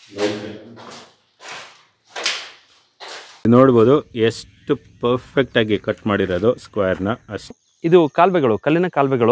ನೋಡ್ಬೋದು ಎಷ್ಟು ಪರ್ಫೆಕ್ಟಾಗಿ ಕಟ್ ಮಾಡಿರೋದು ಸ್ಕ್ವೇರ್ನ ಅಷ್ಟು ಇದು ಕಾಲುವೆಗಳು ಕಲ್ಲಿನ ಕಾಲುವೆಗಳು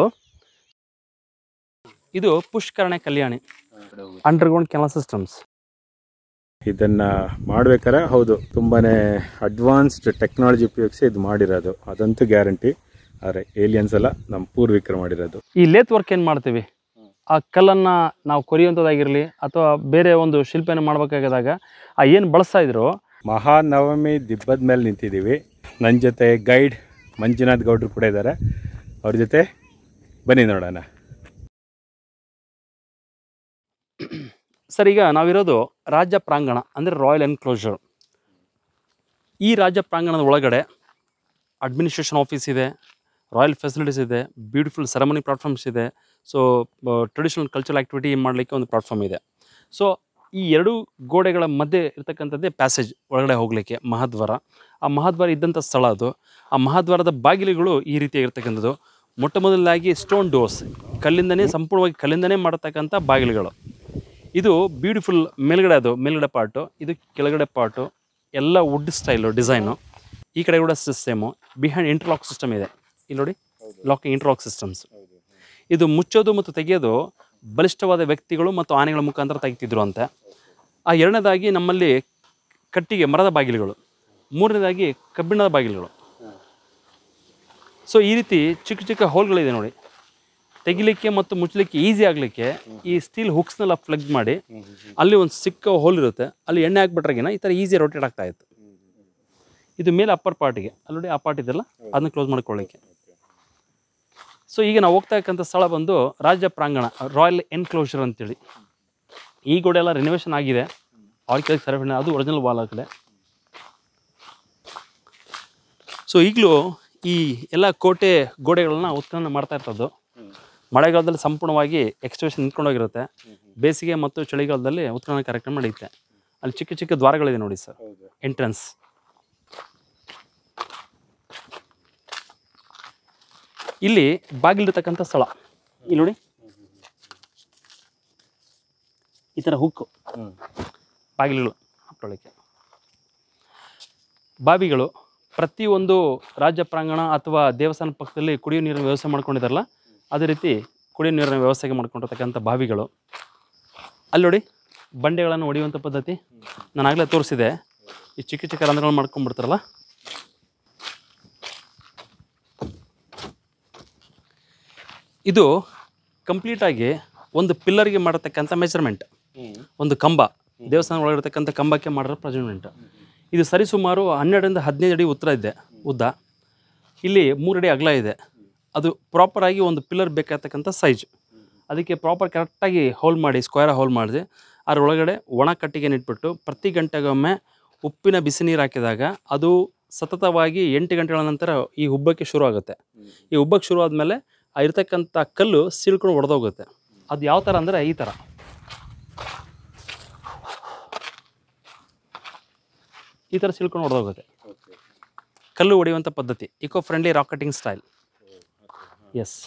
ಇದು ಪುಷ್ಕರಣೆ ಕಲ್ಯಾಣಿ ಅಂಡರ್ಗ್ರೌಂಡ್ ಕೆನಲ್ ಸಿಸ್ಟಮ್ಸ್ ಇದನ್ನ ಮಾಡ್ಬೇಕಾರೆ ಹೌದು ತುಂಬಾನೇ ಅಡ್ವಾನ್ಸ್ಡ್ ಟೆಕ್ನಾಲಜಿ ಉಪಯೋಗಿಸಿ ಇದು ಮಾಡಿರೋದು ಅದಂತೂ ಗ್ಯಾರಂಟಿ ಆದರೆ ಏಲಿಯನ್ಸ್ ಎಲ್ಲ ನಮ್ಮ ಪೂರ್ವಿಕರು ಮಾಡಿರೋದು ಈ ಲೇತ್ ವರ್ಕ್ ಏನು ಮಾಡ್ತೀವಿ ಆ ಕಲ್ಲನ್ನು ನಾವು ಕೊರಿಯುವಂಥದ್ದಾಗಿರಲಿ ಅಥವಾ ಬೇರೆ ಒಂದು ಶಿಲ್ಪನ ಮಾಡಬೇಕಾದಾಗ ಆ ಏನು ಬಳಸ್ತಾ ಇದ್ರು ಮಹಾನವಮಿ ದಿಬ್ಬದ ಮೇಲೆ ನಿಂತಿದ್ದೀವಿ ನನ್ನ ಜೊತೆ ಗೈಡ್ ಮಂಜುನಾಥ್ ಗೌಡ್ರು ಕೂಡ ಇದ್ದಾರೆ ಅವ್ರ ಜೊತೆ ಬನ್ನಿ ನೋಡೋಣ ಸರ್ ಈಗ ನಾವಿರೋದು ರಾಜ್ಯ ಪ್ರಾಂಗಣ ಅಂದರೆ ರಾಯಲ್ ಎನ್ಕ್ಲೋಜರ್ ಈ ರಾಜ್ಯ ಪ್ರಾಂಗಣದ ಒಳಗಡೆ ಅಡ್ಮಿನಿಸ್ಟ್ರೇಷನ್ ಆಫೀಸ್ ಇದೆ ರಾಯಲ್ ಫೆಸಿಲಿಟೀಸ್ ಇದೆ ಬ್ಯೂಟಿಫುಲ್ ಸೆರೆಮನಿ ಪ್ಲಾಟ್ಫಾರ್ಮ್ಸ್ ಇದೆ ಸೊ ಟ್ರೆಡಿಷನಲ್ ಕಲ್ಚರಲ್ ಆ್ಯಕ್ಟಿವಿಟಿ ಮಾಡಲಿಕ್ಕೆ ಒಂದು ಪ್ಲಾಟ್ಫಾರ್ಮ್ ಇದೆ ಸೊ ಈ ಎರಡು ಗೋಡೆಗಳ ಮಧ್ಯೆ ಇರ್ತಕ್ಕಂಥದ್ದೇ ಪ್ಯಾಸೇಜ್ ಒಳಗಡೆ ಹೋಗಲಿಕ್ಕೆ ಮಹಾದ್ವಾರ ಆ ಮಹಾದ್ವಾರ ಇದ್ದಂಥ ಸ್ಥಳ ಅದು ಆ ಮಹಾದ್ವಾರದ ಬಾಗಿಲುಗಳು ಈ ರೀತಿಯಾಗಿರ್ತಕ್ಕಂಥದ್ದು ಮೊಟ್ಟ ಮೊದಲಾಗಿ ಸ್ಟೋನ್ ಡೋರ್ಸ್ ಕಲ್ಲಿಂದನೇ ಸಂಪೂರ್ಣವಾಗಿ ಕಲ್ಲಿಂದನೇ ಮಾಡತಕ್ಕಂಥ ಬಾಗಿಲುಗಳು ಇದು ಬ್ಯೂಟಿಫುಲ್ ಮೇಲ್ಗಡೆ ಅದು ಮೇಲ್ಗಡೆ ಪಾರ್ಟು ಇದು ಕೆಳಗಡೆ ಪಾರ್ಟು ಎಲ್ಲ ವುಡ್ ಸ್ಟೈಲು ಡಿಸೈನು ಈ ಕಡೆ ಕೂಡ ಸಿಸ್ಟಮು ಬಿಹೈಂಡ್ ಇಂಟರ್ಲಾಕ್ ಸಿಸ್ಟಮ್ ಇದೆ ಇಲ್ಲಿ ನೋಡಿ ಲಾಕಿಂಗ್ ಇಂಟರ್ಲಾಕ್ ಸಿಸ್ಟಮ್ಸ್ ಇದು ಮುಚ್ಚೋದು ಮತ್ತು ತೆಗೆಯೋದು ಬಲಿಷ್ಠವಾದ ವ್ಯಕ್ತಿಗಳು ಮತ್ತು ಆನೆಗಳ ಮುಖಾಂತರ ತೆಗಿತಿದ್ರು ಅಂತೆ ಆ ಎರಡನೇದಾಗಿ ನಮ್ಮಲ್ಲಿ ಕಟ್ಟಿಗೆ ಮರದ ಬಾಗಿಲುಗಳು ಮೂರನೇದಾಗಿ ಕಬ್ಬಿಣದ ಬಾಗಿಲುಗಳು ಸೊ ಈ ರೀತಿ ಚಿಕ್ಕ ಚಿಕ್ಕ ಹೋಲ್ಗಳಿದೆ ನೋಡಿ ತೆಗಿಲಿಕ್ಕೆ ಮತ್ತು ಮುಚ್ಚಲಿಕ್ಕೆ ಈಸಿ ಆಗಲಿಕ್ಕೆ ಈ ಸ್ಟೀಲ್ ಹುಕ್ಸ್ನೆಲ್ಲ ಪ್ಲಗ್ ಮಾಡಿ ಅಲ್ಲಿ ಒಂದು ಸಿಕ್ಕ ಹೋಲ್ ಇರುತ್ತೆ ಅಲ್ಲಿ ಎಣ್ಣೆ ಹಾಕ್ಬಿಟ್ರಾಗಿನ ಈ ಥರ ಈಸಿ ರೊಟೇಟ್ ಆಗ್ತಾ ಇತ್ತು ಇದು ಮೇಲೆ ಅಪ್ಪರ್ ಪಾರ್ಟಿಗೆ ಅಲ್ಲಿ ನೋಡಿ ಆ ಪಾರ್ಟ್ ಇದೆಲ್ಲ ಅದನ್ನ ಕ್ಲೋಸ್ ಮಾಡ್ಕೊಳ್ಳಿಕ್ಕೆ ಸೊ ಈಗ ನಾವು ಹೋಗ್ತಾ ಇಕ್ಕಂಥ ಸ್ಥಳ ಬಂದು ರಾಜ್ಯ ಪ್ರಾಂಗಣ ರಾಯಲ್ ಎನ್ಕ್ಲೋಜರ್ ಅಂತೇಳಿ ಈ ಗೋಡೆ ಎಲ್ಲ ರಿನೋವೇಷನ್ ಆಗಿದೆ ಆರ್ಕಿಟೆಕ್ಟ್ ಸೆರೆಫಿನ ಅದು ಒರಿಜಿನಲ್ ವಾಲ್ ಆ ಕಡೆ ಸೊ ಈಗಲೂ ಈ ಎಲ್ಲ ಕೋಟೆ ಗೋಡೆಗಳನ್ನ ಉತ್ಖನನ ಮಾಡ್ತಾ ಇರ್ತದ್ದು ಮಳೆಗಾಲದಲ್ಲಿ ಸಂಪೂರ್ಣವಾಗಿ ಎಕ್ಸ್ಟೇಷನ್ ನಿಂತ್ಕೊಂಡೋಗಿರುತ್ತೆ ಬೇಸಿಗೆ ಮತ್ತು ಚಳಿಗಾಲದಲ್ಲಿ ಉತ್ಖನನ ಕಾರ್ಯಕ್ರಮ ನಡೆಯುತ್ತೆ ಅಲ್ಲಿ ಚಿಕ್ಕ ಚಿಕ್ಕ ದ್ವಾರಗಳಿದೆ ನೋಡಿ ಸರ್ ಎಂಟ್ರೆನ್ಸ್ ಇಲ್ಲಿ ಬಾಗಿಲಿರ್ತಕ್ಕಂಥ ಸ್ಥಳ ಇಲ್ಲಿ ನೋಡಿ ಈ ಥರ ಹುಕ್ಕು ಬಾಗಿಲುಗಳು ಹಾಕೊಳ್ಳಿಕ್ಕೆ ಬಾವಿಗಳು ಪ್ರತಿಯೊಂದು ರಾಜ್ಯ ಪ್ರಾಂಗಣ ಅಥವಾ ದೇವಸ್ಥಾನ ಪಕ್ಕದಲ್ಲಿ ಕುಡಿಯೋ ನೀರಿನ ವ್ಯವಸ್ಥೆ ಮಾಡ್ಕೊಂಡಿದ್ದಾರಲ್ಲ ಅದೇ ರೀತಿ ಕುಡಿಯೋ ನೀರಿನ ವ್ಯವಸ್ಥೆಗೆ ಮಾಡ್ಕೊಂಡಿರ್ತಕ್ಕಂಥ ಬಾವಿಗಳು ಅಲ್ಲಿ ನೋಡಿ ಬಂಡೆಗಳನ್ನು ಹೊಡೆಯುವಂಥ ಪದ್ಧತಿ ನಾನು ಆಗಲೇ ತೋರಿಸಿದೆ ಈ ಚಿಕ್ಕ ಚಿಕ್ಕ ರಂಧ್ರಗಳು ಮಾಡ್ಕೊಂಡ್ಬಿಡ್ತಾರಲ್ಲ ಇದು ಕಂಪ್ಲೀಟಾಗಿ ಒಂದು ಪಿಲ್ಲರ್ಗೆ ಮಾಡತಕ್ಕಂಥ ಮೆಜರ್ಮೆಂಟ್ ಒಂದು ಕಂಬ ದೇವಸ್ಥಾನ ಒಳಗಿರ್ತಕ್ಕಂಥ ಕಂಬಕ್ಕೆ ಮಾಡಿರೋ ಪ್ರಜೆಂಟ್ ಇದು ಸರಿಸುಮಾರು ಹನ್ನೆರಡರಿಂದ ಹದಿನೈದು ಅಡಿ ಉತ್ತರ ಇದೆ ಉದ್ದ ಇಲ್ಲಿ ಮೂರು ಅಡಿ ಅಗಲ ಇದೆ ಅದು ಪ್ರಾಪರಾಗಿ ಒಂದು ಪಿಲ್ಲರ್ ಬೇಕಾಗ್ತಕ್ಕಂಥ ಸೈಜ್ ಅದಕ್ಕೆ ಪ್ರಾಪರ್ ಕರೆಕ್ಟಾಗಿ ಹೋಲ್ ಮಾಡಿ ಸ್ಕ್ವೇರ್ ಹೋಲ್ ಮಾಡಿದೆ ಅದ್ರ ಒಳಗಡೆ ಒಣ ಕಟ್ಟಿಗೆ ಇಟ್ಬಿಟ್ಟು ಪ್ರತಿ ಗಂಟೆಗೊಮ್ಮೆ ಉಪ್ಪಿನ ಬಿಸಿ ನೀರು ಹಾಕಿದಾಗ ಅದು ಸತತವಾಗಿ ಎಂಟು ಗಂಟೆಗಳ ನಂತರ ಈ ಉಬ್ಬಕ್ಕೆ ಶುರು ಆಗುತ್ತೆ ಈ ಉಬ್ಬಕ್ಕೆ ಶುರು ಆದಮೇಲೆ ಆ ಇರ್ತಕ್ಕಂಥ ಕಲ್ಲು ಸೀಳ್ಕೊಂಡು ಒಡೆದೋಗುತ್ತೆ ಅದು ಯಾವ ಥರ ಅಂದರೆ ಈ ಥರ ಈ ಥರ ಸೀಳ್ಕೊಂಡು ಹೊಡೆದೋಗುತ್ತೆ ಕಲ್ಲು ಹೊಡೆಯುವಂಥ ಪದ್ಧತಿ eco friendly rock cutting style yes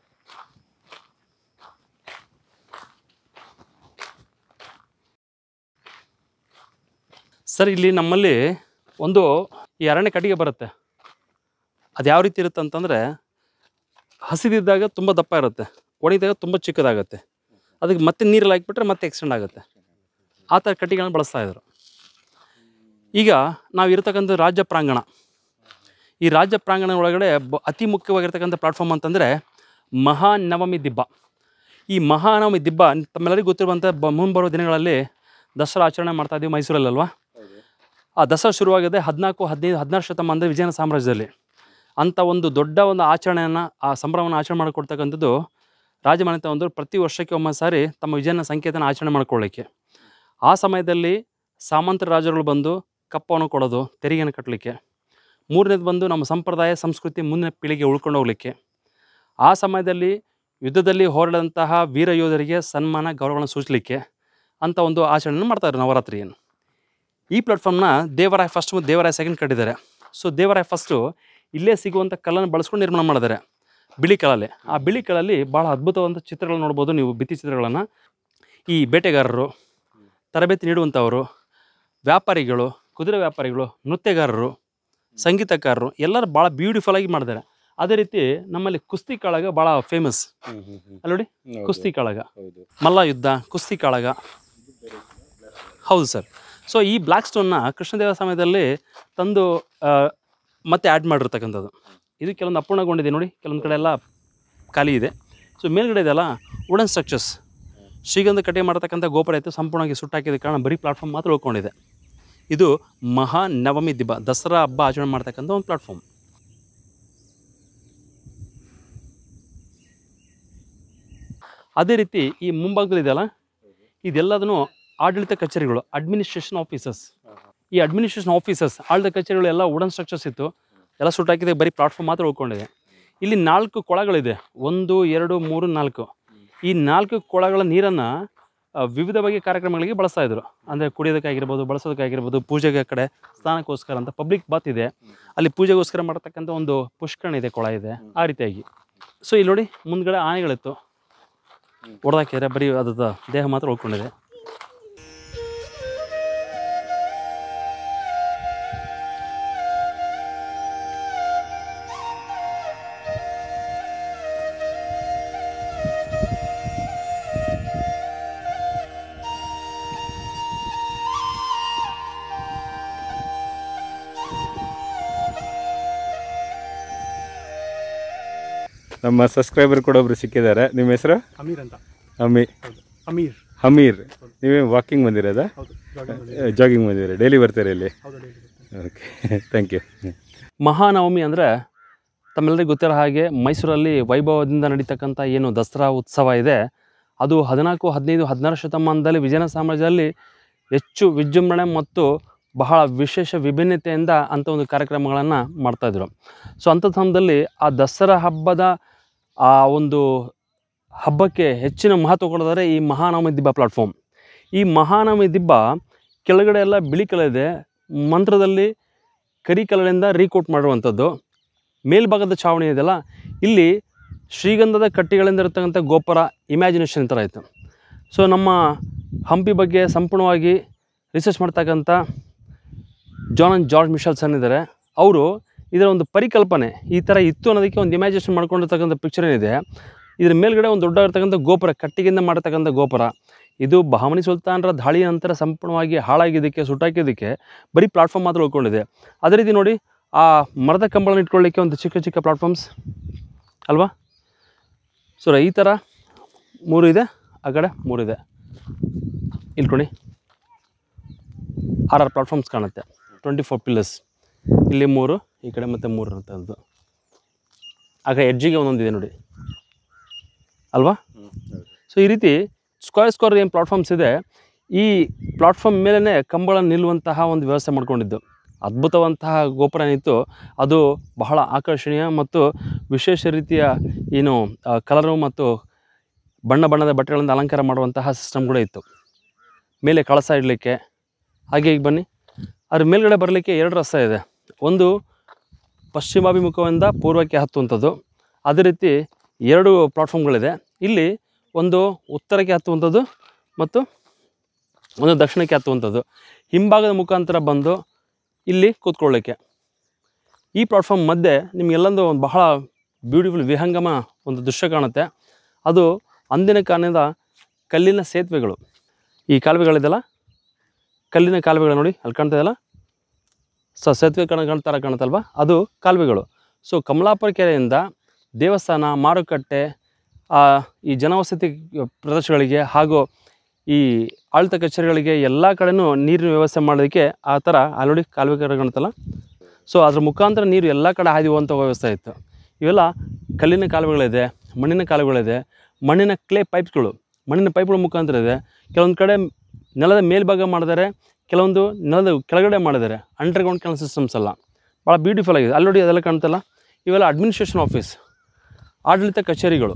sir ಇಲ್ಲಿ ನಮ್ಮಲ್ಲಿ ಒಂದು ಈ ಅರಣ್ಯ ಕಟ್ಟಿಗೆ ಬರುತ್ತೆ ಅದು ಯಾವ ರೀತಿ ಇರುತ್ತೆ ಅಂತಂದರೆ ಹಸಿದಿದ್ದಾಗ ತುಂಬ ದಪ್ಪ ಇರುತ್ತೆ ಒಣಗಿದಾಗ ತುಂಬ ಚಿಕ್ಕದಾಗುತ್ತೆ ಅದಕ್ಕೆ ಮತ್ತೆ ನೀರಲ್ಲಿ ಹಾಕಿಬಿಟ್ರೆ ಮತ್ತೆ ಎಕ್ಸ್ಟೆಂಡ್ ಆಗುತ್ತೆ ಆ ಥರ ಕಟ್ಟಿಗೆಗಳನ್ನ ಬಳಸ್ತಾ ಇದ್ರು ಈಗ ನಾವು ಇರತಕ್ಕಂಥ ರಾಜ್ಯ ಪ್ರಾಂಗಣ ಈ ರಾಜ್ಯ ಪ್ರಾಂಗಣ ಒಳಗಡೆ ಬ ಅತಿ ಮುಖ್ಯವಾಗಿರ್ತಕ್ಕಂಥ ಪ್ಲಾಟ್ಫಾರ್ಮ್ ಅಂತಂದರೆ ಮಹಾನವಮಿ ದಿಬ್ಬ ಈ ಮಹಾನವಮಿ ದಿಬ್ಬ ತಮ್ಮೆಲ್ಲರಿಗೂ ಗೊತ್ತಿರುವಂಥ ಬ ಮುಂಬರುವ ದಿನಗಳಲ್ಲಿ ದಸರಾ ಆಚರಣೆ ಮಾಡ್ತಾ ಇದ್ದೀವಿ ಮೈಸೂರಲ್ಲಲ್ವಾ ಆ ದಸರಾ ಶುರುವಾಗಿದೆ ಹದಿನಾಲ್ಕು ಹದಿನೈದು ಹದಿನಾರು ಶತಮಾನದ ವಿಜಯನ ಸಾಮ್ರಾಜ್ಯದಲ್ಲಿ ಅಂಥ ಒಂದು ದೊಡ್ಡ ಒಂದು ಆಚರಣೆಯನ್ನು ಆ ಸಂಭ್ರಮವನ್ನು ಆಚರಣೆ ಮಾಡಿಕೊಡ್ತಕ್ಕಂಥದ್ದು ರಾಜಮನೆತ ಒಂದು ಪ್ರತಿ ವರ್ಷಕ್ಕೆ ಒಮ್ಮೆ ಸಾರಿ ತಮ್ಮ ವಿಜಯನ ಸಂಕೇತನ ಆಚರಣೆ ಮಾಡ್ಕೊಳ್ಳಿಕ್ಕೆ ಆ ಸಮಯದಲ್ಲಿ ಸಾಮಂತ ರಾಜರುಗಳು ಬಂದು ಕಪ್ಪವನ್ನು ಕೊಡೋದು ತೆರಿಗೆಯನ್ನು ಕಟ್ಟಲಿಕ್ಕೆ ಮೂರನೇದು ಬಂದು ನಮ್ಮ ಸಂಪ್ರದಾಯ ಸಂಸ್ಕೃತಿ ಮುಂದಿನ ಪೀಳಿಗೆ ಉಳ್ಕೊಂಡು ಹೋಗ್ಲಿಕ್ಕೆ ಆ ಸಮಯದಲ್ಲಿ ಯುದ್ಧದಲ್ಲಿ ಹೋರಾಡಿದಂತಹ ವೀರ ಯೋಧರಿಗೆ ಸನ್ಮಾನ ಗೌರವವನ್ನು ಸೂಚಲಿಕ್ಕೆ ಅಂತ ಒಂದು ಆಚರಣೆಯನ್ನು ಮಾಡ್ತಾರೆ ನವರಾತ್ರಿಯನ್ನು ಈ ಪ್ಲಾಟ್ಫಾರ್ಮ್ನ ದೇವರಾಯ ಫಸ್ಟ್ ಮತ್ತು ದೇವರಾಯ ಸೆಕೆಂಡ್ ಕಟ್ಟಿದ್ದಾರೆ ಸೊ ದೇವರಾಯ ಫಸ್ಟು ಇಲ್ಲೇ ಸಿಗುವಂಥ ಕಲ್ಲನ್ನು ಬಳಸ್ಕೊಂಡು ನಿರ್ಮಾಣ ಮಾಡಿದ್ದಾರೆ ಬಿಳಿ ಕಲ್ಲಲ್ಲಿ ಆ ಬಿಳಿ ಕಲ್ಲಲ್ಲಿ ಭಾಳ ಅದ್ಭುತವಾದಂಥ ಚಿತ್ರಗಳನ್ನ ನೋಡ್ಬೋದು ನೀವು ಭಿತ್ತಿ ಚಿತ್ರಗಳನ್ನು ಈ ಬೇಟೆಗಾರರು ತರಬೇತಿ ನೀಡುವಂಥವರು ವ್ಯಾಪಾರಿಗಳು ಕುದುರೆ ವ್ಯಾಪಾರಿಗಳು ನೃತ್ಯಗಾರರು ಸಂಗೀತಕಾರರು ಎಲ್ಲರೂ ಭಾಳ ಬ್ಯೂಟಿಫುಲ್ ಆಗಿ ಮಾಡಿದ್ದಾರೆ ಅದೇ ರೀತಿ ನಮ್ಮಲ್ಲಿ ಕುಸ್ತಿ ಕಾಳಗ ಭಾಳ ಫೇಮಸ್ ಅಲ್ಲಿ ನೋಡಿ ಕುಸ್ತಿ ಕಾಳಗ ಹೌದು ಮಲ್ಲ ಯುದ್ಧ ಕುಸ್ತಿ ಕಾಳಗ ಹೌದು ಸರ್ ಸೊ ಈ ಬ್ಲ್ಯಾಕ್ ಸ್ಟೋನ್ನ ಕೃಷ್ಣದೇವ ಸಮಯದಲ್ಲಿ ತಂದು ಆ, ಮತ್ತೆ ಆ್ಯಡ್ ಮಾಡಿರ್ತಕ್ಕಂಥದ್ದು ಇದು ಕೆಲವೊಂದು ಅಪೂರ್ಣಗೊಂಡಿದೆ ನೋಡಿ ಕೆಲವೊಂದು ಕಡೆ ಎಲ್ಲ ಖಾಲಿ ಇದೆ ಸೊ ಮೇಲ್ಗಡೆ ಇದೆಲ್ಲ ವುಡನ್ ಸ್ಟ್ರಕ್ಚರ್ಸ್ ಶ್ರೀಗಂಧ ಕಟ್ಟೆ ಮಾಡತಕ್ಕಂಥ ಗೋಪುರ ಇತ್ತು ಸಂಪೂರ್ಣವಾಗಿ ಸುಟ್ಟಾಕಿದ ಕಾರಣ ಬರೀ ಪ್ಲಾಟ್ಫಾರ್ಮ್ ಮಾತ್ರ ಉಳ್ಕೊಂಡಿದೆ ಇದು ಮಹಾ ನವಮಿ ದಿಬ್ಬ ದಸರಾ ಹಬ್ಬ ಆಚರಣೆ ಮಾಡ್ತಕ್ಕಂಥ ಒಂದು ಪ್ಲಾಟ್ಫಾರ್ಮ್ ಅದೇ ರೀತಿ ಈ ಮುಂಭಾಗದಲ್ಲಿದೆಯಲ್ಲ ಇದೆಲ್ಲದನ್ನು ಆಡಳಿತ ಕಚೇರಿಗಳು ಅಡ್ಮಿನಿಸ್ಟ್ರೇಷನ್ ಆಫೀಸಸ್ ಈ ಅಡ್ಮಿನಿಸ್ಟ್ರೇಷನ್ ಆಫೀಸಸ್ ಆಡಳಿತ ಕಚೇರಿಗಳು ಎಲ್ಲ ವುಡನ್ ಸ್ಟ್ರಕ್ಚರ್ಸ್ ಇತ್ತು ಎಲ್ಲ ಸುಟ್ಟಾಕಿದೆ ಬರೀ ಪ್ಲಾಟ್ಫಾರ್ಮ್ ಮಾತ್ರ ಉಳ್ಕೊಂಡಿದೆ ಇಲ್ಲಿ ನಾಲ್ಕು ಕೊಳಗಳಿದೆ ಒಂದು ಎರಡು ಮೂರು ನಾಲ್ಕು ಈ ನಾಲ್ಕು ಕೊಳಗಳ ನೀರನ್ನು ವಿವಿಧ ಬಗೆಯ ಕಾರ್ಯಕ್ರಮಗಳಿಗೆ ಬಳಸ್ತಾ ಇದ್ರು ಅಂದರೆ ಕುಡಿಯೋದಕ್ಕಾಗಿರ್ಬೋದು ಬಳಸೋದಕ್ಕಾಗಿರ್ಬೋದು ಪೂಜೆಗೆ ಆ ಕಡೆ ಸ್ನಾನಕ್ಕೋಸ್ಕರ ಅಂತ ಪಬ್ಲಿಕ್ ಬಾತ್ ಇದೆ ಅಲ್ಲಿ ಪೂಜೆಗೋಸ್ಕರ ಮಾಡತಕ್ಕಂಥ ಒಂದು ಪುಷ್ಕರಣ ಇದೆ ಕೊಳ ಇದೆ ಆ ರೀತಿಯಾಗಿ ಸೊ ಇಲ್ಲಿ ನೋಡಿ ಮುಂದ್ಗಡೆ ಆನೆಗಳಿತ್ತು ಹೊಡೆದಾಕಿದ್ರೆ ಬರೀ ಅದ್ರದ್ದು ದೇಹ ಮಾತ್ರ ಉಳ್ಕೊಂಡಿದೆ ನಮ್ಮ ಸಬ್ಸ್ಕ್ರೈಬರ್ ಕೂಡ ಒಬ್ರು ಸಿಕ್ಕಿದ್ದಾರೆ ನಿಮ್ಮ ಹೆಸರು ಅಮೀರ್ ಅಂತ ಅಮಿ ಹೌದು ಅಮೀರ್ ಹಮೀರ್ ನೀವೇ ವಾಕಿಂಗ್ ಬಂದಿರೋದಾ ಹೌದು jogging ಬಂದಿದೆ. ಜಾಗಿಂಗ್ ಬಂದಿದ್ದೀರಾ ಡೈಲಿ ಬರ್ತೀರಾ ಇಲ್ಲಿ ಹೌದು daily ಬರ್ತೀನಿ. ಓಕೆ ಥ್ಯಾಂಕ್ ಯು ಮಹಾನವಮಿ ಅಂದರೆ ತಮ್ಮೆಲ್ಲರಿಗೂ ಗೊತ್ತಿರೋ ಹಾಗೆ ಮೈಸೂರಲ್ಲಿ ವೈಭವದಿಂದ ನಡೀತಕ್ಕಂಥ ಏನು ದಸರಾ ಉತ್ಸವ ಇದೆ ಅದು ಹದಿನಾಲ್ಕು ಹದಿನೈದು ಹದಿನಾರು ಶತಮಾನದಲ್ಲಿ ವಿಜಯನಗರ ಸಾಮ್ರಾಜ್ಯದಲ್ಲಿ ಹೆಚ್ಚು ವಿಜೃಂಭಣೆ ಮತ್ತು ಬಹಳ ವಿಶೇಷ ವಿಭಿನ್ನತೆಯಿಂದ ಅಂಥ ಒಂದು ಕಾರ್ಯಕ್ರಮಗಳನ್ನು ಮಾಡ್ತಾಯಿದ್ರು ಸೊ ಅಂಥ ಸಮಯದಲ್ಲಿ ಆ ದಸರಾ ಹಬ್ಬದ ಆ ಒಂದು ಹಬ್ಬಕ್ಕೆ ಹೆಚ್ಚಿನ ಮಹತ್ವ ಕೊಡೋದಾದ್ರೆ ಈ ಮಹಾನವಮಿ ದಿಬ್ಬ ಪ್ಲಾಟ್ಫಾರ್ಮ್ ಈ ಮಹಾನವಮಿ ದಿಬ್ಬ ಕೆಳಗಡೆ ಎಲ್ಲ ಬಿಳಿ ಕಲರ್ ಇದೆ ಮಂತ್ರದಲ್ಲಿ ಕರಿ ಕಲರಿಂದ ರೀಕೋಟ್ ಮಾಡಿರುವಂಥದ್ದು ಮೇಲ್ಭಾಗದ ಛಾವಣಿ ಇದೆಯಲ್ಲ ಇಲ್ಲಿ ಶ್ರೀಗಂಧದ ಕಟ್ಟಿಗಳಿಂದ ಇರತಕ್ಕಂಥ ಗೋಪುರ ಇಮ್ಯಾಜಿನೇಷನ್ ಥರ ಇತ್ತು ಸೊ ನಮ್ಮ ಹಂಪಿ ಬಗ್ಗೆ ಸಂಪೂರ್ಣವಾಗಿ ರಿಸರ್ಚ್ ಮಾಡ್ತಕ್ಕಂಥ ಜಾನ್ ಅಂಡ್ ಜಾರ್ಜ್ ಮಿಶಲ್ಸನ್ ಇದ್ದಾರೆ ಅವರು ಇದರ ಒಂದು ಪರಿಕಲ್ಪನೆ ಈ ಥರ ಇತ್ತು ಅನ್ನೋದಕ್ಕೆ ಒಂದು ಇಮ್ಯಾಜಿನೇಷನ್ ಮಾಡ್ಕೊಂಡಿರ್ತಕ್ಕಂಥ ಪಿಕ್ಚರ್ ಏನಿದೆ ಇದ್ರ ಮೇಲ್ಗಡೆ ಒಂದು ದೊಡ್ಡ ಇರ್ತಕ್ಕಂಥ ಗೋಪುರ ಕಟ್ಟಿಗೆಯಿಂದ ಮಾಡತಕ್ಕಂಥ ಗೋಪುರ ಇದು ಬಹಮನಿ ಸುಲ್ತಾನರ ದಾಳಿ ನಂತರ ಸಂಪೂರ್ಣವಾಗಿ ಹಾಳಾಗಿದ್ದಕ್ಕೆ ಸುಟ್ಟಾಕಿದ್ದಕ್ಕೆ ಬರೀ ಪ್ಲಾಟ್ಫಾರ್ಮ್ ಮಾತ್ರ ಉಳ್ಕೊಂಡಿದೆ ಅದೇ ರೀತಿ ನೋಡಿ ಆ ಮರದ ಕಂಬಳನ್ನ ಇಟ್ಕೊಳ್ಳಿಕ್ಕೆ ಒಂದು ಚಿಕ್ಕ ಚಿಕ್ಕ ಪ್ಲಾಟ್ಫಾರ್ಮ್ಸ್ ಅಲ್ವಾ ಸೊ ಈ ಥರ ಮೂರು ಇದೆ ಆ ಕಡೆ ಮೂರು ಇದೆ ಇಲ್ಲಿ ನೋಡಿ ಆರು ಆರು ಪ್ಲಾಟ್ಫಾರ್ಮ್ಸ್ ಕಾಣುತ್ತೆ ಟ್ವೆಂಟಿ ಫೋರ್ ಪಿಲ್ಲರ್ಸ್ ಇಲ್ಲಿ ಮೂರು ಈ ಕಡೆ ಮತ್ತೆ ಮೂರು ಇರುತ್ತದ್ದು ಆಗ ಎಡ್ಜಿಗೆ ಒಂದೊಂದಿದೆ ನೋಡಿ ಅಲ್ವಾ ಸೊ ಈ ರೀತಿ ಸ್ಕ್ವೇರ್ ಸ್ಕ್ವೇರ್ ಏನು ಪ್ಲಾಟ್ಫಾರ್ಮ್ಸ್ ಇದೆ ಈ ಪ್ಲಾಟ್ಫಾರ್ಮ್ ಮೇಲೇ ಕಂಬಳ ನಿಲ್ಲುವಂತಹ ಒಂದು ವ್ಯವಸ್ಥೆ ಮಾಡ್ಕೊಂಡಿದ್ದು ಅದ್ಭುತವಂತಹ ಗೋಪುರ ಏನಿತ್ತು ಅದು ಬಹಳ ಆಕರ್ಷಣೀಯ ಮತ್ತು ವಿಶೇಷ ರೀತಿಯ ಏನು ಕಲರು ಮತ್ತು ಬಣ್ಣ ಬಣ್ಣದ ಬಟ್ಟೆಗಳಿಂದ ಅಲಂಕಾರ ಮಾಡುವಂತಹ ಸಿಸ್ಟಮ್ ಕೂಡ ಇತ್ತು ಮೇಲೆ ಕಳಸ ಇಡಲಿಕ್ಕೆ ಹಾಗೆ ಈಗ ಬನ್ನಿ ಅದ್ರ ಮೇಲ್ಗಡೆ ಬರಲಿಕ್ಕೆ ಎರಡು ರಸ್ತೆ ಇದೆ ಒಂದು ಪಶ್ಚಿಮಾಭಿಮುಖದಿಂದ ಪೂರ್ವಕ್ಕೆ ಹತ್ತುವಂಥದ್ದು ಅದೇ ರೀತಿ ಎರಡು ಪ್ಲಾಟ್ಫಾರ್ಮ್ಗಳಿದೆ ಇಲ್ಲಿ ಒಂದು ಉತ್ತರಕ್ಕೆ ಹತ್ತುವಂಥದ್ದು ಮತ್ತು ಒಂದು ದಕ್ಷಿಣಕ್ಕೆ ಹತ್ತುವಂಥದ್ದು ಹಿಂಭಾಗದ ಮುಖಾಂತರ ಬಂದು ಇಲ್ಲಿ ಕೂತ್ಕೊಳ್ಳಿಕ್ಕೆ ಈ ಪ್ಲಾಟ್ಫಾರ್ಮ್ ಮಧ್ಯೆ ನಿಮಗೆಲ್ಲೊಂದು ಒಂದು ಬಹಳ ಬ್ಯೂಟಿಫುಲ್ ವಿಹಂಗಮ ಒಂದು ದೃಶ್ಯ ಕಾಣುತ್ತೆ ಅದು ಅಂದಿನ ಕಾಲದ ಕಲ್ಲಿನ ಸೇತುವೆಗಳು ಈ ಕಾಲುವೆಗಳಿದೆಲ್ಲ ಕಲ್ಲಿನ ಕಾಲುವೆಗಳು ನೋಡಿ ಅಲ್ಲಿ ಕಾಣ್ತಾ ಇದೆಯಲ್ಲ ಸ ಸೇತುವೆ ಕಾಣ ಕಾಣ್ತಾರ ಕಾಣುತ್ತಲ್ವ ಅದು ಕಾಲುವೆಗಳು ಸೊ ಕಮಲಾಪುರ ಕೆರೆಯಿಂದ ದೇವಸ್ಥಾನ ಮಾರುಕಟ್ಟೆ ಆ, ಈ ಜನವಸತಿ ಪ್ರದೇಶಗಳಿಗೆ ಹಾಗೂ ಈ ಆಳ್ತ ಕಚೇರಿಗಳಿಗೆ ಎಲ್ಲ ಕಡೆನೂ ನೀರಿನ ವ್ಯವಸ್ಥೆ ಮಾಡೋದಕ್ಕೆ ಆ ಥರ ಅಲ್ಲಿ ನೋಡಿ ಕಾಲುವೆ ಕೆರೆ ಕಾಣುತ್ತಲ್ಲ ಸೊ ಅದ್ರ ಮುಖಾಂತರ ನೀರು ಎಲ್ಲ ಕಡೆ ಹಾದಿ ಹೋಗುವಂಥ ವ್ಯವಸ್ಥೆ ಇತ್ತು ಇವೆಲ್ಲ ಕಲ್ಲಿನ ಕಾಲುವೆಗಳಿದೆ ಮಣ್ಣಿನ ಕಾಲುವೆಗಳಿದೆ ಮಣ್ಣಿನ ಕ್ಲೇ ಪೈಪ್ಸ್ಗಳು ಮಣ್ಣಿನ ಪೈಪ್ಗಳ ಮುಖಾಂತರ ಇದೆ ಕೆಲವೊಂದು ಕಡೆ ನೆಲದ ಮೇಲ್ಭಾಗ ಮಾಡಿದ್ದಾರೆ ಕೆಲವೊಂದು ನೆಲದ ಕೆಳಗಡೆ ಮಾಡಿದ್ದಾರೆ ಅಂಡರ್ಗ್ರೌಂಡ್ ಕೆಲ ಸಿಸ್ಟಮ್ಸ್ ಎಲ್ಲ ಭಾಳ ಬ್ಯೂಟಿಫುಲ್ ಆಗಿದೆ ಅಲ್ಲಿ ನೋಡಿ ಅದೆಲ್ಲ ಕಾಣ್ತಲ್ಲ ಇವೆಲ್ಲ ಅಡ್ಮಿನಿಸ್ಟ್ರೇಷನ್ ಆಫೀಸ್ ಆಡಳಿತ ಕಚೇರಿಗಳು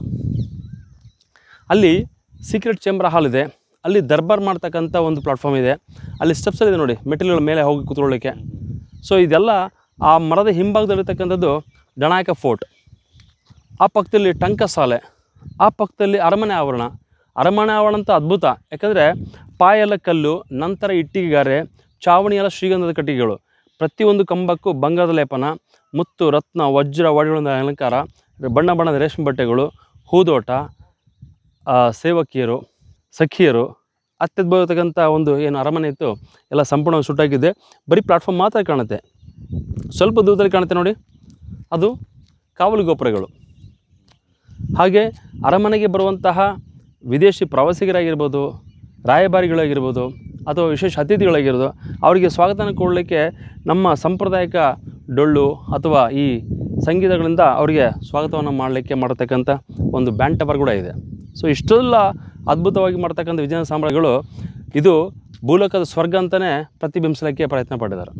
ಅಲ್ಲಿ ಸೀಕ್ರೆಟ್ ಚೇಂಬರ್ ಹಾಲ್ ಇದೆ ಅಲ್ಲಿ ದರ್ಬಾರ್ ಮಾಡ್ತಕ್ಕಂಥ ಒಂದು ಪ್ಲಾಟ್ಫಾರ್ಮ್ ಇದೆ ಅಲ್ಲಿ ಸ್ಟೆಪ್ಸ್ ಇದೆ ನೋಡಿ ಮೆಟೀರಿಯಲ್ ಮೇಲೆ ಹೋಗಿ ಕೂತ್ಕೊಳ್ಳಿಕ್ಕೆ ಸೊ ಇದೆಲ್ಲ ಆ ಮರದ ಹಿಂಭಾಗದಲ್ಲಿರ್ತಕ್ಕಂಥದ್ದು ಡಣಾಯಕ ಫೋರ್ಟ್ ಆ ಪಕ್ಕದಲ್ಲಿ ಟಂಕ ಶಾಲೆ ಆ ಪಕ್ಕದಲ್ಲಿ ಅರಮನೆ ಆವರಣ ಅರಮನೆ ಆವರಣ ಅಂತ ಅದ್ಭುತ ಯಾಕಂದರೆ ಪಾಯೆಲ್ಲ ಕಲ್ಲು ನಂತರ ಇಟ್ಟಿಗೆಗಾರೆ ಚಾವಣಿ ಎಲ್ಲ ಶ್ರೀಗಂಧದ ಕಟ್ಟಿಗೆಗಳು ಪ್ರತಿಯೊಂದು ಕಂಬಕ್ಕೂ ಬಂಗಾರದ ಲೇಪನ ಮುತ್ತು ರತ್ನ ವಜ್ರ ಒಡೆಗಳಿಂದ ಅಲಂಕಾರ ಬಣ್ಣ ಬಣ್ಣದ ರೇಷ್ಮೆ ಬಟ್ಟೆಗಳು ಹೂದೋಟ ಆ, ಸೇವಕಿಯರು ಸಖಿಯರು ಅತ್ಯದ್ಭುತಕ್ಕಂಥ ಒಂದು ಏನು ಅರಮನೆ ಇತ್ತು ಎಲ್ಲ ಸಂಪೂರ್ಣವಾಗಿ ಸುಟ್ಟಾಗಿದೆ ಬರೀ ಪ್ಲಾಟ್ಫಾರ್ಮ್ ಮಾತ್ರ ಕಾಣುತ್ತೆ ಸ್ವಲ್ಪ ದೂರದಲ್ಲಿ ಕಾಣುತ್ತೆ ನೋಡಿ ಅದು ಕಾವಲು ಗೋಪುರಗಳು ಹಾಗೆ ಅರಮನೆಗೆ ಬರುವಂತಹ ವಿದೇಶಿ ಪ್ರವಾಸಿಗರಾಗಿರ್ಬೋದು ರಾಯಭಾರಿಗಳಾಗಿರ್ಬೋದು ಅಥವಾ ವಿಶೇಷ ಅತಿಥಿಗಳಾಗಿರ್ಬೋದು ಅವರಿಗೆ ಸ್ವಾಗತನ ಕೊಡಲಿಕ್ಕೆ ನಮ್ಮ ಸಾಂಪ್ರದಾಯಿಕ ಡೊಳ್ಳು ಅಥವಾ ಈ ಸಂಗೀತಗಳಿಂದ ಅವರಿಗೆ ಸ್ವಾಗತವನ್ನು ಮಾಡಲಿಕ್ಕೆ ಮಾಡತಕ್ಕಂಥ ಒಂದು ಬ್ಯಾಂಡ್ ಟವರ್ ಕೂಡ ಇದೆ ಸೊ ಇಷ್ಟೆಲ್ಲ ಅದ್ಭುತವಾಗಿ ಮಾಡ್ತಕ್ಕಂಥ ವಿಜಯನಗರ ಸಾಮ್ರಾಜ್ಯಗಳು ಇದು ಭೂಲೋಕದ ಸ್ವರ್ಗ ಅಂತಲೇ ಪ್ರತಿಬಿಂಬಿಸಲಿಕ್ಕೆ ಪ್ರಯತ್ನ ಪಟ್ಟಿದ್ದಾರೆ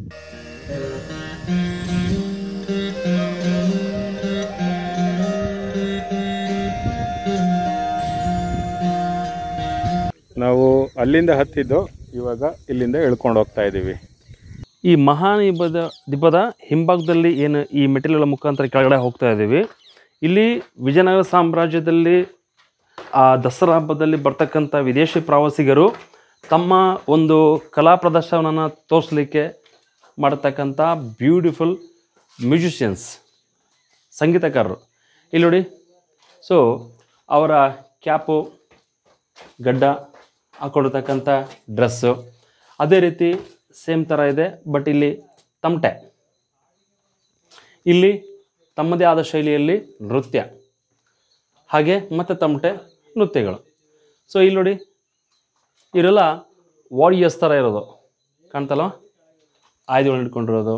ನಾವು ಅಲ್ಲಿಂದ ಹತ್ತಿದ್ದು ಇವಾಗ ಇಲ್ಲಿಂದ ಇಳ್ಕೊಂಡು ಹೋಗ್ತಾ ಇದ್ದೀವಿ ಈ ಮಹಾನಿಬದ ದಿಬ್ಬದ ಹಿಂಭಾಗದಲ್ಲಿ ಏನು ಈ ಮೆಟೀರಿಯಲ್ ಮುಖಾಂತರ ಕೆಳಗಡೆ ಹೋಗ್ತಾ ಇದ್ದೀವಿ ಇಲ್ಲಿ ವಿಜಯನಗರ ಸಾಮ್ರಾಜ್ಯದಲ್ಲಿ ಆ ದಸರಾ ಹಬ್ಬದಲ್ಲಿ ಬರ್ತಕ್ಕಂಥ ವಿದೇಶಿ ಪ್ರವಾಸಿಗರು ತಮ್ಮ ಒಂದು ಕಲಾ ಪ್ರದರ್ಶನವನ್ನು ತೋರಿಸಲಿಕ್ಕೆ ಮಾಡತಕ್ಕಂಥ ಬ್ಯೂಟಿಫುಲ್ ಮ್ಯೂಸಿಷಿಯನ್ಸ್ ಸಂಗೀತಕಾರರು ಇಲ್ಲಿ ನೋಡಿ ಸೊ ಅವರ ಕ್ಯಾಪು ಗಡ್ಡ ಹಾಕೊಂಡಿರ್ತಕ್ಕಂಥ ಡ್ರೆಸ್ಸು ಅದೇ ರೀತಿ ಸೇಮ್ ಥರ ಇದೆ ಬಟ್ ಇಲ್ಲಿ ತಮಟೆ ಇಲ್ಲಿ ತಮ್ಮದೇ ಆದ ಶೈಲಿಯಲ್ಲಿ ನೃತ್ಯ ಹಾಗೆ ಮತ್ತು ತಮಟೆ ನೃತ್ಯಗಳು ಸೊ ಇಲ್ಲಿ ನೋಡಿ ಇವರೆಲ್ಲ ವಾರಿಯರ್ಸ್ ಥರ ಇರೋದು ಕಾಣ್ತಲ್ಲ ಆಯುಧಗಳನ್ನ ಇಟ್ಕೊಂಡಿರೋದು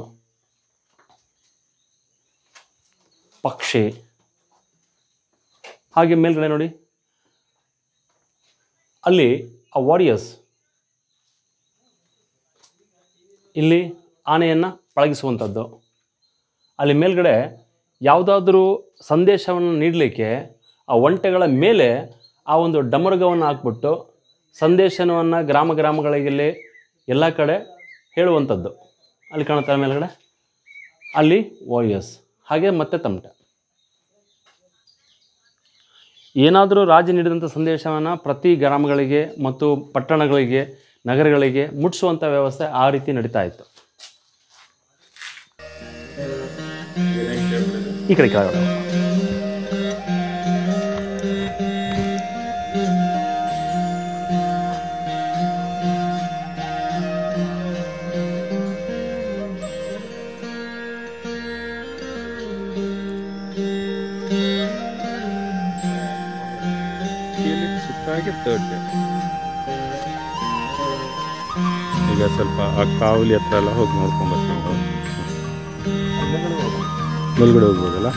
ಪಕ್ಷಿ ಹಾಗೆ ಮೇಲ್ಗಡೆ ನೋಡಿ ಅಲ್ಲಿ ಆ ವಾರಿಯರ್ಸ್ ಇಲ್ಲಿ ಆನೆಯನ್ನು ಪಳಗಿಸುವಂಥದ್ದು ಅಲ್ಲಿ ಮೇಲ್ಗಡೆ ಯಾವುದಾದ್ರೂ ಸಂದೇಶವನ್ನು ನೀಡಲಿಕ್ಕೆ ಆ ಒಂಟೆಗಳ ಮೇಲೆ ಆ ಒಂದು ಡಮರುಗವನ್ನು ಹಾಕ್ಬಿಟ್ಟು ಸಂದೇಶವನ್ನು ಗ್ರಾಮ ಗ್ರಾಮಗಳಿಗೆ ಎಲ್ಲ ಕಡೆ ಹೇಳುವಂಥದ್ದು ಅಲ್ಲಿ ಕಾಣುತ್ತೆ ಮೇಲ್ಗಡೆ ಅಲ್ಲಿ ವಾರಿಯರ್ಸ್ ಹಾಗೆ ಮತ್ತೆ ತಮಟೆ ಏನಾದರೂ ರಾಜ ನೀಡಿದಂಥ ಸಂದೇಶವನ್ನು ಪ್ರತಿ ಗ್ರಾಮಗಳಿಗೆ ಮತ್ತು ಪಟ್ಟಣಗಳಿಗೆ ನಗರಗಳಿಗೆ ಮುಟ್ಟಿಸುವಂಥ ವ್ಯವಸ್ಥೆ ಆ ರೀತಿ ನಡೀತಾ ಇತ್ತು ಈ ಕಡೆ ಕೆಳಗಡೆ ಹೋಗು. ಇಲ್ಲಿ ಸುತ್ತಾಗಿ ಥರ್ಡ್ ಈಗ ಸ್ವಲ್ಪ ಆ ಕಾವಲಿ ಹತ್ರ ಎಲ್ಲ ಹೋಗಿ ನೋಡ್ಕೊಂಡ್ ಬರ್ತೀನಿ ನಾವು. ಮೇಲ್ಗಡೆ ಹೋಗ್ಬೋದಲ್ಲ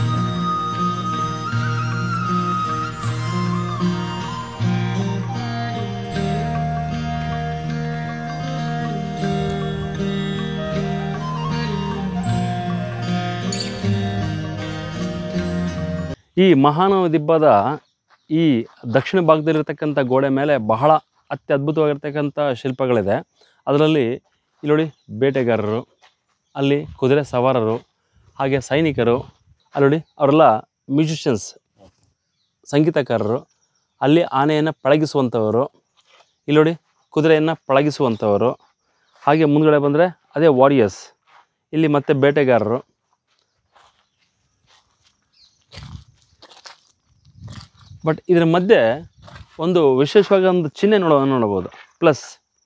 ಈ ಮಹಾನವ ದಿಬ್ಬದ ಈ ದಕ್ಷಿಣ ಭಾಗದಲ್ಲಿರ್ತಕ್ಕಂಥ ಗೋಡೆ ಮೇಲೆ ಬಹಳ ಅತ್ಯದ್ಭುತವಾಗಿರ್ತಕ್ಕಂಥ ಶಿಲ್ಪಗಳಿದೆ ಅದರಲ್ಲಿ ಇಲ್ಲಿ ನೋಡಿ ಬೇಟೆಗಾರರು ಅಲ್ಲಿ ಕುದುರೆ ಸವಾರರು ಹಾಗೆ ಸೈನಿಕರು ಅಲ್ಲಿ ನೋಡಿ ಅವರೆಲ್ಲ ಮ್ಯೂಸಿಷಿಯನ್ಸ್ ಸಂಗೀತಕಾರರು ಅಲ್ಲಿ ಆನೆಯನ್ನು ಪಳಗಿಸುವಂಥವರು ಇಲ್ಲಿ ನೋಡಿ ಕುದುರೆಯನ್ನು ಪಳಗಿಸುವಂಥವರು ಹಾಗೆ ಮುಂದ್ಗಡೆ ಬಂದರೆ ಅದೇ ವಾರಿಯರ್ಸ್ ಇಲ್ಲಿ ಮತ್ತೆ ಬೇಟೆಗಾರರು ಬಟ್ ಇದರ ಮಧ್ಯೆ ಒಂದು ವಿಶೇಷವಾಗಿ ಒಂದು ಚಿಹ್ನೆ ನೋಡೋ ನೋಡಬಹುದು ಪ್ಲಸ್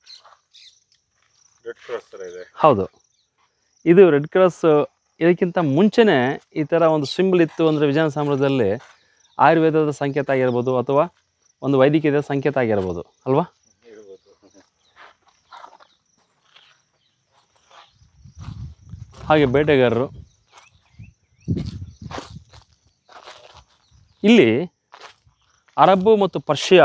ರೆಡ್ ಕ್ರಾಸ್ ಥರ ಇದೆ ಹೌದು ಇದು ರೆಡ್ ಕ್ರಾಸ್ ಇದಕ್ಕಿಂತ ಮುಂಚೆನೇ ಈ ಥರ ಒಂದು ಸಿಂಬಲ್ ಇತ್ತು ಅಂದರೆ ವಿಜಯನಗರ ಸಾಮ್ರಾಜ್ಯದಲ್ಲಿ ಆಯುರ್ವೇದದ ಸಂಕೇತ ಆಗಿರ್ಬೋದು ಅಥವಾ ಒಂದು ವೈದ್ಯಕೀಯದ ಸಂಕೇತ ಆಗಿರ್ಬೋದು ಅಲ್ವಾ ಹಾಗೆ ಬೇಟೆಗಾರರು ಇಲ್ಲಿ ಅರಬ್ಬು ಮತ್ತು ಪರ್ಷಿಯಾ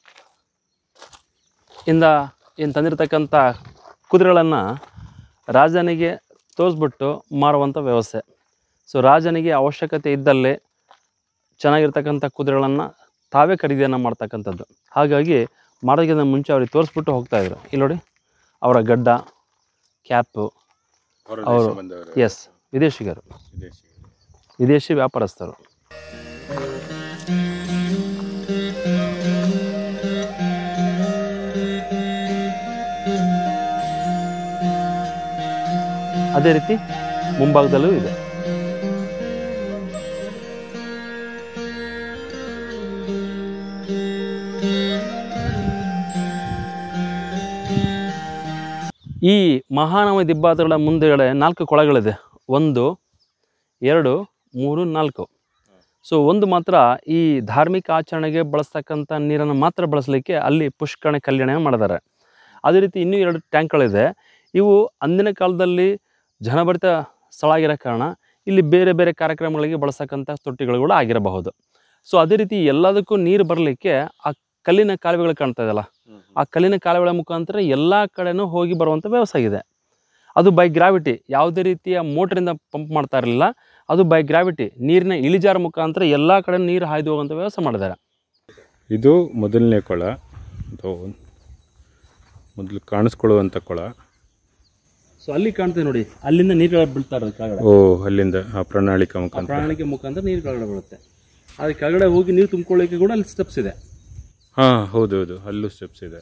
ಇಂದ ಏನು ತಂದಿರತಕ್ಕಂಥ ಕುದುರೆಗಳನ್ನು ರಾಜನಿಗೆ ತೋರಿಸ್ಬಿಟ್ಟು ಮಾರುವಂಥ ವ್ಯವಸ್ಥೆ ಸೊ ರಾಜನಿಗೆ ಅವಶ್ಯಕತೆ ಇದ್ದಲ್ಲೇ ಚೆನ್ನಾಗಿರ್ತಕ್ಕಂಥ ಕುದುರೆಗಳನ್ನು ತಾವೇ ಖರೀದಿಯನ್ನು ಮಾಡ್ತಕ್ಕಂಥದ್ದು ಹಾಗಾಗಿ ಮಾಡೋದಕ್ಕಿಂತ ಮುಂಚೆ ಅವ್ರಿಗೆ ತೋರಿಸ್ಬಿಟ್ಟು ಹೋಗ್ತಾಯಿದ್ರು ಇಲ್ಲಿ ನೋಡಿ ಅವರ ಗಡ್ಡ ಕ್ಯಾಪು ಹೊರ ಅವರು ದೇಶ ಬಂದವರು ಎಸ್ ವಿದೇಶಿಗರು ವಿದೇಶಿ ವಿದೇಶಿ ವ್ಯಾಪಾರಸ್ಥರು ಅದೇ ರೀತಿ ಮುಂಭಾಗದಲ್ಲೂ ಇದೆ ಈ ಮಹಾನವ ದಿಬ್ಬಾತಗಳ ಮುಂದೆಗಡೆ ನಾಲ್ಕು ಕೊಳಗಳಿದೆ ಒಂದು ಎರಡು ಮೂರು ನಾಲ್ಕು ಸೊ ಒಂದು ಮಾತ್ರ ಈ ಧಾರ್ಮಿಕ ಆಚರಣೆಗೆ ಬಳಸ್ತಕ್ಕಂಥ ನೀರನ್ನು ಮಾತ್ರ ಬಳಸಲಿಕ್ಕೆ ಅಲ್ಲಿ ಪುಷ್ಕರಣೆ ಕಲ್ಯಾಣ ಮಾಡಿದ್ದಾರೆ ಅದೇ ರೀತಿ ಇನ್ನೂ ಎರಡು ಟ್ಯಾಂಕ್ಗಳಿದೆ ಇವು ಅಂದಿನ ಕಾಲದಲ್ಲಿ ಜನಭರಿತ ಸ್ಥಳ ಆಗಿರೋ ಕಾರಣ ಇಲ್ಲಿ ಬೇರೆ ಬೇರೆ ಕಾರ್ಯಕ್ರಮಗಳಿಗೆ ಬಳಸ್ತಕ್ಕಂಥ ತೊಟ್ಟಿಗಳು ಕೂಡ ಆಗಿರಬಹುದು ಸೊ ಅದೇ ರೀತಿ ಎಲ್ಲದಕ್ಕೂ ನೀರು ಬರಲಿಕ್ಕೆ ಆ ಕಲ್ಲಿನ ಕಾಲುವೆಗಳು ಕಾಣ್ತಾ ಇದೆಯಲ್ಲ ಆ ಕಲ್ಲಿನ ಕಾಲುವೆಗಳ ಮುಖಾಂತರ ಎಲ್ಲ ಕಡೆನೂ ಹೋಗಿ ಬರುವಂಥ ವ್ಯವಸ್ಥೆ ಇದೆ ಅದು ಬೈ ಗ್ರಾವಿಟಿ ಯಾವುದೇ ರೀತಿಯ ಮೋಟ್ರಿಂದ ಪಂಪ್ ಮಾಡ್ತಾ ಇರಲಿಲ್ಲ ಅದು ಬೈ ಗ್ರಾವಿಟಿ ನೀರಿನ ಇಳಿಜಾರ ಮುಖಾಂತರ ಎಲ್ಲ ಕಡೆ ನೀರು ಹಾಯ್ದು ಹೋಗುವಂಥ ವ್ಯವಸ್ಥೆ ಮಾಡಿದ್ದಾರೆ ಇದು ಮೊದಲನೇ ಕೊಳ ಅದು ಮೊದಲು ಕಾಣಿಸ್ಕೊಳ್ಳುವಂಥ ಕೊಳ ಸೊ ಅಲ್ಲಿ ಕಾಣ್ತದೆ ನೋಡಿ ಅಲ್ಲಿಂದ ನೀರುಗಳು ಬೀಳ್ತಾ ಇರೋದು ಕೆಳಗಡೆ ಓ ಅಲ್ಲಿಂದ ಆ ಪ್ರಣಾಳಿಕಾ ಆ ಮುಖಾಂತರ ಪ್ರಾಣಿಗೆ ಮುಖಾಂತರ ನೀರು ಕೆಳಗಡೆ ಬೀಳುತ್ತೆ ಅದು ಕೆಳಗಡೆ ಹೋಗಿ ನೀರು ತುಂಬಿಕೊಳ್ಳಿಕ್ಕೆ ಕೂಡ ಅಲ್ಲಿ ಸ್ಟೆಪ್ಸ್ ಇದೆ ಹಾಂ ಹೌದು ಹೌದು ಅಲ್ಲೂ ಸ್ಟೆಪ್ಸ್ ಇದೆ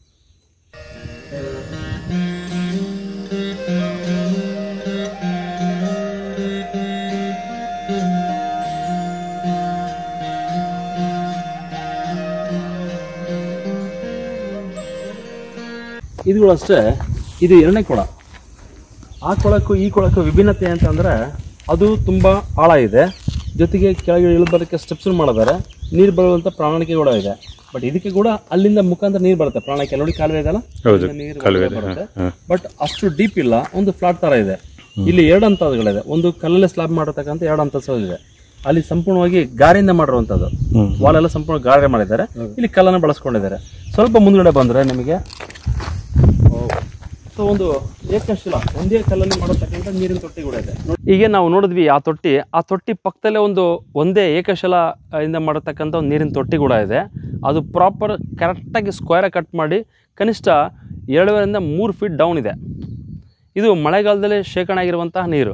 ಇದುಗಳು ಅಷ್ಟೇ ಇದು ಎರಡನೇ ಕೊಳ ಆ ಕೊಳಕ್ಕೂ ಈ ಕೊಳಕ್ಕೂ ವಿಭಿನ್ನತೆ ಅಂತಂದರೆ ಅದು ತುಂಬ ಆಳ ಇದೆ ಜೊತೆಗೆ ಕೆಳಗೆ ಇಳಿಬರೋಕ್ಕೆ ಸ್ಟೆಪ್ಸ್ ಮಾಡಿದ್ದಾರೆ ನೀರು ಬರುವಂಥ ಪ್ರಣಾಳಿಕೆ ಕೂಡ ಇದೆ ಬಟ್ ಇದಕ್ಕೆ ಕೂಡ ಅಲ್ಲಿಂದ ಮುಖಾಂತರ ನೀರು ಬರುತ್ತೆ ಪ್ರಣಾಳಿಕೆ ನೋಡಿ ಕಾಲುವೆ ಇದೆಲ್ಲ ಹೌದು ಅಲ್ಲಿಂದ ನೀರು ಕಾಲುವೆ ಇದೆ ಬರುತ್ತೆ ಹಾಂ ಹಾಂ ಬಟ್ ಅಷ್ಟು ಡೀಪ್ ಇಲ್ಲ ಒಂದು ಫ್ಲಾಟ್ ತರ ಇದೆ ಇಲ್ಲಿ ಎರಡು ಹಂತಗಳಿದೆ ಒಂದು ಕಲ್ಲಲ್ಲೇ ಸ್ಲಾಬ್ ಮಾಡಿರ್ತಕ್ಕಂಥ ಎರಡು ಹಂತ ಇದೆ ಅಲ್ಲಿ ಸಂಪೂರ್ಣವಾಗಿ ಗಾರೆಯಿಂದ ಮಾಡಿರುವಂಥದ್ದು ಹ್ಮ್. ವಾಲ್ ಎಲ್ಲ ಸಂಪೂರ್ಣ ಗಾರೆ ಮಾಡಿದ್ದಾರೆ ಇಲ್ಲಿ ಕಲ್ಲನ್ನು ಬಳಸ್ಕೊಂಡಿದ್ದಾರೆ ಸ್ವಲ್ಪ ಮುಂದ್ಗಡೆ ಬಂದ್ರೆ ನಿಮಗೆ ಸೊ ಒಂದು ಏಕಶಿಲ ಒಂದೇ ಕಲ್ಲಲ್ಲಿ ಮಾಡತಕ್ಕಂಥ ನೀರಿನ ತೊಟ್ಟಿ ಕೂಡ ಇದೆ ಈಗ ನಾವು ನೋಡಿದ್ವಿ ಆ ತೊಟ್ಟಿ ಆ ತೊಟ್ಟಿ ಪಕ್ಕದಲ್ಲೇ ಒಂದು ಒಂದೇ ಏಕಶಿಲ ಆ, ಇಂದ ಮಾಡತಕ್ಕಂಥ ಒಂದು ನೀರಿನ ತೊಟ್ಟಿ ಕೂಡ ಇದೆ ಅದು ಪ್ರಾಪರ್ ಕರೆಕ್ಟಾಗಿ ಸ್ಕ್ವೇರ್ ಕಟ್ ಮಾಡಿ ಕನಿಷ್ಠ ಎರಡೂವರೆಯಿಂದ ಮೂರು ಫೀಟ್ ಡೌನ್ ಇದೆ ಇದು ಮಳೆಗಾಲದಲ್ಲೇ ಶೇಖರಣೆ ಆಗಿರುವಂತಹ ನೀರು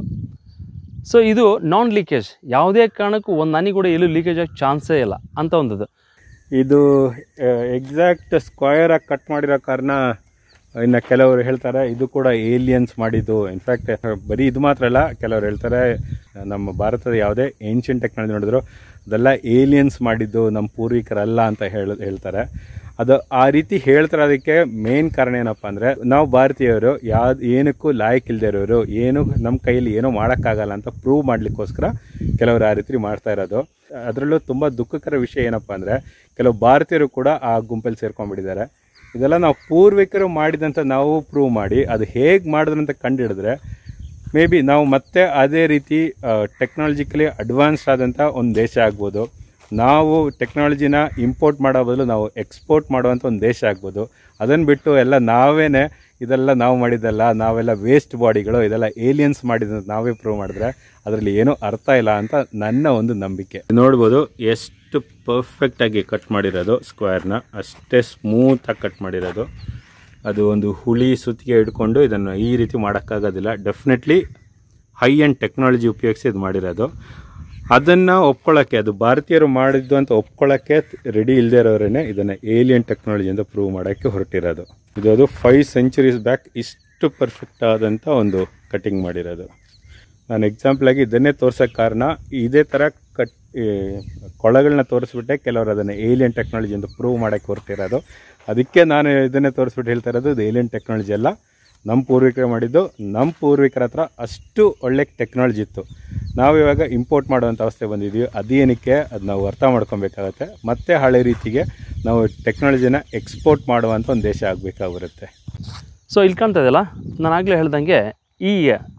ಸೊ ಇದು ನಾನ್ ಲೀಕೇಜ್ ಯಾವುದೇ ಕಾರಣಕ್ಕೂ ಒಂದು ಹನಿ ಕೂಡ ಎಲ್ಲೂ ಲೀಕೇಜ್ ಆಗಿ ಚಾನ್ಸೇ ಇಲ್ಲ ಅಂತ ಒಂದದು ಇದು ಎಕ್ಸಾಕ್ಟ್ ಸ್ಕ್ವಯರ್ ಆಗಿ ಕಟ್ ಮಾಡಿರೋ ಕಾರಣ ಇನ್ನು ಕೆಲವರು ಹೇಳ್ತಾರೆ ಇದು ಕೂಡ ಏಲಿಯನ್ಸ್ ಮಾಡಿದ್ದು ಇನ್ಫ್ಯಾಕ್ಟ್ ಬರೀ ಇದು ಮಾತ್ರ ಅಲ್ಲ ಕೆಲವರು ಹೇಳ್ತಾರೆ ನಮ್ಮ ಭಾರತದ ಯಾವುದೇ ಏನ್ಷಿಯನ್ ಟೆಕ್ನಾಲಜಿ ನೋಡಿದ್ರು ಅದೆಲ್ಲ ಏಲಿಯನ್ಸ್ ಮಾಡಿದ್ದು ನಮ್ಮ ಪೂರ್ವಿಕರಲ್ಲ ಅಂತ ಹೇಳ ಹೇಳ್ತಾರೆ ಅದು ಆ ರೀತಿ ಹೇಳ್ತಾರೆ ಅದಕ್ಕೆ ಮೇನ್ ಕಾರಣ ಏನಪ್ಪ ಅಂದರೆ ನಾವು ಭಾರತೀಯರು ಯಾವ್ದು ಏನಕ್ಕೂ ಲಾಯಕ್ ಇಲ್ಲದೆ ಇರೋರು ಏನು ನಮ್ಮ ಕೈಯಲ್ಲಿ ಏನೂ ಮಾಡೋಕ್ಕಾಗಲ್ಲ ಅಂತ ಪ್ರೂವ್ ಮಾಡಲಿಕ್ಕೋಸ್ಕರ ಕೆಲವರು ಆ ರೀತಿ ಮಾಡ್ತಾ ಇರೋದು ಅದರಲ್ಲೂ ತುಂಬ ದುಃಖಕರ ವಿಷಯ ಏನಪ್ಪ ಅಂದರೆ ಕೆಲವು ಭಾರತೀಯರು ಕೂಡ ಆ ಗುಂಪಲ್ಲಿ ಸೇರ್ಕೊಂಡ್ಬಿಟ್ಟಿದ್ದಾರೆ ಇದೆಲ್ಲ ನಾವು ಪೂರ್ವಿಕರು ಮಾಡಿದಂತ ನಾವು ಪ್ರೂವ್ ಮಾಡಿ ಅದು ಹೇಗೆ ಮಾಡಿದ್ರು ಅಂತ ಕಂಡುಹಿಡಿದ್ರೆ ಮೇ ಬಿ ನಾವು ಮತ್ತೆ ಅದೇ ರೀತಿ ಟೆಕ್ನಾಲಜಿಕಲಿ ಅಡ್ವಾನ್ಸ್ಡ್ ಆದಂಥ ಒಂದು ದೇಶ ಆಗ್ಬೋದು ನಾವು ಟೆಕ್ನಾಲಜಿನ ಇಂಪೋರ್ಟ್ ಮಾಡೋ ಬದಲು ನಾವು ಎಕ್ಸ್ಪೋರ್ಟ್ ಮಾಡುವಂಥ ಒಂದು ದೇಶ ಆಗ್ಬೋದು ಅದನ್ನು ಬಿಟ್ಟು ಎಲ್ಲ ನಾವೇನೆ ಇದೆಲ್ಲ ನಾವು ಮಾಡಿದ್ದಲ್ಲ ನಾವೆಲ್ಲ ವೇಸ್ಟ್ ಬಾಡಿಗಳು ಇದೆಲ್ಲ ಏಲಿಯನ್ಸ್ ಮಾಡಿದ ನಾವೇ ಪ್ರೂವ್ ಮಾಡಿದ್ರೆ ಅದರಲ್ಲಿ ಏನೂ ಅರ್ಥ ಇಲ್ಲ ಅಂತ ನನ್ನ ಒಂದು ನಂಬಿಕೆ ನೋಡ್ಬೋದು ಎಷ್ಟು ಪರ್ಫೆಕ್ಟಾಗಿ ಕಟ್ ಮಾಡಿರೋದು ಸ್ಕ್ವೇರ್ನ ಅಷ್ಟೇ ಸ್ಮೂತಾಗಿ ಕಟ್ ಮಾಡಿರೋದು ಅದು ಒಂದು ಹುಳಿ ಸುತ್ತಿಗೆ ಹಿಡ್ಕೊಂಡು ಇದನ್ನು ಈ ರೀತಿ ಮಾಡೋಕ್ಕಾಗೋದಿಲ್ಲ ಡೆಫಿನೆಟ್ಲಿ ಹೈ ಆ್ಯಂಡ್ ಟೆಕ್ನಾಲಜಿ ಉಪಯೋಗಿಸಿ ಇದು ಮಾಡಿರೋದು ಅದನ್ನು ಒಪ್ಕೊಳ್ಳೋಕ್ಕೆ ಅದು ಭಾರತೀಯರು ಮಾಡಿದ್ದು ಅಂತ ಒಪ್ಕೊಳ್ಳೋಕ್ಕೆ ರೆಡಿ ಇಲ್ಲದೆ ಇರೋರೇ ಇದನ್ನು ಏಲಿಯನ್ ಟೆಕ್ನಾಲಜಿ ಅಂತ ಪ್ರೂವ್ ಮಾಡೋಕ್ಕೆ ಹೊರಟಿರೋದು ಇದು ಅದು ಫೈವ್ ಸೆಂಚುರೀಸ್ ಬ್ಯಾಕ್ ಇಷ್ಟು ಪರ್ಫೆಕ್ಟ್ ಆದಂಥ ಒಂದು ಕಟಿಂಗ್ ಮಾಡಿರೋದು ನಾನು ಎಕ್ಸಾಂಪಲ್ ಆಗಿ ಇದನ್ನೇ ತೋರ್ಸೋಕ್ಕೆ ಕಾರಣ ಇದೇ ಥರ ಕಟ್ ಈ ಕೊಳಗಳನ್ನ ತೋರಿಸ್ಬಿಟ್ಟೆ ಕೆಲವರು ಅದನ್ನು ಏಲಿಯನ್ ಟೆಕ್ನಾಲಜಿ ಅಂತ ಪ್ರೂವ್ ಮಾಡೋಕ್ಕೆ ಹೊರಟಿರೋದು ಅದಕ್ಕೆ ನಾನು ಇದನ್ನೇ ತೋರಿಸ್ಬಿಟ್ಟು ಹೇಳ್ತಾ ಇರೋದು ಇದು ಏಲಿಯನ್ ಟೆಕ್ನಾಲಜಿ ಅಲ್ಲ ನಮ್ಮ ಪೂರ್ವಿಕರು ಮಾಡಿದ್ದು ನಮ್ಮ ಪೂರ್ವಿಕರ ಹತ್ರ ಅಷ್ಟು ಒಳ್ಳೆ ಟೆಕ್ನಾಲಜಿ ಇತ್ತು ನಾವು ಇವಾಗ ಇಂಪೋರ್ಟ್ ಮಾಡುವಂಥ ಅವಸ್ಥೆ ಬಂದಿದ್ದೀವಿ ಅದೇನಕ್ಕೆ ಅದು ನಾವು ಅರ್ಥ ಮಾಡ್ಕೊಬೇಕಾಗತ್ತೆ ಮತ್ತೆ ಹಳೆ ರೀತಿಗೆ ನಾವು ಟೆಕ್ನಾಲಜಿನ ಎಕ್ಸ್ಪೋರ್ಟ್ ಮಾಡುವಂಥ ಒಂದು ದೇಶ ಆಗಬೇಕಾಗಿರುತ್ತೆ ಸೊ ಇಲ್ಲಿ ಕಾಣ್ತಾ ಇದೆಯಲ್ಲ ನಾನು ಆಗಲೇ ಹೇಳ್ದಂಗೆ ಈ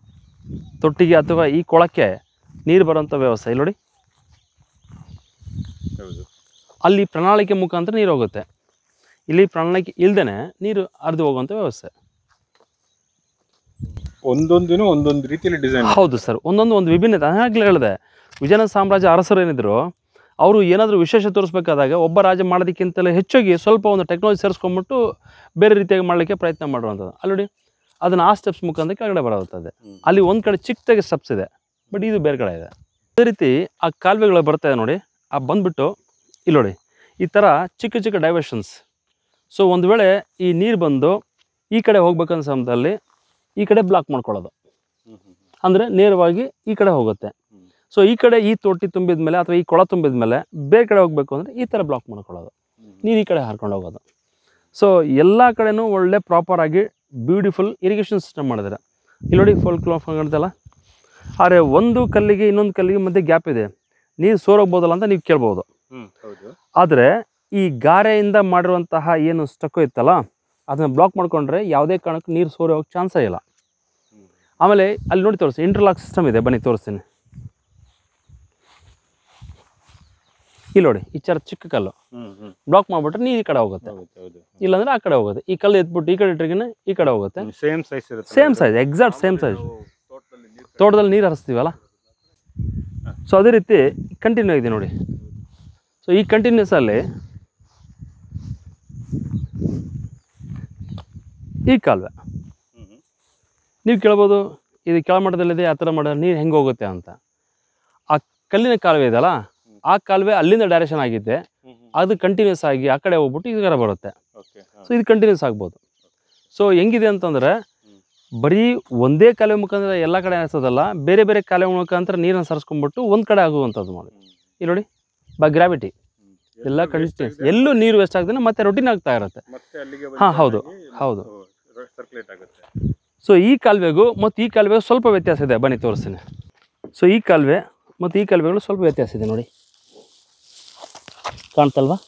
ತೊಟ್ಟಿಗೆ ಅಥವಾ ಈ ಕೊಳಕ್ಕೆ ನೀರು ಬರೋಂಥ ವ್ಯವಸ್ಥೆ ಇಲ್ಲಿ ನೋಡಿ ಹೌದು ಅಲ್ಲಿ ಪ್ರಣಾಳಿಕೆ ಮುಖಾಂತರ ನೀರು ಹೋಗುತ್ತೆ ಇಲ್ಲಿ ಪ್ರಣಾಳಿಕೆ ಇಲ್ದೇ ನೀರು ಹರಿದು ಹೋಗುವಂಥ ವ್ಯವಸ್ಥೆ ಒಂದೊಂದಿನೂ ಒಂದೊಂದು ರೀತಿಯಲ್ಲಿ ಡಿಸೈನ್ ಹೌದು ಸರ್ ಒಂದೊಂದು ಒಂದು ವಿಭಿನ್ನತೆ ನಾನು ಆಗಲೇ ಹೇಳಿದೆ ವಿಜಯನಗರ ಸಾಮ್ರಾಜ್ಯ ಅರಸರು ಏನಿದ್ರು ಅವರು ಏನಾದರೂ ವಿಶೇಷ ತೋರಿಸ್ಬೇಕಾದಾಗ ಒಬ್ಬ ರಾಜ ಮಾಡೋದಕ್ಕಿಂತಲೇ ಹೆಚ್ಚಾಗಿ ಸ್ವಲ್ಪ ಒಂದು ಟೆಕ್ನಾಲಜಿ ಸೇರಿಸ್ಕೊಂಡ್ಬಿಟ್ಟು ಬೇರೆ ರೀತಿಯಾಗಿ ಮಾಡಲಿಕ್ಕೆ ಪ್ರಯತ್ನ ಮಾಡುವಂಥದ್ದು ಅಲ್ಲಿ ನೋಡಿ ಅದನ್ನು ಆ ಸ್ಟೆಪ್ಸ್ ಮುಖಾಂತರ ಕೆಳಗಡೆ ಬರುತ್ತದೆ ಅಲ್ಲಿ ಒಂದು ಕಡೆ ಚಿಕ್ಕದಾಗಿ ಸ್ಟೆಪ್ಸ್ ಇದೆ ಬಟ್ ಇದು ಬೇರೆ ಕಡೆ ಇದೆ ಅದೇ ರೀತಿ ಆ ಕಾಲುವೆಗಳು ಬರ್ತಾ ಇದೆ ನೋಡಿ ಆ ಬಂದ್ಬಿಟ್ಟು ಇಲ್ಲಿ ನೋಡಿ ಈ ಥರ ಚಿಕ್ಕ ಚಿಕ್ಕ ಡೈವರ್ಷನ್ಸ್ ಸೊ ಒಂದು ವೇಳೆ ಈ ನೀರು ಬಂದು ಈ ಕಡೆ ಹೋಗ್ಬೇಕನ್ನೋ ಸಮಯದಲ್ಲಿ ಈ ಕಡೆ ಬ್ಲಾಕ್ ಮಾಡ್ಕೊಳ್ಳೋದು ಅಂದರೆ ನೇರವಾಗಿ ಈ ಕಡೆ ಹೋಗುತ್ತೆ ಹ್ಮ್. ಸೊ ಈ ಕಡೆ ಈ ತೊಟ್ಟಿ ತುಂಬಿದ ಮೇಲೆ ಅಥವಾ ಈ ಕೊಳ ತುಂಬಿದ ಮೇಲೆ ಬೇರೆ ಕಡೆ ಹೋಗಬೇಕು ಅಂದರೆ ಈ ಥರ ಬ್ಲಾಕ್ ಮಾಡ್ಕೊಳ್ಳೋದು ನೀರು ಈ ಕಡೆ ಹರ್ಕೊಂಡು ಹೋಗೋದು ಸೊ ಎಲ್ಲ ಕಡೆನೂ ಒಳ್ಳೆ ಪ್ರಾಪರಾಗಿ ಬ್ಯೂಟಿಫುಲ್ ಇರಿಗೇಷನ್ ಸಿಸ್ಟಮ್ ಮಾಡಿದ್ದಾರೆ ಇಲ್ಲಿ ನೋಡಿ ಫುಲ್ ಕ್ಲಾಫ್ ಕಾಣ್ತಲ್ಲ ಆದರೆ ಒಂದು ಕಲ್ಲಿಗೆ ಇನ್ನೊಂದು ಕಲ್ಲಿಗೆ ಮಧ್ಯೆ ಗ್ಯಾಪ್ ಇದೆ ನೀರು ಸೋರೋಗ್ಬೋದಲ್ಲ ಅಂತ ನೀವು ಕೇಳ್ಬೋದು ಹ್ಮ್ ಹೌದು ಆದರೆ ಈ ಗಾರೆಯಿಂದ ಮಾಡಿರುವಂತಹ ಏನು ಸ್ಟಕ್ಕು ಇತ್ತಲ್ಲ ಅದನ್ನ ಬ್ಲಾಕ್ ಮಾಡ್ಕೊಂಡ್ರೆ ಯಾವುದೇ ಕಾರಣಕ್ಕೂ ನೀರು ಸೋರಿ ಹೋಗೋ ಚಾನ್ಸೇ ಇಲ್ಲ ಆಮೇಲೆ ಅಲ್ಲಿ ನೋಡಿ ತೋರಿಸಿ ಇಂಟರ್ಲಾಕ್ ಸಿಸ್ಟಮ್ ಇದೆ ಬನ್ನಿ ತೋರಿಸ್ತೀನಿ ಇಲ್ಲಿ ನೋಡಿ ಈ ಚರ ಚಿಕ್ಕ ಕಲ್ಲು ಹ್ಮ್ ಹ್ಮ್ ಬ್ಲಾಕ್ ಮಾಡಿಬಿಟ್ರೆ ನೀರು ಈ ಕಡೆ ಹೋಗುತ್ತೆ ಹೌದು ಹೌದು ಇಲ್ಲಾಂದ್ರೆ ಆ ಕಡೆ ಹೋಗುತ್ತೆ ಈ ಕಲ್ಲು ಎತ್ಬಿಟ್ಟು ಈ ಕಡೆ ಇಟ್ರಿಗಿನ ಈ ಕಡೆ ಹೋಗುತ್ತೆ ಸೇಮ್ ಸೈಜ್ ಇರುತ್ತೆ same size exact same size ತೋಟದಲ್ಲಿ ನೀರು ಹರಿಸ್ತೀವಲ್ಲ ಸೊ ಅದೇ ರೀತಿ ಕಂಟಿನ್ಯೂ ಇದೆ ನೋಡಿ ಸೊ ಈ ಕಂಟಿನ್ಯೂಸ್ ಅಲ್ಲಿ ಈ ಕಾಲುವೆ ನೀವು ಕೇಳ್ಬೋದು ಇದು ಕೆಳಮಟ್ಟದಲ್ಲಿದೆ ಆ ಥರ ಮಾಡೋ ನೀರು ಹೆಂಗೆ ಹೋಗುತ್ತೆ ಅಂತ ಆ ಕಲ್ಲಿನ ಕಾಲುವೆ ಇದೆಯಲ್ಲ ಆ ಕಾಲುವೆ ಅಲ್ಲಿಂದ ಡೈರೆಕ್ಷನ್ ಆಗಿದ್ದೆ ಅದು ಕಂಟಿನ್ಯೂಸ್ ಆಗಿ ಆ ಕಡೆ ಹೋಗ್ಬಿಟ್ಟು ಈ ಕಡೆ ಬರುತ್ತೆ ಓಕೆ ಸೊ ಇದು ಕಂಟಿನ್ಯೂಸ್ ಆಗ್ಬೋದು ಸೊ ಹೆಂಗಿದೆ ಅಂತಂದರೆ ಬರೀ ಒಂದೇ ಕಾಲುವೆ ಮುಖಾಂತರ ಎಲ್ಲ ಕಡೆ ಅನಿಸೋದಲ್ಲ ಬೇರೆ ಬೇರೆ ಕಾಲುವೆ ಮುಖಾಂತರ ನೀರನ್ನು ಸರಿಸ್ಕೊಂಡ್ಬಿಟ್ಟು ಒಂದು ಕಡೆ ಆಗುವಂಥದ್ದು ಮಾಡಿ ಇಲ್ಲಿ ನೋಡಿ ಬೈ ಗ್ರಾವಿಟಿ ಎಲ್ಲ ಕಂಟಿನ್ಯೂಸ್ ಎಲ್ಲೂ ನೀರು ವೇಸ್ಟ್ ಆಗ್ದೇ ಮತ್ತೆ ರೊಟೀನ್ ಆಗ್ತಾ ಇರುತ್ತೆ ಮತ್ತೆ ಅಲ್ಲಿಗೆ ಹಾ, ಹೌದು, ಹೌದು. ಸರ್ಕ್ಯುಲೇಟ್ ಆಗುತ್ತೆ ಸೊ ಈ ಕಾಲುವೆಗೂ ಮತ್ತು ಈ ಕಾಲುವೆಗೂ ಸ್ವಲ್ಪ ವ್ಯತ್ಯಾಸ ಇದೆ ಬನ್ನಿ ತೋರಿಸ್ತೀನಿ ಸೊ ಈ ಕಾಲುವೆ ಮತ್ತು ಈ ಕಾಲುವೆಗಳು ಸ್ವಲ್ಪ ವ್ಯತ್ಯಾಸ ಇದೆ ನೋಡಿ ಕಾಣ್ತಲ್ವಾ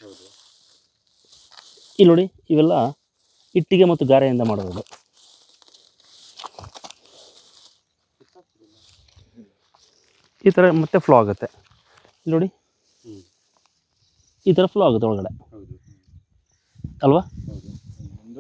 ಇಲ್ಲಿ ನೋಡಿ ಇವೆಲ್ಲ ಇಟ್ಟಿಗೆ ಮತ್ತು ಗಾರೆಯಿಂದ ಮಾಡೋದು ಈ ಥರ ಮತ್ತೆ ಫ್ಲೋ ಆಗುತ್ತೆ ಇಲ್ಲಿ ನೋಡಿ ಈ ಥರ ಫ್ಲೋ ಆಗುತ್ತೆ ಒಳಗಡೆ ಹೌದು ಅಲ್ವಾ ಹೌದು ಒಂದು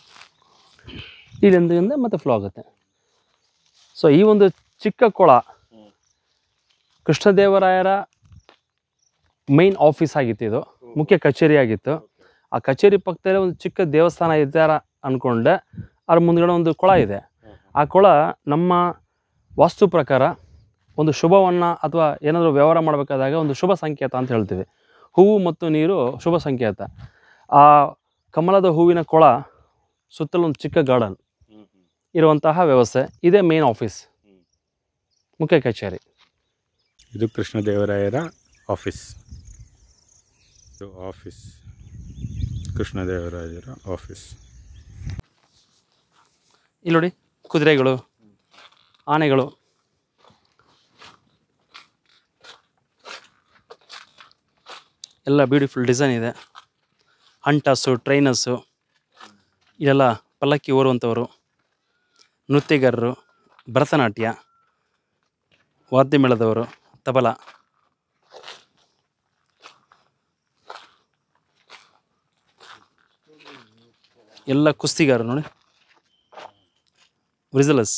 ಇಲ್ಲಿಂದ ಮತ್ತೆ ಫ್ಲೋ ಆಗುತ್ತೆ ಸೊ ಈ ಒಂದು ಚಿಕ್ಕ ಕೊಳ ಹ್ಮ್. ಕೃಷ್ಣದೇವರಾಯರ ಮೈನ್ ಆಫೀಸ್ ಆಗಿತ್ತು ಇದು ಮುಖ್ಯ ಕಚೇರಿ ಆಗಿತ್ತು ಆ ಕಚೇರಿ ಪಕ್ಕದಲ್ಲೇ ಒಂದು ಚಿಕ್ಕ ದೇವಸ್ಥಾನ ಇದ್ದಾರ ಅಂದ್ಕೊಂಡೆ ಅದ್ರ ಮುಂದ್ಗಡೆ ಒಂದು ಕೊಳ ಇದೆ ಆ ಕೊಳ ನಮ್ಮ ವಾಸ್ತು ಪ್ರಕಾರ ಒಂದು ಶುಭವನ್ನು ಅಥವಾ ಏನಾದರೂ ವ್ಯವಹಾರ ಮಾಡಬೇಕಾದಾಗ ಒಂದು ಶುಭ ಸಂಕೇತ ಅಂತ ಹೇಳ್ತೀವಿ ಹೂವು ಮತ್ತು ನೀರು ಶುಭ ಸಂಕೇತ ಆ ಕಮಲದ ಹೂವಿನ ಕೊಳ ಸುತ್ತಲೂ ಒಂದು ಚಿಕ್ಕ ಗಾರ್ಡನ್ ಹ್ಮ್ ಹ್ಮ್ ಇರುವಂತಹ ವ್ಯವಸ್ಥೆ ಇದೇ ಮೇನ್ ಆಫೀಸ್ ಮುಖ್ಯ ಕಚೇರಿ ಇದು ಕೃಷ್ಣದೇವರಾಯರ ಆಫೀಸ್ ಇದು ಆಫೀಸ್ ಕೃಷ್ಣದೇವರಾಯರ ಆಫೀಸ್ ಇಲ್ಲಿ ನೋಡಿ ಕುದುರೆಗಳು ಆನೆಗಳು ಎಲ್ಲ ಬ್ಯೂಟಿಫುಲ್ ಡಿಸೈನ್ ಇದೆ ಹಂಟರ್ಸು ಟ್ರೈನರ್ಸು ಇದೆಲ್ಲ ಪಲ್ಲಕ್ಕಿ ಓರುವಂಥವರು ನೃತ್ಯಗಾರರು ಭರತನಾಟ್ಯ ವಾದ್ಯ ಮೇಳದವರು ತಬಲ ಎಲ್ಲ ಕುಸ್ತಿಗಾರರು ನೋಡಿ ವಿಸಲಸ್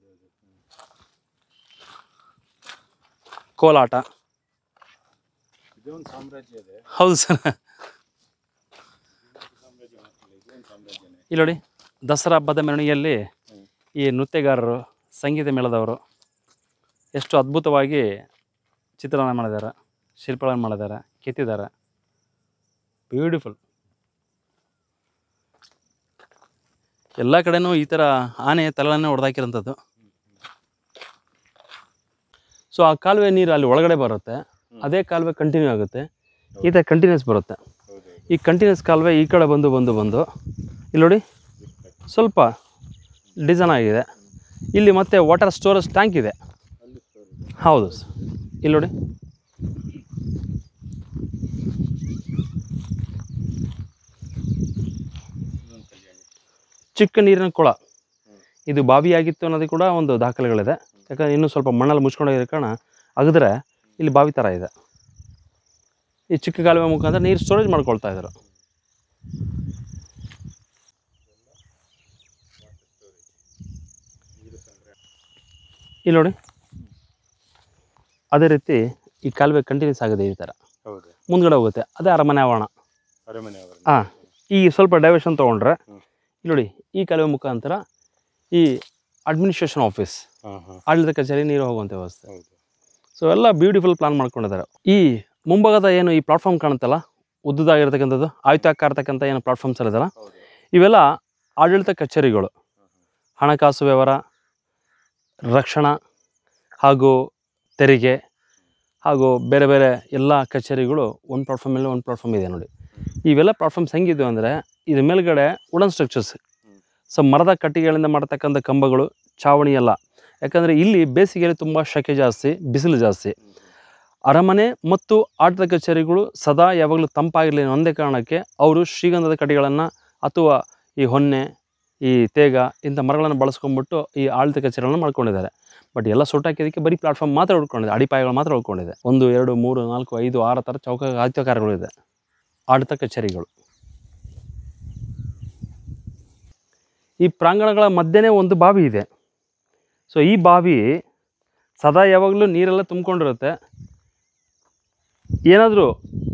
ಕೋಲಾಟ ಇದೊಂದು ಸಾಮ್ರಾಜ್ಯ ಇದೆ ಹೌದು ಸರ್ ಇಲ್ಲಿ ನೋಡಿ ದಸರಾ ಹಬ್ಬದ ಮೆರವಣಿಗೆಯಲ್ಲಿ ಈ ನೃತ್ಯಗಾರರು ಸಂಗೀತ ಮೇಳದವರು ಎಷ್ಟು ಅದ್ಭುತವಾಗಿ ಚಿತ್ರಣ ಮಾಡಿದ್ದಾರೆ ಶಿಲ್ಪಗಳನ್ನು ಮಾಡಿದ್ದಾರೆ ಕೆತ್ತಿದ್ದಾರೆ ಬ್ಯೂಟಿಫುಲ್ ಎಲ್ಲ ಕಡೆನೂ ಈ ಥರ ಆನೆ ತಲೆನೇ ಹೊಡೆದಾಕಿರೋಂಥದ್ದು ಸೊ ಆ ಕಾಲುವೆ ನೀರು ಅಲ್ಲಿ ಒಳಗಡೆ ಬರುತ್ತೆ ಅದೇ ಕಾಲುವೆ ಕಂಟಿನ್ಯೂ ಆಗುತ್ತೆ ಈ ಥರ ಕಂಟಿನ್ಯೂಸ್ ಬರುತ್ತೆ ಹೌದು ಈ ಕಂಟಿನ್ಯೂಸ್ ಕಾಲುವೆ ಈ ಕಡೆ ಬಂದು ಬಂದು ಬಂದು ಇಲ್ಲಿ ನೋಡಿ ಸ್ವಲ್ಪ ಡಿಸೈನ್ ಆಗಿದೆ ಇಲ್ಲಿ ಮತ್ತೆ ವಾಟರ್ ಸ್ಟೋರೇಜ್ ಟ್ಯಾಂಕ್ ಇದೆ ಅಲ್ಲಿ ಸ್ಟೋರ್ ಇದೆ ಹೌದು ಸರ್ ಇಲ್ಲಿ ನೋಡಿ ಇದೊಂದು ಕಲ್ಯಾಣಿ ಚಿಕ್ಕ ನೀರಿನ ಕೊಳ ಇದು ಬಾವಿಯಾಗಿತ್ತು ಅನ್ನೋದು ಕೂಡ ಒಂದು ದಾಖಲೆಗಳಿದೆ ಯಾಕಂದ್ರೆ ಇನ್ನೂ ಸ್ವಲ್ಪ ಮಣ್ಣಲ್ಲಿ ಮುಚ್ಕೊಂಡೋಗಿರೋ ಕಾರಣ ಅಗದ್ರೆ ಇಲ್ಲಿ ಬಾವಿ ಥರ ಇದೆ ಈ ಚಿಕ್ಕ ಕಾಲುವೆ ಮುಖಾಂತರ ನೀರು ಸ್ಟೋರೇಜ್ ಮಾಡ್ಕೊಳ್ತಾ ಇದ್ರು ಇಲ್ಲಿ ನೋಡಿ ಅದೇ ರೀತಿ ಈ ಕಾಲುವೆ ಕಂಟಿನ್ಯೂಸ್ ಆಗಿದೆ ಈ ಥರ ಹೌದು ಮುಂದ್ಗಡೆ ಹೋಗುತ್ತೆ ಅದೇ ಅರಮನೆ ಆವರಣ ಅರಮನೆ ಅವರ ಹಾಂ ಈ ಸ್ವಲ್ಪ ಡೈವರ್ಷನ್ ತೊಗೊಂಡ್ರೆ ಹ್ಮ್. ಇಲ್ಲಿ ನೋಡಿ ಈ ಕಾಲುವೆ ಮುಖಾಂತರ ಈ ಅಡ್ಮಿನಿಸ್ಟ್ರೇಷನ್ ಆಫೀಸ್ ಹಾಂ ಹಾಂ ಆಡಳಿತ ಕಚೇರಿ ನೀರು ಹೋಗುವಂಥ ವ್ಯವಸ್ಥೆ ಹೌದು ಸೊ ಎಲ್ಲ ಬ್ಯೂಟಿಫುಲ್ ಪ್ಲಾನ್ ಮಾಡ್ಕೊಂಡಿದ್ದಾರೆ ಈ ಮುಂಭಾಗದ ಏನು ಈ ಪ್ಲಾಟ್ಫಾರ್ಮ್ ಕಾಣುತ್ತಲ್ಲ ಉದ್ದದಾಗಿರ್ತಕ್ಕಂಥದ್ದು ಆಯುತಾಕಾರ ಇರ್ತಕ್ಕಂಥ ಏನು ಪ್ಲಾಟ್ಫಾರ್ಮ್ಸ್ ಎಲ್ಲ ಇದೆಯಲ್ಲ ಹೌದು ಇವೆಲ್ಲ ಆಡಳಿತ ಕಚೇರಿಗಳು ಹಣಕಾಸು ವ್ಯವಹಾರ ರಕ್ಷಣಾ ಹಾಗೂ ತೆರಿಗೆ ಹಾಗೂ ಬೇರೆ ಬೇರೆ ಎಲ್ಲ ಕಚೇರಿಗಳು ಒಂದು ಪ್ಲಾಟ್ಫಾರ್ಮ್ ಮೇಲೆ ಒಂದು ಪ್ಲಾಟ್ಫಾರ್ಮ್ ಇದೆ ನೋಡಿ ಇವೆಲ್ಲ ಪ್ಲಾಟ್ಫಾರ್ಮ್ಸ್ ಹೆಂಗಿದ್ವು ಅಂದರೆ ಇದ್ರ ಮೇಲ್ಗಡೆ ವುಡನ್ ಸ್ಟ್ರಕ್ಚರ್ಸ್ ಸೊ ಮರದ ಕಟ್ಟಿಗೆಗಳಿಂದ ಮಾಡತಕ್ಕಂಥ ಕಂಬಗಳು ಚಾವಣಿ ಎಲ್ಲ ಯಾಕಂದರೆ ಇಲ್ಲಿ ಬೇಸಿಗೆಯಲ್ಲಿ ತುಂಬ ಶೆಕೆ ಜಾಸ್ತಿ ಬಿಸಿಲು ಜಾಸ್ತಿ ಅರಮನೆ ಮತ್ತು ಆಟದ ಕಚೇರಿಗಳು ಸದಾ ಯಾವಾಗಲೂ ತಂಪಾಗಿರಲಿ ಅನ್ನೋ ಒಂದೇ ಕಾರಣಕ್ಕೆ ಅವರು ಶ್ರೀಗಂಧದ ಕಡ್ಡಿಗಳನ್ನು ಅಥವಾ ಈ ಹೊನ್ನೆ ಈ ತೇಗ ಇಂಥ ಮರಗಳನ್ನು ಬಳಸ್ಕೊಂಡ್ಬಿಟ್ಟು ಈ ಆಳ್ತ ಕಚೇರಿಗಳನ್ನು ಮಾಡ್ಕೊಂಡಿದ್ದಾರೆ ಬಟ್ ಎಲ್ಲ ಸುಟ್ಟಾಕಿದ್ದಕ್ಕೆ ಬರೀ ಪ್ಲಾಟ್ಫಾರ್ಮ್ ಮಾತ್ರ ಉಳ್ಕೊಂಡಿದೆ ಅಡಿಪಾಯಗಳು ಮಾತ್ರ ಉಳ್ಕೊಂಡಿದೆ ಒಂದು ಎರಡು ಮೂರು ನಾಲ್ಕು ಐದು ಆರು ಥರ ಚೌಕ ಆದ್ಯಕಾರಗಳು ಇದೆ ಆಡಳಿತ ಕಚೇರಿಗಳು ಈ ಪ್ರಾಂಗಣಗಳ ಮಧ್ಯೆನೇ ಒಂದು ಬಾವಿ ಇದೆ ಸೊ ಈ ಬಾವಿ ಸದಾ ಯಾವಾಗಲೂ ನೀರೆಲ್ಲ ತುಂಬಿಕೊಂಡಿರುತ್ತೆ ಏನಾದರೂ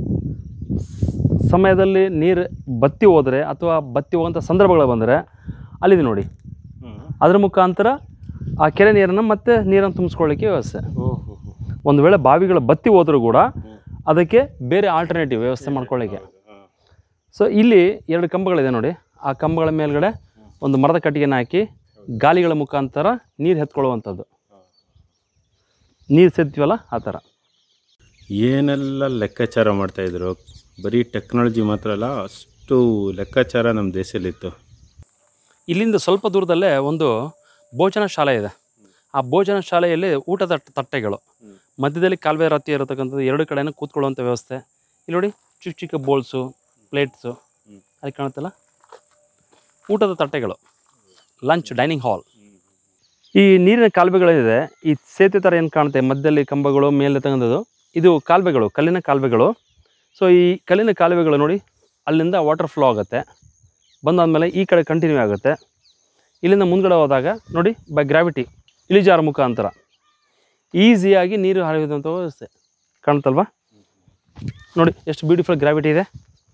ಸಮಯದಲ್ಲಿ ನೀರು ಬತ್ತಿ ಹೋದರೆ ಅಥವಾ ಬತ್ತಿ ಹೋಗೋಂಥ ಸಂದರ್ಭಗಳು ಬಂದರೆ ಅಲ್ಲಿದೆ ನೋಡಿ ಅದ್ರ ಮುಖಾಂತರ ಆ ಕೆರೆ ನೀರನ್ನು ಮತ್ತೆ ನೀರನ್ನು ತುಂಬಿಸ್ಕೊಳ್ಳಿಕ್ಕೆ ವ್ಯವಸ್ಥೆ ಒಂದು ವೇಳೆ ಬಾವಿಗಳು ಬತ್ತಿ ಹೋದರೂ ಕೂಡ ಅದಕ್ಕೆ ಬೇರೆ ಆಲ್ಟರ್ನೇಟಿವ್ ವ್ಯವಸ್ಥೆ ಮಾಡ್ಕೊಳ್ಳಿಕ್ಕೆ ಸೊ ಇಲ್ಲಿ ಎರಡು ಕಂಬಗಳಿದೆ ನೋಡಿ ಆ ಕಂಬಗಳ ಮೇಲ್ಗಡೆ ಒಂದು ಮರದ ಕಟ್ಟಿಗೆನ ಹಾಕಿ ಗಾಲಿಗಳ ಮುಖಾಂತರ ನೀರು ಎತ್ಕೊಳ್ಳುವಂಥದ್ದು ನೀರು ಸೇದ್ತೀವಲ್ಲ ಆ ಥರ ಏನೆಲ್ಲ ಲೆಕ್ಕಾಚಾರ ಮಾಡ್ತಾಯಿದ್ರು ಬರೀ ಟೆಕ್ನಾಲಜಿ ಮಾತ್ರ ಅಲ್ಲ ಅಷ್ಟು ಲೆಕ್ಕಾಚಾರ ನಮ್ಮ ದೇಶದಲ್ಲಿತ್ತು ಇಲ್ಲಿಂದ ಸ್ವಲ್ಪ ದೂರದಲ್ಲೇ ಒಂದು ಭೋಜನ ಶಾಲೆ ಇದೆ ಆ ಭೋಜನ ಶಾಲೆಯಲ್ಲಿ ಊಟದ ತಟ್ಟೆಗಳು ಮಧ್ಯದಲ್ಲಿ ಕಾಲುವೆ ರತ್ತಿ ಇರತಕ್ಕಂಥದ್ದು ಎರಡು ಕಡೆನೂ ಕೂತ್ಕೊಳ್ಳುವಂಥ ವ್ಯವಸ್ಥೆ ಇಲ್ಲಿ ನೋಡಿ ಚಿಕ್ಕ ಚಿಕ್ಕ ಬೋಲ್ಸು ಪ್ಲೇಟ್ಸು ಅಲ್ಲಿ ಕಾಣುತ್ತಲ್ಲ ಊಟದ ತಟ್ಟೆಗಳು ಲಂಚ್ ಡೈನಿಂಗ್ ಹಾಲ್ ಈ ನೀರಿನ ಕಾಲುವೆಗಳಿದೆ ಈ ಸೇತುವೆ ಥರ ಏನು ಕಾಣುತ್ತೆ ಮಧ್ಯದಲ್ಲಿ ಕಂಬಗಳು ಮೇಲೆ ತಗೊಂಡದು ಇದು ಕಾಲುವೆಗಳು ಕಲ್ಲಿನ ಕಾಲುವೆಗಳು ಸೊ ಈ ಕಲ್ಲಿನ ಕಾಲುವೆಗಳು ನೋಡಿ ಅಲ್ಲಿಂದ ವಾಟರ್ ಫ್ಲೋ ಆಗುತ್ತೆ ಬಂದಾದಮೇಲೆ ಈ ಕಡೆ ಕಂಟಿನ್ಯೂ ಆಗುತ್ತೆ ಇಲ್ಲಿಂದ ಮುಂದ್ಗಡೆ ಹೋದಾಗ ನೋಡಿ ಬೈ ಗ್ರಾವಿಟಿ ಇಳಿಜಾರ ಮುಖಾಂತರ ಈಸಿಯಾಗಿ ನೀರು ಹರಿಯುವಂಥ ವ್ಯವಸ್ಥೆ ಕಾಣುತ್ತಲ್ವಾ ನೋಡಿ ಎಷ್ಟು ಬ್ಯೂಟಿಫುಲ್ ಗ್ರಾವಿಟಿ ಇದೆ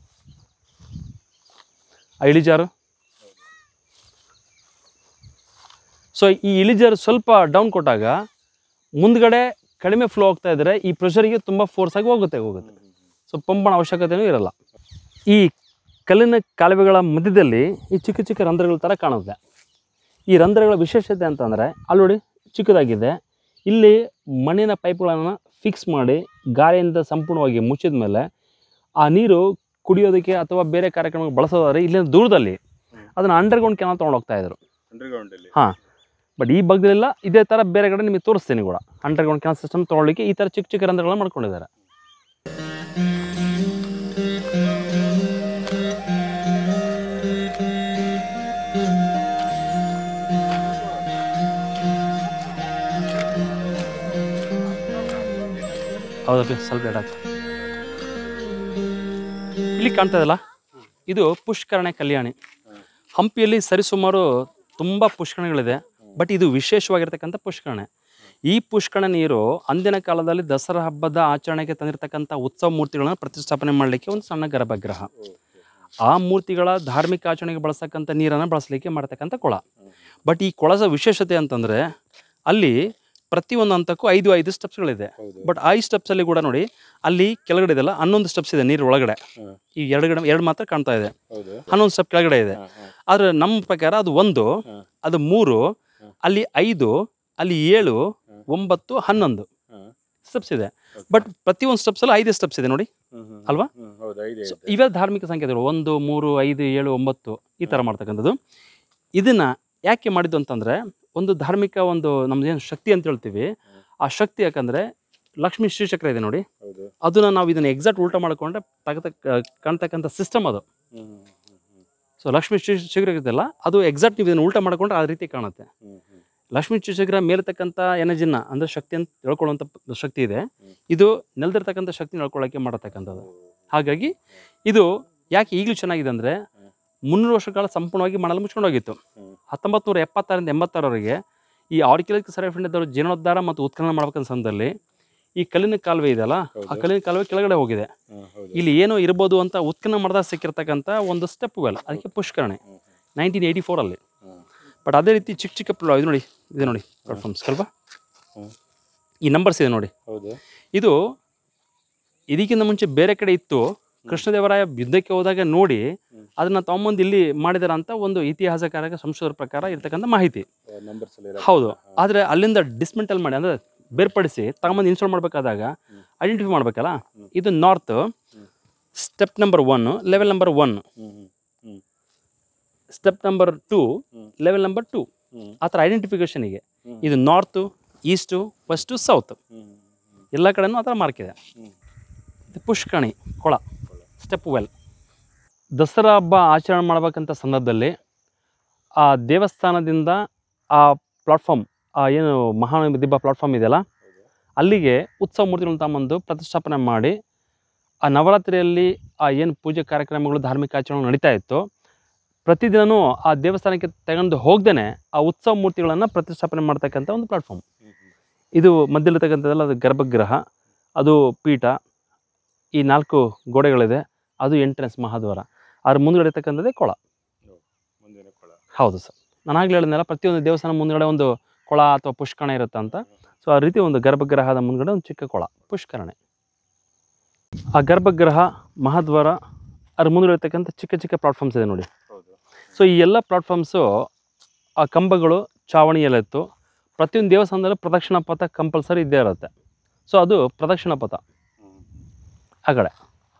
ಆ ಇಳಿಜಾರು ಸೊ ಈ ಇಳಿಜಾರು ಸ್ವಲ್ಪ ಡೌನ್ ಕೊಟ್ಟಾಗ ಮುಂದ್ಗಡೆ ಕಡಿಮೆ ಫ್ಲೋ ಆಗ್ತಾ ಇದ್ದರೆ ಈ ಪ್ರೆಷರಿಗೆ ತುಂಬ ಫೋರ್ಸ್ ಆಗಿ ಹೋಗುತ್ತೆ ಹೋಗುತ್ತೆ ಸೊ ಪಂಪನ ಅವಶ್ಯಕತೆಯೂ ಇರಲ್ಲ ಈ ಕಲ್ಲಿನ ಕಾಲುವೆಗಳ ಮಧ್ಯದಲ್ಲಿ ಈ ಚಿಕ್ಕ ಚಿಕ್ಕ ರಂಧ್ರಗಳ ಥರ ಕಾಣುತ್ತೆ ಈ ರಂಧ್ರಗಳ ವಿಶೇಷತೆ ಅಂತಂದರೆ ಅಲ್ಲಿ ನೋಡಿ ಚಿಕ್ಕದಾಗಿದೆ ಇಲ್ಲಿ ಮಣ್ಣಿನ ಪೈಪ್ಗಳನ್ನು ಫಿಕ್ಸ್ ಮಾಡಿ ಗಾಳಿಯಿಂದ ಸಂಪೂರ್ಣವಾಗಿ ಮುಚ್ಚಿದ ಮೇಲೆ ಆ ನೀರು ಕುಡಿಯೋದಕ್ಕೆ ಅಥವಾ ಬೇರೆ ಕಾರ್ಯಕ್ರಮಕ್ಕೆ ಬಳಸೋದಾದ್ರೆ ಇಲ್ಲಿಂದ ದೂರದಲ್ಲಿ ಅದನ್ನು ಅಂಡರ್ಗ್ರೌಂಡ್ ಕೆನಾಲ್ ತೊಗೊಂಡು ಹೋಗ್ತಾ ಇದ್ರು ಹಾಂ ಬಟ್ ಈ ಭಾಗದಲ್ಲೆಲ್ಲ ಇದೇ ಥರ ಬೇರೆ ಕಡೆ ನಿಮಗೆ ತೋರಿಸ್ತೀನಿ ಕೂಡ ಅಂಡರ್ಗ್ರೌಂಡ್ ಕೆನಾಲ್ ಸಿಸ್ಟಮ್ ತೊಗೊಳ್ಳಿಕ್ಕೆ ಈ ಥರ ಚಿಕ್ಕ ಚಿಕ್ಕ ರಂಧ್ರಗಳನ್ನ ಮಾಡ್ಕೊಂಡಿದ್ದಾರೆ ಹೌದಪ್ಪಿ ಸ್ವಲ್ಪ ಲೇಟ್ ಆಗ್ತದೆ ಇಲ್ಲಿ ಕಾಣ್ತಾ ಇದಲ್ಲ ಇದು ಪುಷ್ಕರಣೆ ಕಲ್ಯಾಣಿ ಹಂಪಿಯಲ್ಲಿ ಸರಿಸುಮಾರು ತುಂಬ ಪುಷ್ಕರಣಿಗಳಿದೆ ಬಟ್ ಇದು ವಿಶೇಷವಾಗಿರ್ತಕ್ಕಂಥ ಪುಷ್ಕರಣೆ ಈ ಪುಷ್ಕರಣ ನೀರು ಅಂದಿನ ಕಾಲದಲ್ಲಿ ದಸರಾ ಹಬ್ಬದ ಆಚರಣೆಗೆ ತಂದಿರತಕ್ಕಂಥ ಉತ್ಸವ ಮೂರ್ತಿಗಳನ್ನು ಪ್ರತಿಷ್ಠಾಪನೆ ಮಾಡಲಿಕ್ಕೆ ಒಂದು ಸಣ್ಣ ಗರ್ಭಗೃಹ ಆ ಮೂರ್ತಿಗಳ ಧಾರ್ಮಿಕ ಆಚರಣೆಗೆ ಬಳಸ್ತಕ್ಕಂಥ ನೀರನ್ನು ಬಳಸಲಿಕ್ಕೆ ಮಾಡ್ತಕ್ಕಂಥ ಕೊಳ ಬಟ್ ಈ ಕೊಳದ ವಿಶೇಷತೆ ಅಂತಂದರೆ ಅಲ್ಲಿ ಪ್ರತಿಯೊಂದು ಹಂತಕ್ಕೂ ಐದು ಐದು ಸ್ಟೆಪ್ಸ್ಗಳಿದೆ ಬಟ್ ಆ ಸ್ಟೆಪ್ಸಲ್ಲಿ ಕೂಡ ನೋಡಿ ಅಲ್ಲಿ ಕೆಳಗಡೆ ಇದೆಲ್ಲ ಹನ್ನೊಂದು ಸ್ಟೆಪ್ಸ್ ಇದೆ ನೀರು ಒಳಗಡೆ ಈ ಎರಡು ಗಡೆ ಎರಡು ಮಾತ್ರ ಕಾಣ್ತಾ ಇದೆ ಹನ್ನೊಂದು ಸ್ಟೆಪ್ ಕೆಳಗಡೆ ಇದೆ ಆದರೆ ನಮ್ಮ ಪ್ರಕಾರ ಅದು ಒಂದು ಅದು ಮೂರು ಅಲ್ಲಿ ಐದು ಅಲ್ಲಿ ಏಳು ಒಂಬತ್ತು ಹನ್ನೊಂದು ಸ್ಟೆಪ್ಸ್ ಇದೆ ಬಟ್ ಪ್ರತಿಯೊಂದು ಸ್ಟೆಪ್ಸಲ್ಲೂ ಐದು ಸ್ಟೆಪ್ಸ್ ಇದೆ ನೋಡಿ ಅಲ್ವಾ? ಸೊ ಇವೇ ಧಾರ್ಮಿಕ ಸಂಕೇತಗಳು ಒಂದು ಮೂರು ಐದು ಏಳು ಒಂಬತ್ತು ಈ ಥರ ಮಾಡ್ತಕ್ಕಂಥದ್ದು ಇದನ್ನು ಯಾಕೆ ಮಾಡಿದ್ದು ಅಂತಂದರೆ ಒಂದು ಧಾರ್ಮಿಕ ಒಂದು ನಮ್ದೇನು ಶಕ್ತಿ ಅಂತ ಹೇಳ್ತೀವಿ ಆ ಶಕ್ತಿ ಯಾಕಂದರೆ ಲಕ್ಷ್ಮೀ ಶ್ರೀಚಕ್ರ ಇದೆ ನೋಡಿ ಅದನ್ನ ನಾವು ಇದನ್ನು ಎಕ್ಸಾಕ್ಟ್ ಉಲ್ಟಾ ಮಾಡಿಕೊಂಡ್ರೆ ತಗತ ಕಾಣ್ತಕ್ಕಂಥ ಸಿಸ್ಟಮ್ ಅದು ಸೊ ಲಕ್ಷ್ಮೀ ಶ್ರೀ ಶೀಘ್ರ ಇದೆಯಲ್ಲ ಅದು ಎಕ್ಸಾಕ್ಟ್ ನೀವು ಇದನ್ನು ಉಲ್ಟಾ ಮಾಡಿಕೊಂಡ್ರೆ ಆ ರೀತಿ ಕಾಣುತ್ತೆ ಲಕ್ಷ್ಮೀ ಶೀಘ್ರ ಮೇಲಿರ್ತಕ್ಕಂಥ ಎನರ್ಜಿನ ಅಂದರೆ ಶಕ್ತಿ ಅಂತ ತಿಳ್ಕೊಳ್ಳುವಂಥ ಪ- ಶಕ್ತಿ ಇದೆ ಇದು ನೆಲೆದಿರ್ತಕ್ಕಂಥ ಶಕ್ತಿ ನಡ್ಕೊಳ್ಳೋಕ್ಕೆ ಮಾಡತಕ್ಕಂಥದ್ದು ಹಾಗಾಗಿ ಇದು ಯಾಕೆ ಈಗಲೂ ಚೆನ್ನಾಗಿದೆ ಅಂದರೆ ಮುನ್ನೂರು ವರ್ಷಗಳ ಕಾಲ ಸಂಪೂರ್ಣವಾಗಿ ಮಣ್ಣಲ್ಲಿ ಮುಚ್ಕೊಂಡು ಹೋಗಿತ್ತು ಹತ್ತೊಂಬತ್ತು ನೂರ ಎಪ್ಪತ್ತಾರರಿಂದ ಎಂಬತ್ತಾರವರೆಗೆ ಈ ಆರ್ಕಿಲಿಕ್ ಸರಫಿಂಡದವರು ಜೀರ್ಣೋದ್ಧಾರ ಮತ್ತು ಉತ್ಖನನ ಮಾಡ್ಬೇಕಂತ ಸಂದರ್ಭದಲ್ಲಿ ಈ ಕಲ್ಲಿನ ಕಾಲುವೆ ಇದೆಯಲ್ಲ ಆ ಕಲ್ಲಿನ ಕಾಲುವೆ ಕೆಳಗಡೆ ಹೋಗಿದೆ ಇಲ್ಲಿ ಏನೋ ಇರ್ಬೋದು ಅಂತ ಉತ್ಖನನ ಮಾಡಿದಾಗ ಸಿಕ್ಕಿರ್ತಕ್ಕಂಥ ಒಂದು ಸ್ಟೆಪ್ ವೆಲ್ ಅದಕ್ಕೆ ಪುಷ್ಕರಣೆ ನೈನ್ಟೀನ್ ಏಯ್ಟಿ ಫೋರಲ್ಲಿ ಬಟ್ ಅದೇ ರೀತಿ ಚಿಕ್ಕ ಚಿಕ್ಕ ಪ್ಲ ಇದು ನೋಡಿ ಇದೆ ನೋಡಿ ಪ್ಲಾಟ್ಫಾರ್ಮ್ಸ್ ಅಲ್ವಾ ಹ್ಮ್. ಈ ನಂಬರ್ಸ್ ಇದೆ ನೋಡಿ ಹೌದು ಇದು ಇದಕ್ಕಿಂತ ಮುಂಚೆ ಬೇರೆ ಕಡೆ ಇತ್ತು ಕೃಷ್ಣದೇವರಾಯ ಯುದ್ಧಕ್ಕೆ ಹೋದಾಗ ನೋಡಿ ಅದನ್ನ ತಗೊಂಬಂದು ಇಲ್ಲಿ ಮಾಡಿದಾರ ಅಂತ ಒಂದು ಇತಿಹಾಸಕಾರಕ ಸಂಶೋಧರ ಪ್ರಕಾರ ಇರ್ತಕ್ಕಂಥ ಮಾಹಿತಿ ಹೌದು ಆದರೆ ಅಲ್ಲಿಂದ ಡಿಸ್ಮೆಂಟಲ್ ಮಾಡಿ ಅಂದರೆ ಬೇರ್ಪಡಿಸಿ ತಗೊಂಬಂದು ಇನ್ಸ್ಟಾಲ್ ಮಾಡಬೇಕಾದಾಗ ಐಡೆಂಟಿಫೈ ಮಾಡಬೇಕಲ್ಲ ಇದು north step number one level number one step number two level number two ಆ ಥರ ಐಡೆಂಟಿಫಿಕೇಷನಿಗೆ ಇದು ನಾರ್ತು ಈಸ್ಟು ವೆಸ್ಟು ಸೌತ್ ಎಲ್ಲ ಕಡೆನೂ ಆ ಥರ ಮಾರ್ಕ್ ಇದೆ ಇದು ಪುಷ್ಕಣಿ ಕೊಳ ಸ್ಟೆಪ್ ವೆಲ್ ದಸರಾ ಹಬ್ಬ ಆಚರಣೆ ಮಾಡ್ಬೇಕಂತ ಸಂದರ್ಭದಲ್ಲಿ ಆ ದೇವಸ್ಥಾನದಿಂದ ಆ ಪ್ಲಾಟ್ಫಾರ್ಮ್ ಆ ಏನು ಮಹಾನದಿ ದಿಬ್ಬ ಪ್ಲಾಟ್ಫಾರ್ಮ್ ಇದೆಯಲ್ಲ ಅಲ್ಲಿಗೆ ಉತ್ಸವ ಮೂರ್ತಿಗಳನ್ನ ತಗೊಂಬಂದು ಪ್ರತಿಷ್ಠಾಪನೆ ಮಾಡಿ ಆ ನವರಾತ್ರಿಯಲ್ಲಿ ಆ ಏನು ಪೂಜೆ ಕಾರ್ಯಕ್ರಮಗಳು ಧಾರ್ಮಿಕ ಆಚರಣೆ ನಡೀತಾ ಇತ್ತು ಪ್ರತಿದಿನವೂ ಆ ದೇವಸ್ಥಾನಕ್ಕೆ ತಗೊಂಡು ಹೋಗ್ದೇ ಆ ಉತ್ಸವ ಮೂರ್ತಿಗಳನ್ನು ಪ್ರತಿಷ್ಠಾಪನೆ ಮಾಡ್ತಕ್ಕಂಥ ಒಂದು ಪ್ಲಾಟ್ಫಾರ್ಮ್ ಇದು ಮಧ್ಯದಲ್ಲಿರ್ತಕ್ಕಂಥದ್ದೆಲ್ಲ ಅದು ಗರ್ಭಗೃಹ ಅದು ಪೀಠ ಈ ನಾಲ್ಕು ಗೋಡೆಗಳಿದೆ ಅದು ಎಂಟ್ರೆನ್ಸ್ ಮಹಾದ್ವಾರ ಅದ್ರ ಮುಂದ್ಗಡೆ ಇರ್ತಕ್ಕಂಥದ್ದೇ ಕೊಳ ಹೌದು ಸರ್ ನಾನು ಆಗಲೇ ಹೇಳಿದ್ನಲ್ಲ ಪ್ರತಿಯೊಂದು ದೇವಸ್ಥಾನ ಮುಂದ್ಗಡೆ ಒಂದು ಕೊಳ ಅಥವಾ ಪುಷ್ಕರಣ ಇರುತ್ತೆ ಅಂತ ಸೊ ಆ ರೀತಿ ಒಂದು ಗರ್ಭಗೃಹದ ಮುಂದ್ಗಡೆ ಒಂದು ಚಿಕ್ಕ ಕೊಳ ಪುಷ್ಕರಣೆ ಆ ಗರ್ಭಗೃಹ ಮಹಾದ್ವಾರ ಅದ್ರ ಮುಂದ್ಗಡೆ ಇರ್ತಕ್ಕಂಥ ಚಿಕ್ಕ ಚಿಕ್ಕ ಪ್ಲಾಟ್ಫಾರ್ಮ್ಸ್ ಇದೆ ನೋಡಿ ಸೊ ಈ ಎಲ್ಲ ಪ್ಲಾಟ್ಫಾರ್ಮ್ಸು ಆ ಕಂಬಗಳು ಚಾವಣಿ ಎಲ್ಲ ಇತ್ತು ಪ್ರತಿಯೊಂದು ದೇವಸ್ಥಾನದಲ್ಲೂ ಪ್ರದಕ್ಷಿಣಾ ಪಥ ಕಂಪಲ್ಸರಿ ಇದ್ದೇ ಇರುತ್ತೆ ಸೊ ಅದು ಪ್ರದಕ್ಷಿಣಾ ಪಥ ಆ ಕಡೆ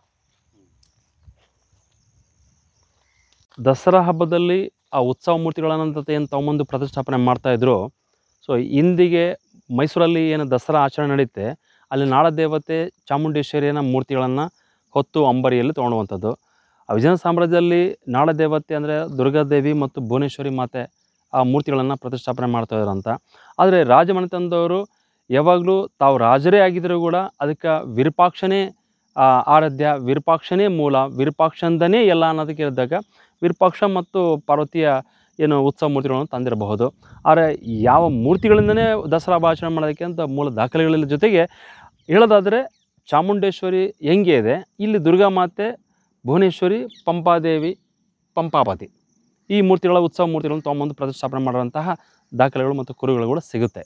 ದಸರಾ ಹಬ್ಬದಲ್ಲಿ ಆ ಉತ್ಸವ ಮೂರ್ತಿಗಳನ್ನಂತ ಏನು ತಗೊಂಬಂದು ಪ್ರತಿಷ್ಠಾಪನೆ ಮಾಡ್ತಾಯಿದ್ರು ಸೊ ಇಂದಿಗೆ ಮೈಸೂರಲ್ಲಿ ಏನು ದಸರಾ ಆಚರಣೆ ನಡೆಯುತ್ತೆ ಅಲ್ಲಿ ನಾಡದೇವತೆ ಚಾಮುಂಡೇಶ್ವರಿಯನ ಮೂರ್ತಿಗಳನ್ನು ಹೊತ್ತು ಅಂಬರಿಯಲ್ಲಿ ತೊಗೊಳುವಂಥದ್ದು ಆ ವಿಜಯನಗರ ಸಾಮ್ರಾಜ್ಯದಲ್ಲಿ ನಾಡದೇವತೆ ಅಂದರೆ ದುರ್ಗಾದೇವಿ ಮತ್ತು ಭುವನೇಶ್ವರಿ ಮಾತೆ ಆ ಮೂರ್ತಿಗಳನ್ನು ಪ್ರತಿಷ್ಠಾಪನೆ ಮಾಡ್ತಾ ಇದ್ರು ಅಂತ ಆದರೆ ರಾಜಮನೆತನದವರು ಯಾವಾಗಲೂ ತಾವು ರಾಜರೇ ಆಗಿದ್ದರೂ ಕೂಡ ಅದಕ್ಕೆ ವಿರೂಪಾಕ್ಷನೇ ಆ, ಆರಾಧ್ಯ ವಿರೂಪಾಕ್ಷನೇ ಮೂಲ ವಿರೂಪಾಕ್ಷಂದನೇ ಎಲ್ಲ ಅನ್ನೋದಕ್ಕೆ ಇದ್ದಾಗ ವಿರೂಪಾಕ್ಷ ಮತ್ತು ಪಾರ್ವತಿಯ ಏನು ಉತ್ಸವ ಮೂರ್ತಿಗಳನ್ನು ತಂದಿರಬಹುದು ಆದರೆ ಯಾವ ಮೂರ್ತಿಗಳಿಂದನೇ ದಸರಾ ಹಬ್ಬ ಆಚರಣೆ ಮಾಡೋದಕ್ಕೆ ಅಂತ ಮೂಲ ದಾಖಲೆಗಳ ಜೊತೆಗೆ ಹೇಳೋದಾದರೆ ಚಾಮುಂಡೇಶ್ವರಿ ಹೆಂಗೆ ಇದೆ ಇಲ್ಲಿ ದುರ್ಗಾ ಮಾತೆ ಭುವನೇಶ್ವರಿ ಪಂಪಾದೇವಿ ಪಂಪಾಪತಿ ಈ ಮೂರ್ತಿಗಳ ಉತ್ಸವ ಮೂರ್ತಿಗಳನ್ನು ತೊಗೊಂಬಂದು ಪ್ರತಿಷ್ಠಾಪನೆ ಮಾಡುವಂತಹ ದಾಖಲೆಗಳು ಮತ್ತು ಕುರುಗಳು ಕೂಡ ಸಿಗುತ್ತೆ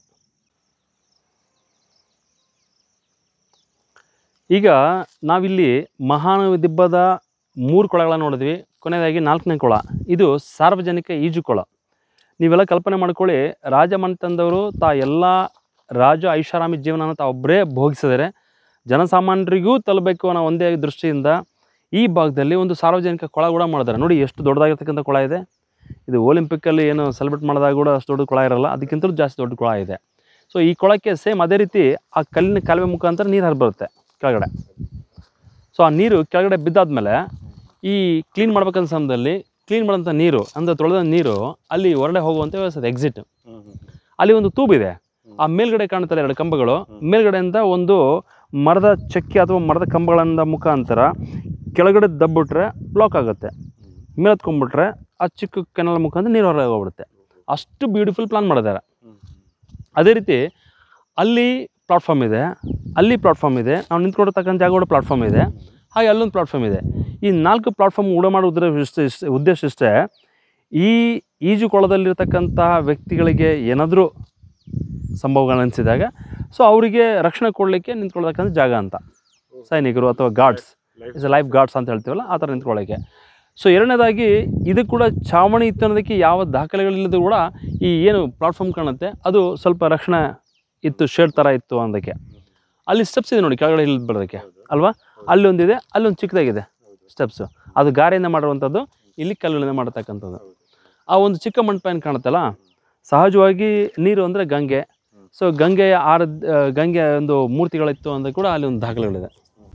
ಈಗ ನಾವಿಲ್ಲಿ ಮಹಾನವಿ ದಿಬ್ಬದ ಮೂರು ಕೊಳಗಳನ್ನು ನೋಡಿದ್ವಿ ಕೊನೆಯದಾಗಿ ನಾಲ್ಕನೇ ಕೊಳ ಇದು ಸಾರ್ವಜನಿಕ ಈಜುಕೊಳ ನೀವೆಲ್ಲ ಕಲ್ಪನೆ ಮಾಡ್ಕೊಳ್ಳಿ ರಾಜಮನೆತನದವರು ತಾ ಎಲ್ಲ ರಾಜ ಐಷಾರಾಮಿ ಜೀವನನ ತಾವೊಬ್ಬರೇ ಭೋಗಿಸಿದರೆ ಜನಸಾಮಾನ್ಯರಿಗೂ ತಲುಪಬೇಕು ಅನ್ನೋ ಒಂದೇ ದೃಷ್ಟಿಯಿಂದ ಈ ಭಾಗದಲ್ಲಿ ಒಂದು ಸಾರ್ವಜನಿಕ ಕೊಳ ಕೂಡ ಮಾಡಿದ್ದಾರೆ ನೋಡಿ ಎಷ್ಟು ದೊಡ್ಡದಾಗಿರ್ತಕ್ಕಂಥ ಕೊಳ ಇದೆ ಇದು ಒಲಿಂಪಿಕ್ಕಲ್ಲಿ ಏನು ಸೆಲೆಬ್ರೇಟ್ ಮಾಡಿದಾಗ ಕೂಡ ಅಷ್ಟು ದೊಡ್ಡ ಕೊಳ ಇರಲ್ಲ ಅದಕ್ಕಿಂತಲೂ ಜಾಸ್ತಿ ದೊಡ್ಡ ಕೊಳ ಇದೆ ಸೊ ಈ ಕೊಳಕ್ಕೆ ಸೇಮ್ ಅದೇ ರೀತಿ ಆ ಕಲ್ಲಿನ ಕಾಲುವೆ ಮುಖಾಂತರ ನೀರು ಹರಿದು ಬರುತ್ತೆ ಕೆಳಗಡೆ ಸೊ ಆ ನೀರು ಕೆಳಗಡೆ ಬಿದ್ದಾದ್ಮೇಲೆ ಈ ಕ್ಲೀನ್ ಮಾಡ್ಬೇಕಂತ ಸಮಯದಲ್ಲಿ ಕ್ಲೀನ್ ಮಾಡೋಂಥ ನೀರು ಅಂದರೆ ತೊಳೆದ ನೀರು ಅಲ್ಲಿ ಹೊರಗಡೆ ಹೋಗುವಂಥ ವ್ಯವಸ್ಥೆ ಎಕ್ಸಿಟ್ ಅಲ್ಲಿ ಒಂದು ತೂಬ್ ಇದೆ ಆ ಮೇಲ್ಗಡೆ ಕಾಣುತ್ತಲ್ಲ ಎರಡು ಕಂಬಗಳು ಮೇಲ್ಗಡೆಯಿಂದ ಒಂದು ಮರದ ಚಕ್ಕಿ ಅಥವಾ ಮರದ ಕಂಬಗಳಿಂದ ಮುಖಾಂತರ ಕೆಳಗಡೆ ದಬ್ಬಿಟ್ರೆ ಬ್ಲಾಕ್ ಆಗುತ್ತೆ ಮೇಲೆತ್ಕೊಂಡ್ಬಿಟ್ರೆ ಆ ಚಿಕ್ಕ ಕೆನಲ್ ಮುಖಾಂತರ ನೀರು ಹೊರಗೆ ಹೋಗ್ಬಿಡುತ್ತೆ ಅಷ್ಟು ಬ್ಯೂಟಿಫುಲ್ ಪ್ಲಾನ್ ಮಾಡಿದ್ದಾರೆ ಅದೇ ರೀತಿ ಅಲ್ಲಿ ಪ್ಲಾಟ್ಫಾರ್ಮ್ ಇದೆ ಅಲ್ಲಿ ಪ್ಲಾಟ್ಫಾರ್ಮ್ ಇದೆ ನಾವು ನಿಂತ್ಕೊಂಡಿರ್ತಕ್ಕಂಥ ಜಾಗ ಕೂಡ ಪ್ಲಾಟ್ಫಾರ್ಮ್ ಇದೆ ಹಾಗೆ ಅಲ್ಲೊಂದು ಪ್ಲಾಟ್ಫಾರ್ಮ್ ಇದೆ ಈ ನಾಲ್ಕು ಪ್ಲಾಟ್ಫಾರ್ಮ್ ಊಟ ಮಾಡೋ ಉದ್ದೇಶ ಇಷ್ಟೇ- ಇಷ್ಟೇ- ಉದ್ದೇಶ ಇಷ್ಟೇ ಈ ಈಜುಕೊಳದಲ್ಲಿರ್ತಕ್ಕಂತಹ ವ್ಯಕ್ತಿಗಳಿಗೆ ಏನಾದರೂ ಸಂಭವಗಳು ಅನಿಸಿದಾಗ ಸೊ ಅವರಿಗೆ ರಕ್ಷಣೆ ಕೊಡಲಿಕ್ಕೆ ನಿಂತ್ಕೊಳ್ತಕ್ಕಂಥ ಜಾಗ ಅಂತ ಸೈನಿಕರು ಅಥವಾ ಗಾರ್ಡ್ಸ್ ಇಸ್ ಲೈಫ್ ಗಾರ್ಡ್ಸ್ ಅಂತ ಹೇಳ್ತೀವಲ್ಲ ಆ ಥರ ನಿಂತ್ಕೊಳ್ಳೋಕ್ಕೆ ಸೊ ಎರಡನೇದಾಗಿ ಇದು ಕೂಡ ಚಾವಣಿ ಇತ್ತು ಅನ್ನೋದಕ್ಕೆ ಯಾವ ದಾಖಲೆಗಳಿಲ್ಲದರೂ ಕೂಡ ಈ ಏನು ಪ್ಲಾಟ್ಫಾರ್ಮ್ ಕಾಣುತ್ತೆ ಅದು ಸ್ವಲ್ಪ ರಕ್ಷಣೆ ಇತ್ತು ಶೇಡ್ ಥರ ಇತ್ತು ಅನ್ನೋದಕ್ಕೆ ಅಲ್ಲಿ ಸ್ಟೆಪ್ಸ್ ಇದೆ ನೋಡಿ ಕೆಳಗಡೆ ಇಳಿದು ಬರೋದಕ್ಕೆ ಅಲ್ವಾ ಅಲ್ಲಿ ಒಂದಿದೆ ಅಲ್ಲೊಂದು ಚಿಕ್ಕದಾಗಿದೆ ಸ್ಟೆಪ್ಸು ಅದು ಗಾರೆಯಿಂದ ಮಾಡಿರುವಂಥದ್ದು ಇಲ್ಲಿ ಕಲ್ಲುಗಳಿಂದ ಮಾಡತಕ್ಕಂಥದ್ದು ಆ ಒಂದು ಚಿಕ್ಕ ಮಂಟಪ ಏನು ಕಾಣುತ್ತಲ್ಲ ಸಹಜವಾಗಿ ನೀರು ಅಂದರೆ ಗಂಗೆ ಸೊ ಗಂಗೆಯ ಆರದ್ ಆ, ಗಂಗೆಯ ಒಂದು ಮೂರ್ತಿಗಳಿತ್ತು ಅಂತ ಕೂಡ ಅಲ್ಲಿ ಒಂದು ದಾಖಲೆಗಳಿದೆ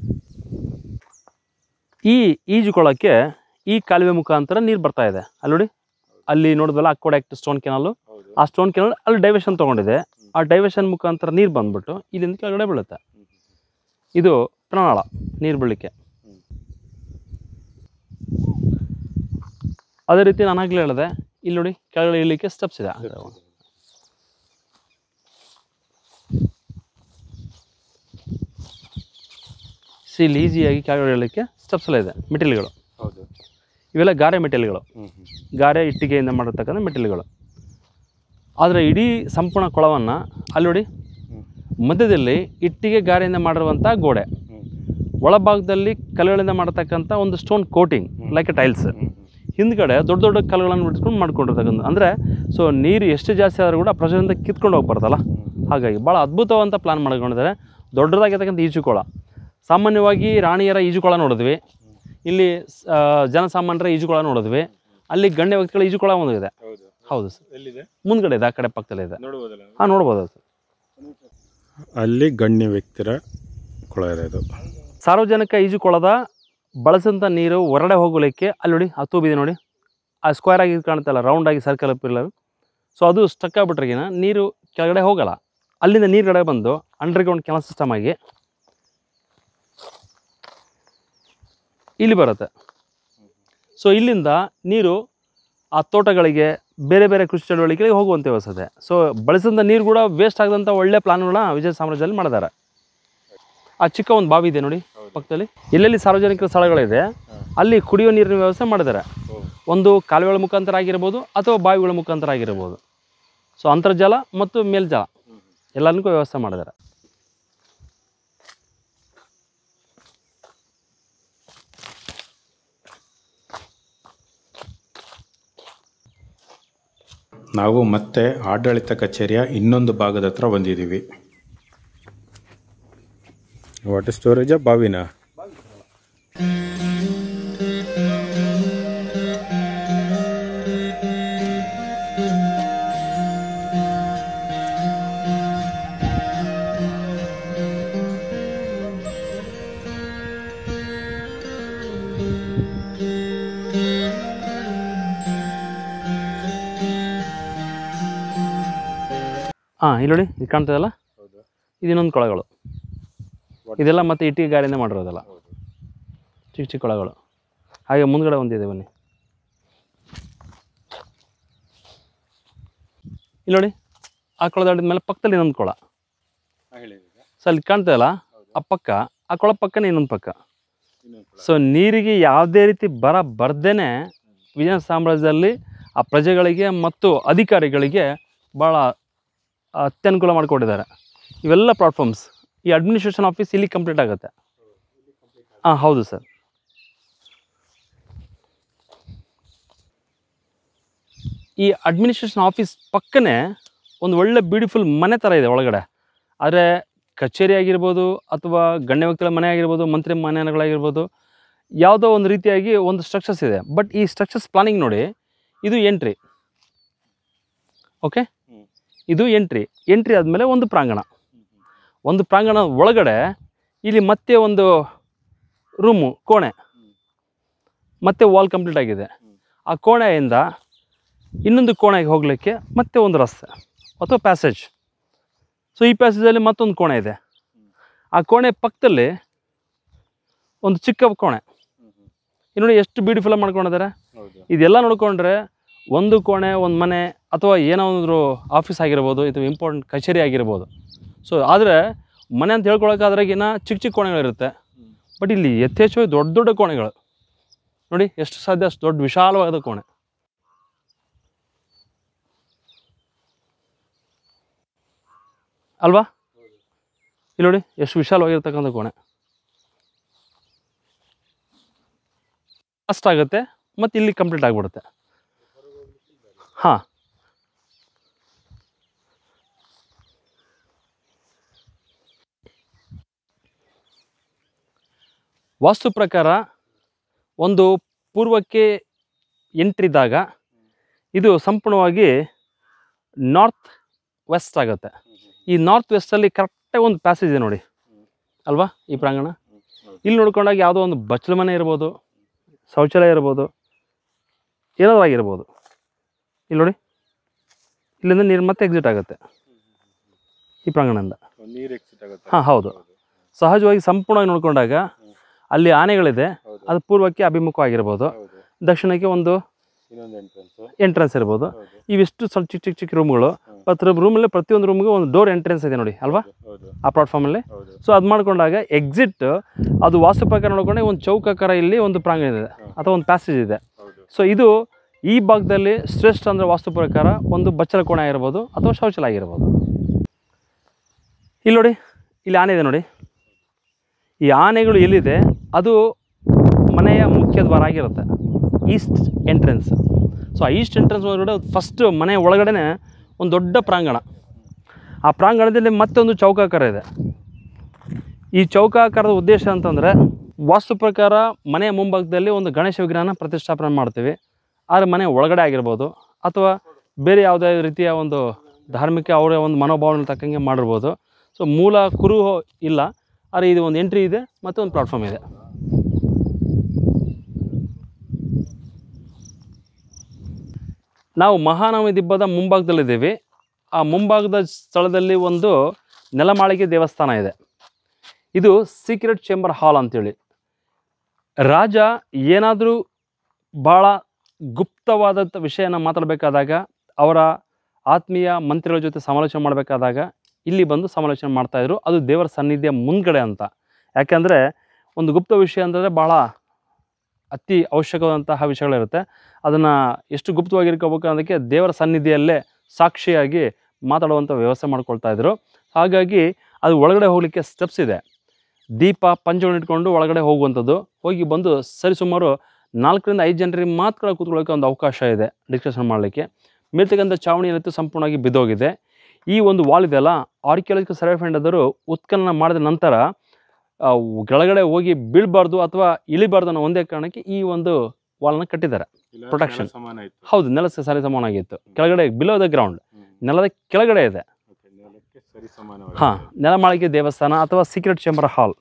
ಈ ಈಜುಕೊಳಕ್ಕೆ ಈ ಕಾಲುವೆ ಮುಖಾಂತರ ನೀರು ಬರ್ತಾ ಇದೆ ಅಲ್ಲಿ ನೋಡಿ ಅಲ್ಲಿ ನೋಡಿದ್ವಲ್ಲ ಅಕ್ಕೋಡ್ಯಾಕ್ಟ್ ಸ್ಟೋನ್ ಕೆನಾಲು ಆ ಸ್ಟೋನ್ ಕೆನಾಲ್ ಅಲ್ಲಿ ಡೈವೇಶನ್ ತೊಗೊಂಡಿದೆ ಆ ಡೈವೇಶನ್ ಮುಖಾಂತರ ನೀರು ಬಂದ್ಬಿಟ್ಟು ಇಲ್ಲಿಂದ ಕೆಳಗಡೆ ಬೀಳುತ್ತೆ ಇದು ಪ್ರಣಾಳ ನೀರು ಬೀಳಲಿಕ್ಕೆ ಅದೇ ರೀತಿ ನಾನು ಆಗಲೇ ಹೇಳಿದೆ ಇಲ್ಲಿ ನೋಡಿ ಕೆಳಗಡೆ ಇಳಿಲಿಕ್ಕೆ ಸ್ಟೆಪ್ಸ್ ಇದೆ ಸಿ ಇಲ್ಲಿ ಈಸಿಯಾಗಿ ಕೆಳಗಡೆ ಇಳಲಿಕ್ಕೆ ಸ್ಟೆಪ್ಸ್ ಎಲ್ಲ ಇದೆ ಮೆಟೀರಿಯಲ್ಗಳು ಹೌದು ಇವೆಲ್ಲ ಗಾರೆ ಮೆಟೀರಿಯಲ್ಗಳು ಹ್ಞೂ ಹ್ಞೂ ಗಾರೆ ಇಟ್ಟಿಗೆಯಿಂದ ಮಾಡಿರ್ತಕ್ಕಂಥ ಮೆಟೀರಿಯಲ್ಗಳು ಆದರೆ ಇಡೀ ಸಂಪೂರ್ಣ ಕೊಳವನ್ನು ಅಲ್ಲಿ ನೋಡಿ ಹ್ಞೂ ಮಧ್ಯದಲ್ಲಿ ಇಟ್ಟಿಗೆ ಗಾರೆಯಿಂದ ಮಾಡಿರುವಂಥ ಗೋಡೆ ಹ್ಞೂ ಒಳಭಾಗದಲ್ಲಿ ಕಲ್ಲುಗಳಿಂದ ಮಾಡತಕ್ಕಂಥ ಒಂದು stone coating like a tiles ಹಿಂದ್ಗಡೆ ದೊಡ್ಡ ದೊಡ್ಡ ಕಲ್ಲುಗಳನ್ನು ಬಿಡಿಸ್ಕೊಂಡು ಮಾಡ್ಕೊಂಡಿರ್ತಕ್ಕಂಥ ಅಂದರೆ ಸೊ ನೀರು ಎಷ್ಟು ಜಾಸ್ತಿ ಆದರೂ ಕೂಡ ಪ್ರೆಷರಿಂದ ಕಿತ್ಕೊಂಡು ಹೋಗ್ಬಾರ್ದಲ್ಲ ಹಾಗಾಗಿ ಭಾಳ ಅದ್ಭುತವಂತ ಪ್ಲಾನ್ ಮಾಡ್ಕೊಂಡಿದ್ದಾರೆ ದೊಡ್ಡದಾಗಿರ್ತಕ್ಕಂಥ ಈಜುಕೊಳ ಸಾಮಾನ್ಯವಾಗಿ ರಾಣಿಯರ ಈಜುಕೊಳ ನೋಡಿದ್ವಿ ಇಲ್ಲಿ ಸ್- ಆ, ಜನಸಾಮಾನ್ಯರ ಈಜುಕೊಳ ನೋಡಿದ್ವಿ ಅಲ್ಲಿ ಗಣ್ಯ ವ್ಯಕ್ತಿಗಳ ಈಜುಕೊಳ ಒಂದು ಇದೆ ಹೌದು ಹೌದು ಸರ್ ಎಲ್ಲಿದೆ ಮುಂದ್ಗಡೆ ಇದೆ ಆ ಕಡೆ ಪಕ್ಕದಲ್ಲೇ ಇದೆ ನೋಡ್ಬೋದಲ್ಲ ಹಾಂ ನೋಡ್ಬೋದು ಸರ್ ಅಲ್ಲಿ ಗಣ್ಯ ವ್ಯಕ್ತಿರ ಕೊಳ ಇದೆ ಇದು ಸಾರ್ವಜನಿಕ ಈಜುಕೊಳದ ಬಳಸಿದಂಥ ನೀರು ಹೊರಗಡೆ ಹೋಗಲಿಕ್ಕೆ ಅಲ್ಲಿ ನೋಡಿ ಆ ತೂಬ್ ಇದೆ ನೋಡಿ ಆ ಸ್ಕ್ವೇರ್ ಆಗಿ ಕಾಣುತ್ತಲ್ಲ ರೌಂಡ್ ಆಗಿ ಸರ್ಕಲ್ ಪಿಲ್ಲರ್ ಸೊ ಅದು ಸ್ಟಕ್ ಆಗ್ಬಿಟ್ರಿಗಿನ ನೀರು ಕೆಳಗಡೆ ಹೋಗಲ್ಲ ಅಲ್ಲಿಂದ ನೀರು ಕಡೆ ಬಂದು ಅಂಡರ್ಗ್ರೌಂಡ್ ಕೆನಲ್ ಸಿಸ್ಟಮ್ ಆಗಿ ಇಲ್ಲಿ ಬರುತ್ತೆ ಸೊ ಇಲ್ಲಿಂದ ನೀರು ಆ ತೋಟಗಳಿಗೆ ಬೇರೆ ಬೇರೆ ಕೃಷಿ ಚಟುವಟಿಕೆಗಳಿಗೆ ಹೋಗುವಂತೆ ವ್ಯವಸ್ಥೆ ಸೊ ಬಳಸಿದಂಥ ನೀರು ಕೂಡ ವೇಸ್ಟ್ ಆಗದಂಥ ಒಳ್ಳೆ ಪ್ಲಾನ್ಗಳನ್ನ ವಿಜಯ ಸಾಮ್ರಾಜ್ಯದಲ್ಲಿ ಮಾಡಿದ್ದಾರೆ ಆ ಚಿಕ್ಕ ಒಂದು ಬಾವಿ ಇದೆ ನೋಡಿ ಪಕ್ಕದಲ್ಲಿ ಎಲ್ಲೆಲ್ಲಿ ಸಾರ್ವಜನಿಕ ಸ್ಥಳಗಳಿದೆ ಅಲ್ಲಿ ಕುಡಿಯೋ ನೀರಿನ ವ್ಯವಸ್ಥೆ ಮಾಡಿದ್ದಾರೆ ಒಂದು ಕಾಲುವೆಗಳ ಮುಖಾಂತರ ಆಗಿರ್ಬೋದು ಅಥವಾ ಬಾವಿಗಳ ಮುಖಾಂತರ ಆಗಿರ್ಬೋದು ಸೊ ಅಂತರ್ಜಲ ಮತ್ತು ಮೇಲ್ಜಲ ಎಲ್ಲದಕ್ಕೂ ವ್ಯವಸ್ಥೆ ಮಾಡಿದ್ದಾರೆ ನಾವು ಮತ್ತೆ ಆಡಳಿತ ಕಚೇರಿಯ ಇನ್ನೊಂದು ಭಾಗದ ಹತ್ರ ಬಂದಿದ್ದೀವಿ ವಾಟರ್ ಸ್ಟೋರೇಜಾ ಬಾವಿನಾ ಹಾಂ ಇಲ್ಲಿ ನೋಡಿ ಇದು ಕಾಣ್ತದಲ್ಲ ಇದು ಇನ್ನೊಂದು ಕೊಳಗಳು ಇದೆಲ್ಲ ಮತ್ತೆ ಇಟ್ಟಿಗೆ ಗಾಡಿಯಿಂದ ಮಾಡಿರೋದಲ್ಲ ಚಿಕ್ಕ ಚಿಕ್ಕ ಕೊಳಗಳು ಹಾಗೆ ಮುಂದ್ಗಡೆ ಒಂದಿದೆ ಬನ್ನಿ ಇಲ್ಲಿ ನೋಡಿ ಆ ಕೊಳ ದಾಟಿದ ಮೇಲೆ ಪಕ್ಕದಲ್ಲಿ ಇನ್ನೊಂದು ಕೊಳ ಸೊ ಅಲ್ಲಿ ಕಾಣ್ತದಲ್ಲ ಆ ಪಕ್ಕ ಆ ಕೊಳ ಪಕ್ಕನೇ ಇನ್ನೊಂದು ಪಕ್ಕ ಸೊ ನೀರಿಗೆ ಯಾವುದೇ ರೀತಿ ಬರ ಬರ್ದೇನೆ ವಿಜಯ ಸಾಮ್ರಾಜ್ಯದಲ್ಲಿ ಆ ಪ್ರಜೆಗಳಿಗೆ ಮತ್ತು ಅಧಿಕಾರಿಗಳಿಗೆ ಭಾಳ ಅತ್ಯನುಕೂಲ ಮಾಡಿಕೊಟ್ಟಿದ್ದಾರೆ ಇವೆಲ್ಲ ಪ್ಲಾಟ್ಫಾರ್ಮ್ಸ್ ಈ ಅಡ್ಮಿನಿಸ್ಟ್ರೇಷನ್ ಆಫೀಸ್ ಇಲ್ಲಿ ಕಂಪ್ಲೀಟ್ ಆಗುತ್ತೆ ಹಾಂ ಹೌದು ಸರ್ ಈ ಅಡ್ಮಿನಿಸ್ಟ್ರೇಷನ್ ಆಫೀಸ್ ಪಕ್ಕನೇ ಒಂದು ಒಳ್ಳೆ ಬ್ಯೂಟಿಫುಲ್ ಮನೆ ಥರ ಇದೆ ಒಳಗಡೆ ಆದರೆ ಕಚೇರಿ ಆಗಿರ್ಬೋದು ಅಥವಾ ಗಣ್ಯ ವ್ಯಕ್ತಿಗಳ ಮನೆ ಆಗಿರ್ಬೋದು ಮಂತ್ರಿ ಮನೆಗಳಾಗಿರ್ಬೋದು ಯಾವುದೋ ಒಂದು ರೀತಿಯಾಗಿ ಒಂದು ಸ್ಟ್ರಕ್ಚರ್ಸ್ ಇದೆ ಬಟ್ ಈ ಸ್ಟ್ರಕ್ಚರ್ಸ್ ಪ್ಲಾನಿಂಗ್ ನೋಡಿ ಇದು ಎಂಟ್ರಿ ಓಕೆ ಇದು ಎಂಟ್ರಿ ಎಂಟ್ರಿ ಆದಮೇಲೆ ಒಂದು ಪ್ರಾಂಗಣ ಒಂದು ಪ್ರಾಂಗಣ ಒಳಗಡೆ ಇಲ್ಲಿ ಮತ್ತೆ ಒಂದು ರೂಮು ಕೋಣೆ ಮತ್ತೆ ವಾಲ್ ಕಂಪ್ಲೀಟ್ ಆಗಿದೆ ಆ ಕೋಣೆಯಿಂದ ಇನ್ನೊಂದು ಕೋಣೆಗೆ ಹೋಗಲಿಕ್ಕೆ ಮತ್ತೆ ಒಂದು ರಸ್ತೆ ಅಥವಾ ಪ್ಯಾಸೇಜ್ ಸೊ ಈ ಪ್ಯಾಸೇಜಲ್ಲಿ ಮತ್ತೊಂದು ಕೋಣೆ ಇದೆ ಆ ಕೋಣೆ ಪಕ್ಕದಲ್ಲಿ ಒಂದು ಚಿಕ್ಕ ಕೋಣೆ ಇಲ್ಲಿ ನೋಡಿ ಎಷ್ಟು ಬ್ಯೂಟಿಫುಲ್ ಮಾಡ್ಕೊಂಡಿದ್ದಾರೆ ಇದೆಲ್ಲ ನೋಡ್ಕೊಂಡ್ರೆ ಒಂದು ಕೋಣೆ ಒಂದು ಮನೆ ಅಥವಾ ಏನೋ ಒಂದು ಆಫೀಸ್ ಆಗಿರ್ಬೋದು ಇದು ಇಂಪಾರ್ಟೆಂಟ್ ಕಚೇರಿ ಆಗಿರ್ಬೋದು ಸೊ ಆದರೆ ಮನೆ ಅಂತ ಹೇಳ್ಕೊಳಕ್ಕಾದ್ರಾಗಿನ ಚಿಕ್ಕ ಚಿಕ್ಕ ಕೋಣೆಗಳಿರುತ್ತೆ ಬಟ್ ಇಲ್ಲಿ ಯಥೇಚ್ಛವಾಗಿ ದೊಡ್ಡ ದೊಡ್ಡ ಕೋಣೆಗಳು ನೋಡಿ ಎಷ್ಟು ಸಾಧ್ಯ ಅಷ್ಟು ದೊಡ್ಡ ವಿಶಾಲವಾದ ಕೋಣೆ ಅಲ್ವಾ ಇಲ್ಲಿ ನೋಡಿ ಎಷ್ಟು ವಿಶಾಲವಾಗಿರ್ತಕ್ಕಂಥ ಕೋಣೆ ಅಷ್ಟಾಗುತ್ತೆ ಮತ್ತು ಇಲ್ಲಿ ಕಂಪ್ಲೀಟ್ ಆಗಿಬಿಡುತ್ತೆ ಹಾಂ ವಾಸ್ತು ಪ್ರಕಾರ ಒಂದು ಪೂರ್ವಕ್ಕೆ ಎಂಟ್ರಿದಾಗ ಇದು ಸಂಪೂರ್ಣವಾಗಿ ನಾರ್ತ್ ವೆಸ್ಟ್ ಆಗುತ್ತೆ ಈ ನಾರ್ತ್ ವೆಸ್ಟಲ್ಲಿ ಕರೆಕ್ಟಾಗಿ ಒಂದು ಪ್ಯಾಸೇಜ್ ಇದೆ ನೋಡಿ ಅಲ್ವಾ ಈ ಪ್ರಾಂಗಣ ಇಲ್ಲಿ ನೋಡ್ಕೊಂಡಾಗ ಯಾವುದೋ ಒಂದು ಬಚ್ಚಲ ಮನೆ ಇರ್ಬೋದು ಶೌಚಾಲಯ ಇರ್ಬೋದು ಏನಾದ್ರು ಆಗಿರ್ಬೋದು ಇಲ್ಲಿ ನೋಡಿ ಇಲ್ಲಿಂದ ನೀರು ಮತ್ತೆ ಎಕ್ಸಿಟ್ ಆಗುತ್ತೆ ಈ ಪ್ರಾಂಗಣದಿಂದ ನೀರು ಎಕ್ಸಿಟ್ ಆಗುತ್ತೆ ಹಾಂ ಹೌದು ಸಹಜವಾಗಿ ಸಂಪೂರ್ಣವಾಗಿ ನೋಡ್ಕೊಂಡಾಗ ಅಲ್ಲಿ ಆನೆಗಳಿದೆ ಹೌದು. ಅದು ಪೂರ್ವಕ್ಕೆ ಅಭಿಮುಖವಾಗಿರ್ಬೋದು ಹೌದು ದಕ್ಷಿಣಕ್ಕೆ ಒಂದು ಇನ್ನೊಂದು ಎಂಟ್ರೆನ್ಸ್ ಎಂಟ್ರೆನ್ಸ್ ಇರ್ಬೋದು ಹೌದು ಇವಿಷ್ಟು ಸ್ವಲ್ಪ ಚಿಕ್ಕ ಚಿಕ್ಕ ಚಿಕ್ಕ ರೂಮ್ಗಳು ಹ್ಮ್. ಪ್ರತಿ ರೂಮಲ್ಲಿ ಪ್ರತಿಯೊಂದು ರೂಮ್ಗೆ ಒಂದು ಡೋರ್ ಎಂಟ್ರೆನ್ಸ್ ಇದೆ ನೋಡಿ ಅಲ್ವಾ ಹೌದು ಆ ಪ್ಲಾಟ್ಫಾರ್ಮಲ್ಲಿ ಹೌದು ಸೊ ಅದು ಮಾಡ್ಕೊಂಡಾಗ ಎಕ್ಸಿಟ್ ಅದು ವಾಸ್ತು ಪ್ರಕಾರ ನೋಡ್ಕೊಂಡೆ ಒಂದು ಚೌಕಾಕಾರ ಇಲ್ಲಿ ಒಂದು ಪ್ರಾಂಗಣ ಇದೆ ಅಥವಾ ಒಂದು ಪ್ಯಾಸೇಜ್ ಇದೆ ಹೌದು ಸೊ ಇದು ಈ ಭಾಗದಲ್ಲಿ ಶ್ರೇಷ್ಠ ಅಂದರೆ ವಾಸ್ತು ಪ್ರಕಾರ ಒಂದು ಬಚ್ಚಲ ಕೋಣೆ ಆಗಿರ್ಬೋದು ಅಥವಾ ಶೌಚಾಲಯ ಆಗಿರ್ಬೋದು ಇಲ್ಲಿ ನೋಡಿ ಇಲ್ಲಿ ಆನೆ ಇದೆ ನೋಡಿ ಈ ಆನೆಗಳು ಎಲ್ಲಿದೆ ಅದು ಮನೆಯ ಮುಖ್ಯ ದ್ವಾರ ಆಗಿರುತ್ತೆ ಈಸ್ಟ್ ಎಂಟ್ರೆನ್ಸ್ ಸೊ ಆ ಈಸ್ಟ್ ಎಂಟ್ರೆನ್ಸ್ ಒಳಗಡೆ ಫಸ್ಟ್ ಮನೆ ಒಳಗಡೆ ಒಂದು ದೊಡ್ಡ ಪ್ರಾಂಗಣ ಆ ಪ್ರಾಂಗಣದಲ್ಲಿ ಮತ್ತೊಂದು ಚೌಕಾಕಾರ ಇದೆ ಈ ಚೌಕಾಕಾರದ ಉದ್ದೇಶ ಅಂತಂದರೆ ವಾಸ್ತು ಪ್ರಕಾರ ಮನೆಯ ಮುಂಭಾಗದಲ್ಲಿ ಒಂದು ಗಣೇಶ ವಿಗ್ರಹನ ಪ್ರತಿಷ್ಠಾಪನೆ ಮಾಡ್ತೀವಿ ಆದರೆ ಮನೆ ಒಳಗಡೆ ಆಗಿರ್ಬೋದು ಅಥವಾ ಬೇರೆ ಯಾವುದೇ ರೀತಿಯ ಒಂದು ಧಾರ್ಮಿಕ ಅವರ ಒಂದು ಮನೋಭಾವನೆ ತಕ್ಕಂಗೆ ಮಾಡಿರ್ಬೋದು ಸೊ ಮೂಲ ಕುರು ಇಲ್ಲ ಆದರೆ ಇದು ಒಂದು ಎಂಟ್ರಿ ಇದೆ ಮತ್ತು ಒಂದು ಪ್ಲಾಟ್ಫಾರ್ಮ್ ಇದೆ ನಾವು ಮಹಾನವಮಿ ದಿಬ್ಬದ ಮುಂಭಾಗದಲ್ಲಿದ್ದೀವಿ ಆ ಮುಂಭಾಗದ ಸ್ಥಳದಲ್ಲಿ ಒಂದು ನೆಲಮಾಳಿಗೆ ದೇವಸ್ಥಾನ ಇದೆ ಇದು ಸೀಕ್ರೆಟ್ ಚೇಂಬರ್ ಹಾಲ್ ಅಂತೇಳಿ ರಾಜ ಏನಾದರೂ ಭಾಳ ಗುಪ್ತವಾದಂಥ ವಿಷಯನ ಮಾತಾಡಬೇಕಾದಾಗ ಅವರ ಆತ್ಮೀಯ ಮಂತ್ರಿಗಳ ಜೊತೆ ಸಮಾಲೋಚನೆ ಮಾಡಬೇಕಾದಾಗ ಇಲ್ಲಿ ಬಂದು ಸಮಾಲೋಚನೆ ಮಾಡ್ತಾಯಿದ್ರು ಅದು ದೇವರ ಸನ್ನಿಧಿಯ ಮುಂದ್ಗಡೆ ಅಂತ ಯಾಕೆಂದರೆ ಒಂದು ಗುಪ್ತ ವಿಷಯ ಅಂತಂದರೆ ಭಾಳ ಅತಿ ಅವಶ್ಯಕವಾದಂತಹ ವಿಷಯಗಳಿರುತ್ತೆ ಅದನ್ನು ಎಷ್ಟು ಗುಪ್ತವಾಗಿ ಇಟ್ಕೋಬೇಕು ಅನ್ನೋದಕ್ಕೆ ದೇವರ ಸನ್ನಿಧಿಯಲ್ಲೇ ಸಾಕ್ಷಿಯಾಗಿ ಮಾತಾಡುವಂಥ ವ್ಯವಸ್ಥೆ ಮಾಡ್ಕೊಳ್ತಾ ಇದ್ರು ಹಾಗಾಗಿ ಅದು ಒಳಗಡೆ ಹೋಗಲಿಕ್ಕೆ ಸ್ಟೆಪ್ಸ್ ಇದೆ ದೀಪ ಪಂಚಗಳನ್ನು ಇಟ್ಕೊಂಡು ಒಳಗಡೆ ಹೋಗುವಂಥದ್ದು ಹೋಗಿ ಬಂದು ಸರಿಸುಮಾರು ನಾಲ್ಕರಿಂದ ಐದು ಜನರಿಗೆ ಮಾತ್ರ ಕೂತ್ಕೊಳ್ಳೋಕ್ಕೆ ಒಂದು ಅವಕಾಶ ಇದೆ ಡಿಸ್ಕಷನ್ ಮಾಡಲಿಕ್ಕೆ ಮೇಲ್ತಕ್ಕಂಥ ಚಾವಣಿ ಏನಿತ್ತು ಸಂಪೂರ್ಣವಾಗಿ ಬಿದ್ದೋಗಿದೆ ಈ ಒಂದು ವಾಲ್ ಇದೆಯಲ್ಲ ಆರ್ಕಿಯಾಲಜಿಕಲ್ ಸರ್ವೆ ಫಂಡದವರು ಉತ್ಖನನ ಮಾಡಿದ ನಂತರ ಆ, ಕೆಳಗಡೆ ಹೋಗಿ ಬೀಳಬಾರ್ದು ಅಥವಾ ಇಳಿಬಾರ್ದು ಅನ್ನೋ ಒಂದೇ ಕಾರಣಕ್ಕೆ ಈ ಒಂದು ವಾಲ್ನ ಕಟ್ಟಿದ್ದಾರೆ Protection. ಸಮಾನ ಇತ್ತು ಹೌದು ನೆಲಕ್ಕೆ ಸರಿ ಸಮಾನಾಗಿತ್ತು ಕೆಳಗಡೆ ಬಿಲೋ ದ ಗ್ರೌಂಡ್ ನೆಲದ ಕೆಳಗಡೆ ಇದೆ ನೆಲಕ್ಕೆ ಸರಿ ಸಮಾನವಾಗಿ ಹಾಂ ನೆಲಮಾಳಿಗೆ ದೇವಸ್ಥಾನ ಅಥವಾ ಸೀಕ್ರೆಟ್ ಚೇಂಬರ್ ಹಾಲ್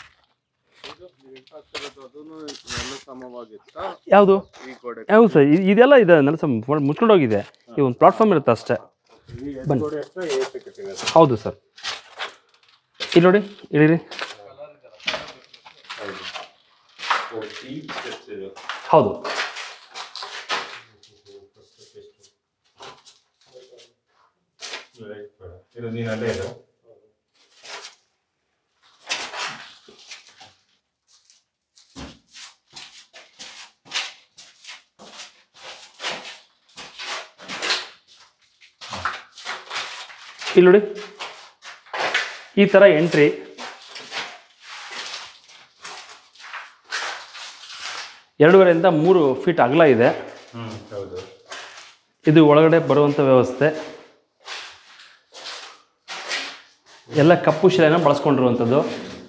ಯಾವುದು ಹೌದು ಸರ್ ಇ- ಇದೆಲ್ಲ ಇದೆ ನೆಲಸ ಮುಚ್ಕೊಂಡು ಹೋಗಿದೆ ಈ ಒಂದು ಪ್ಲಾಟ್ಫಾರ್ಮ್ ಇರುತ್ತೆ ಅಷ್ಟೇ ಬನ್ನಿ ಹೌದು ಸರ್ ಇಲ್ಲಿ ನೋಡಿ ಇಳಿರಿ ಹೌದು ಇದು ನೀನು ಅಲ್ಲೇ ಇರು ಇಲ್ಲಿ ನೋಡಿ ಈ ಥರ ಎಂಟ್ರಿ ಎರಡೂವರೆಯಿಂದ ಮೂರು ಫೀಟ್ ಅಗಲ ಇದೆ ಹ್ಮ್ ಹೌದು ಇದು ಒಳಗಡೆ ಬರುವಂಥ ವ್ಯವಸ್ಥೆ ಎಲ್ಲ ಕಪ್ಪು ಶಿಲೆನ ಬಳಸ್ಕೊಂಡಿರುವಂಥದ್ದು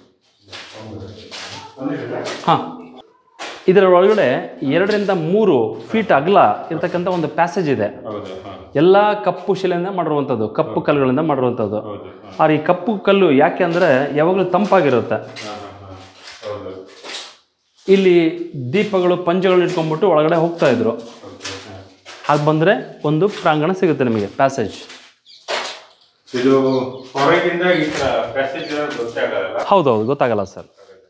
ಹಾಂ ಇದರ ಒಳಗಡೆ ಎರಡರಿಂದ ಮೂರು ಫೀಟ್ ಅಗಲ ಇರತಕ್ಕಂಥ ಒಂದು ಪ್ಯಾಸೇಜ್ ಇದೆ ಹೌದು ಹಾ ಎಲ್ಲ ಕಪ್ಪು ಶಿಲೆಯಿಂದ ಮಾಡಿರುವಂಥದ್ದು ಕಪ್ಪು ಕಲ್ಲುಗಳಿಂದ ಮಾಡಿರುವಂಥದ್ದು ಹೌದು ಹಾ ಆದ್ರೆ ಈ ಕಪ್ಪು ಕಲ್ಲು ಯಾಕೆ ಅಂದರೆ ಯಾವಾಗಲೂ ತಂಪಾಗಿರುತ್ತೆ ಹಾ ಹಾ ಹೌದು ಇಲ್ಲಿ ದೀಪಗಳು ಪಂಚಗಳನ್ನ ಇಟ್ಕೊಂಡ್ಬಿಟ್ಟು ಒಳಗಡೆ ಹೋಗ್ತಾ ಇದ್ರು ಓಕೆ ಹಾ ಅದು ಬಂದರೆ ಒಂದು ಪ್ರಾಂಗಣ ಸಿಗುತ್ತೆ ನಿಮಗೆ ಪ್ಯಾಸೇಜ್ ಇದು ಹೊರಗಿಂದ ಈ ಪ್ಯಾಸೇಜ್ ಗೊತ್ತೇ ಆಗಲ್ಲ ಹೌದೌದು ಗೊತ್ತಾಗಲ್ಲ ಸರ್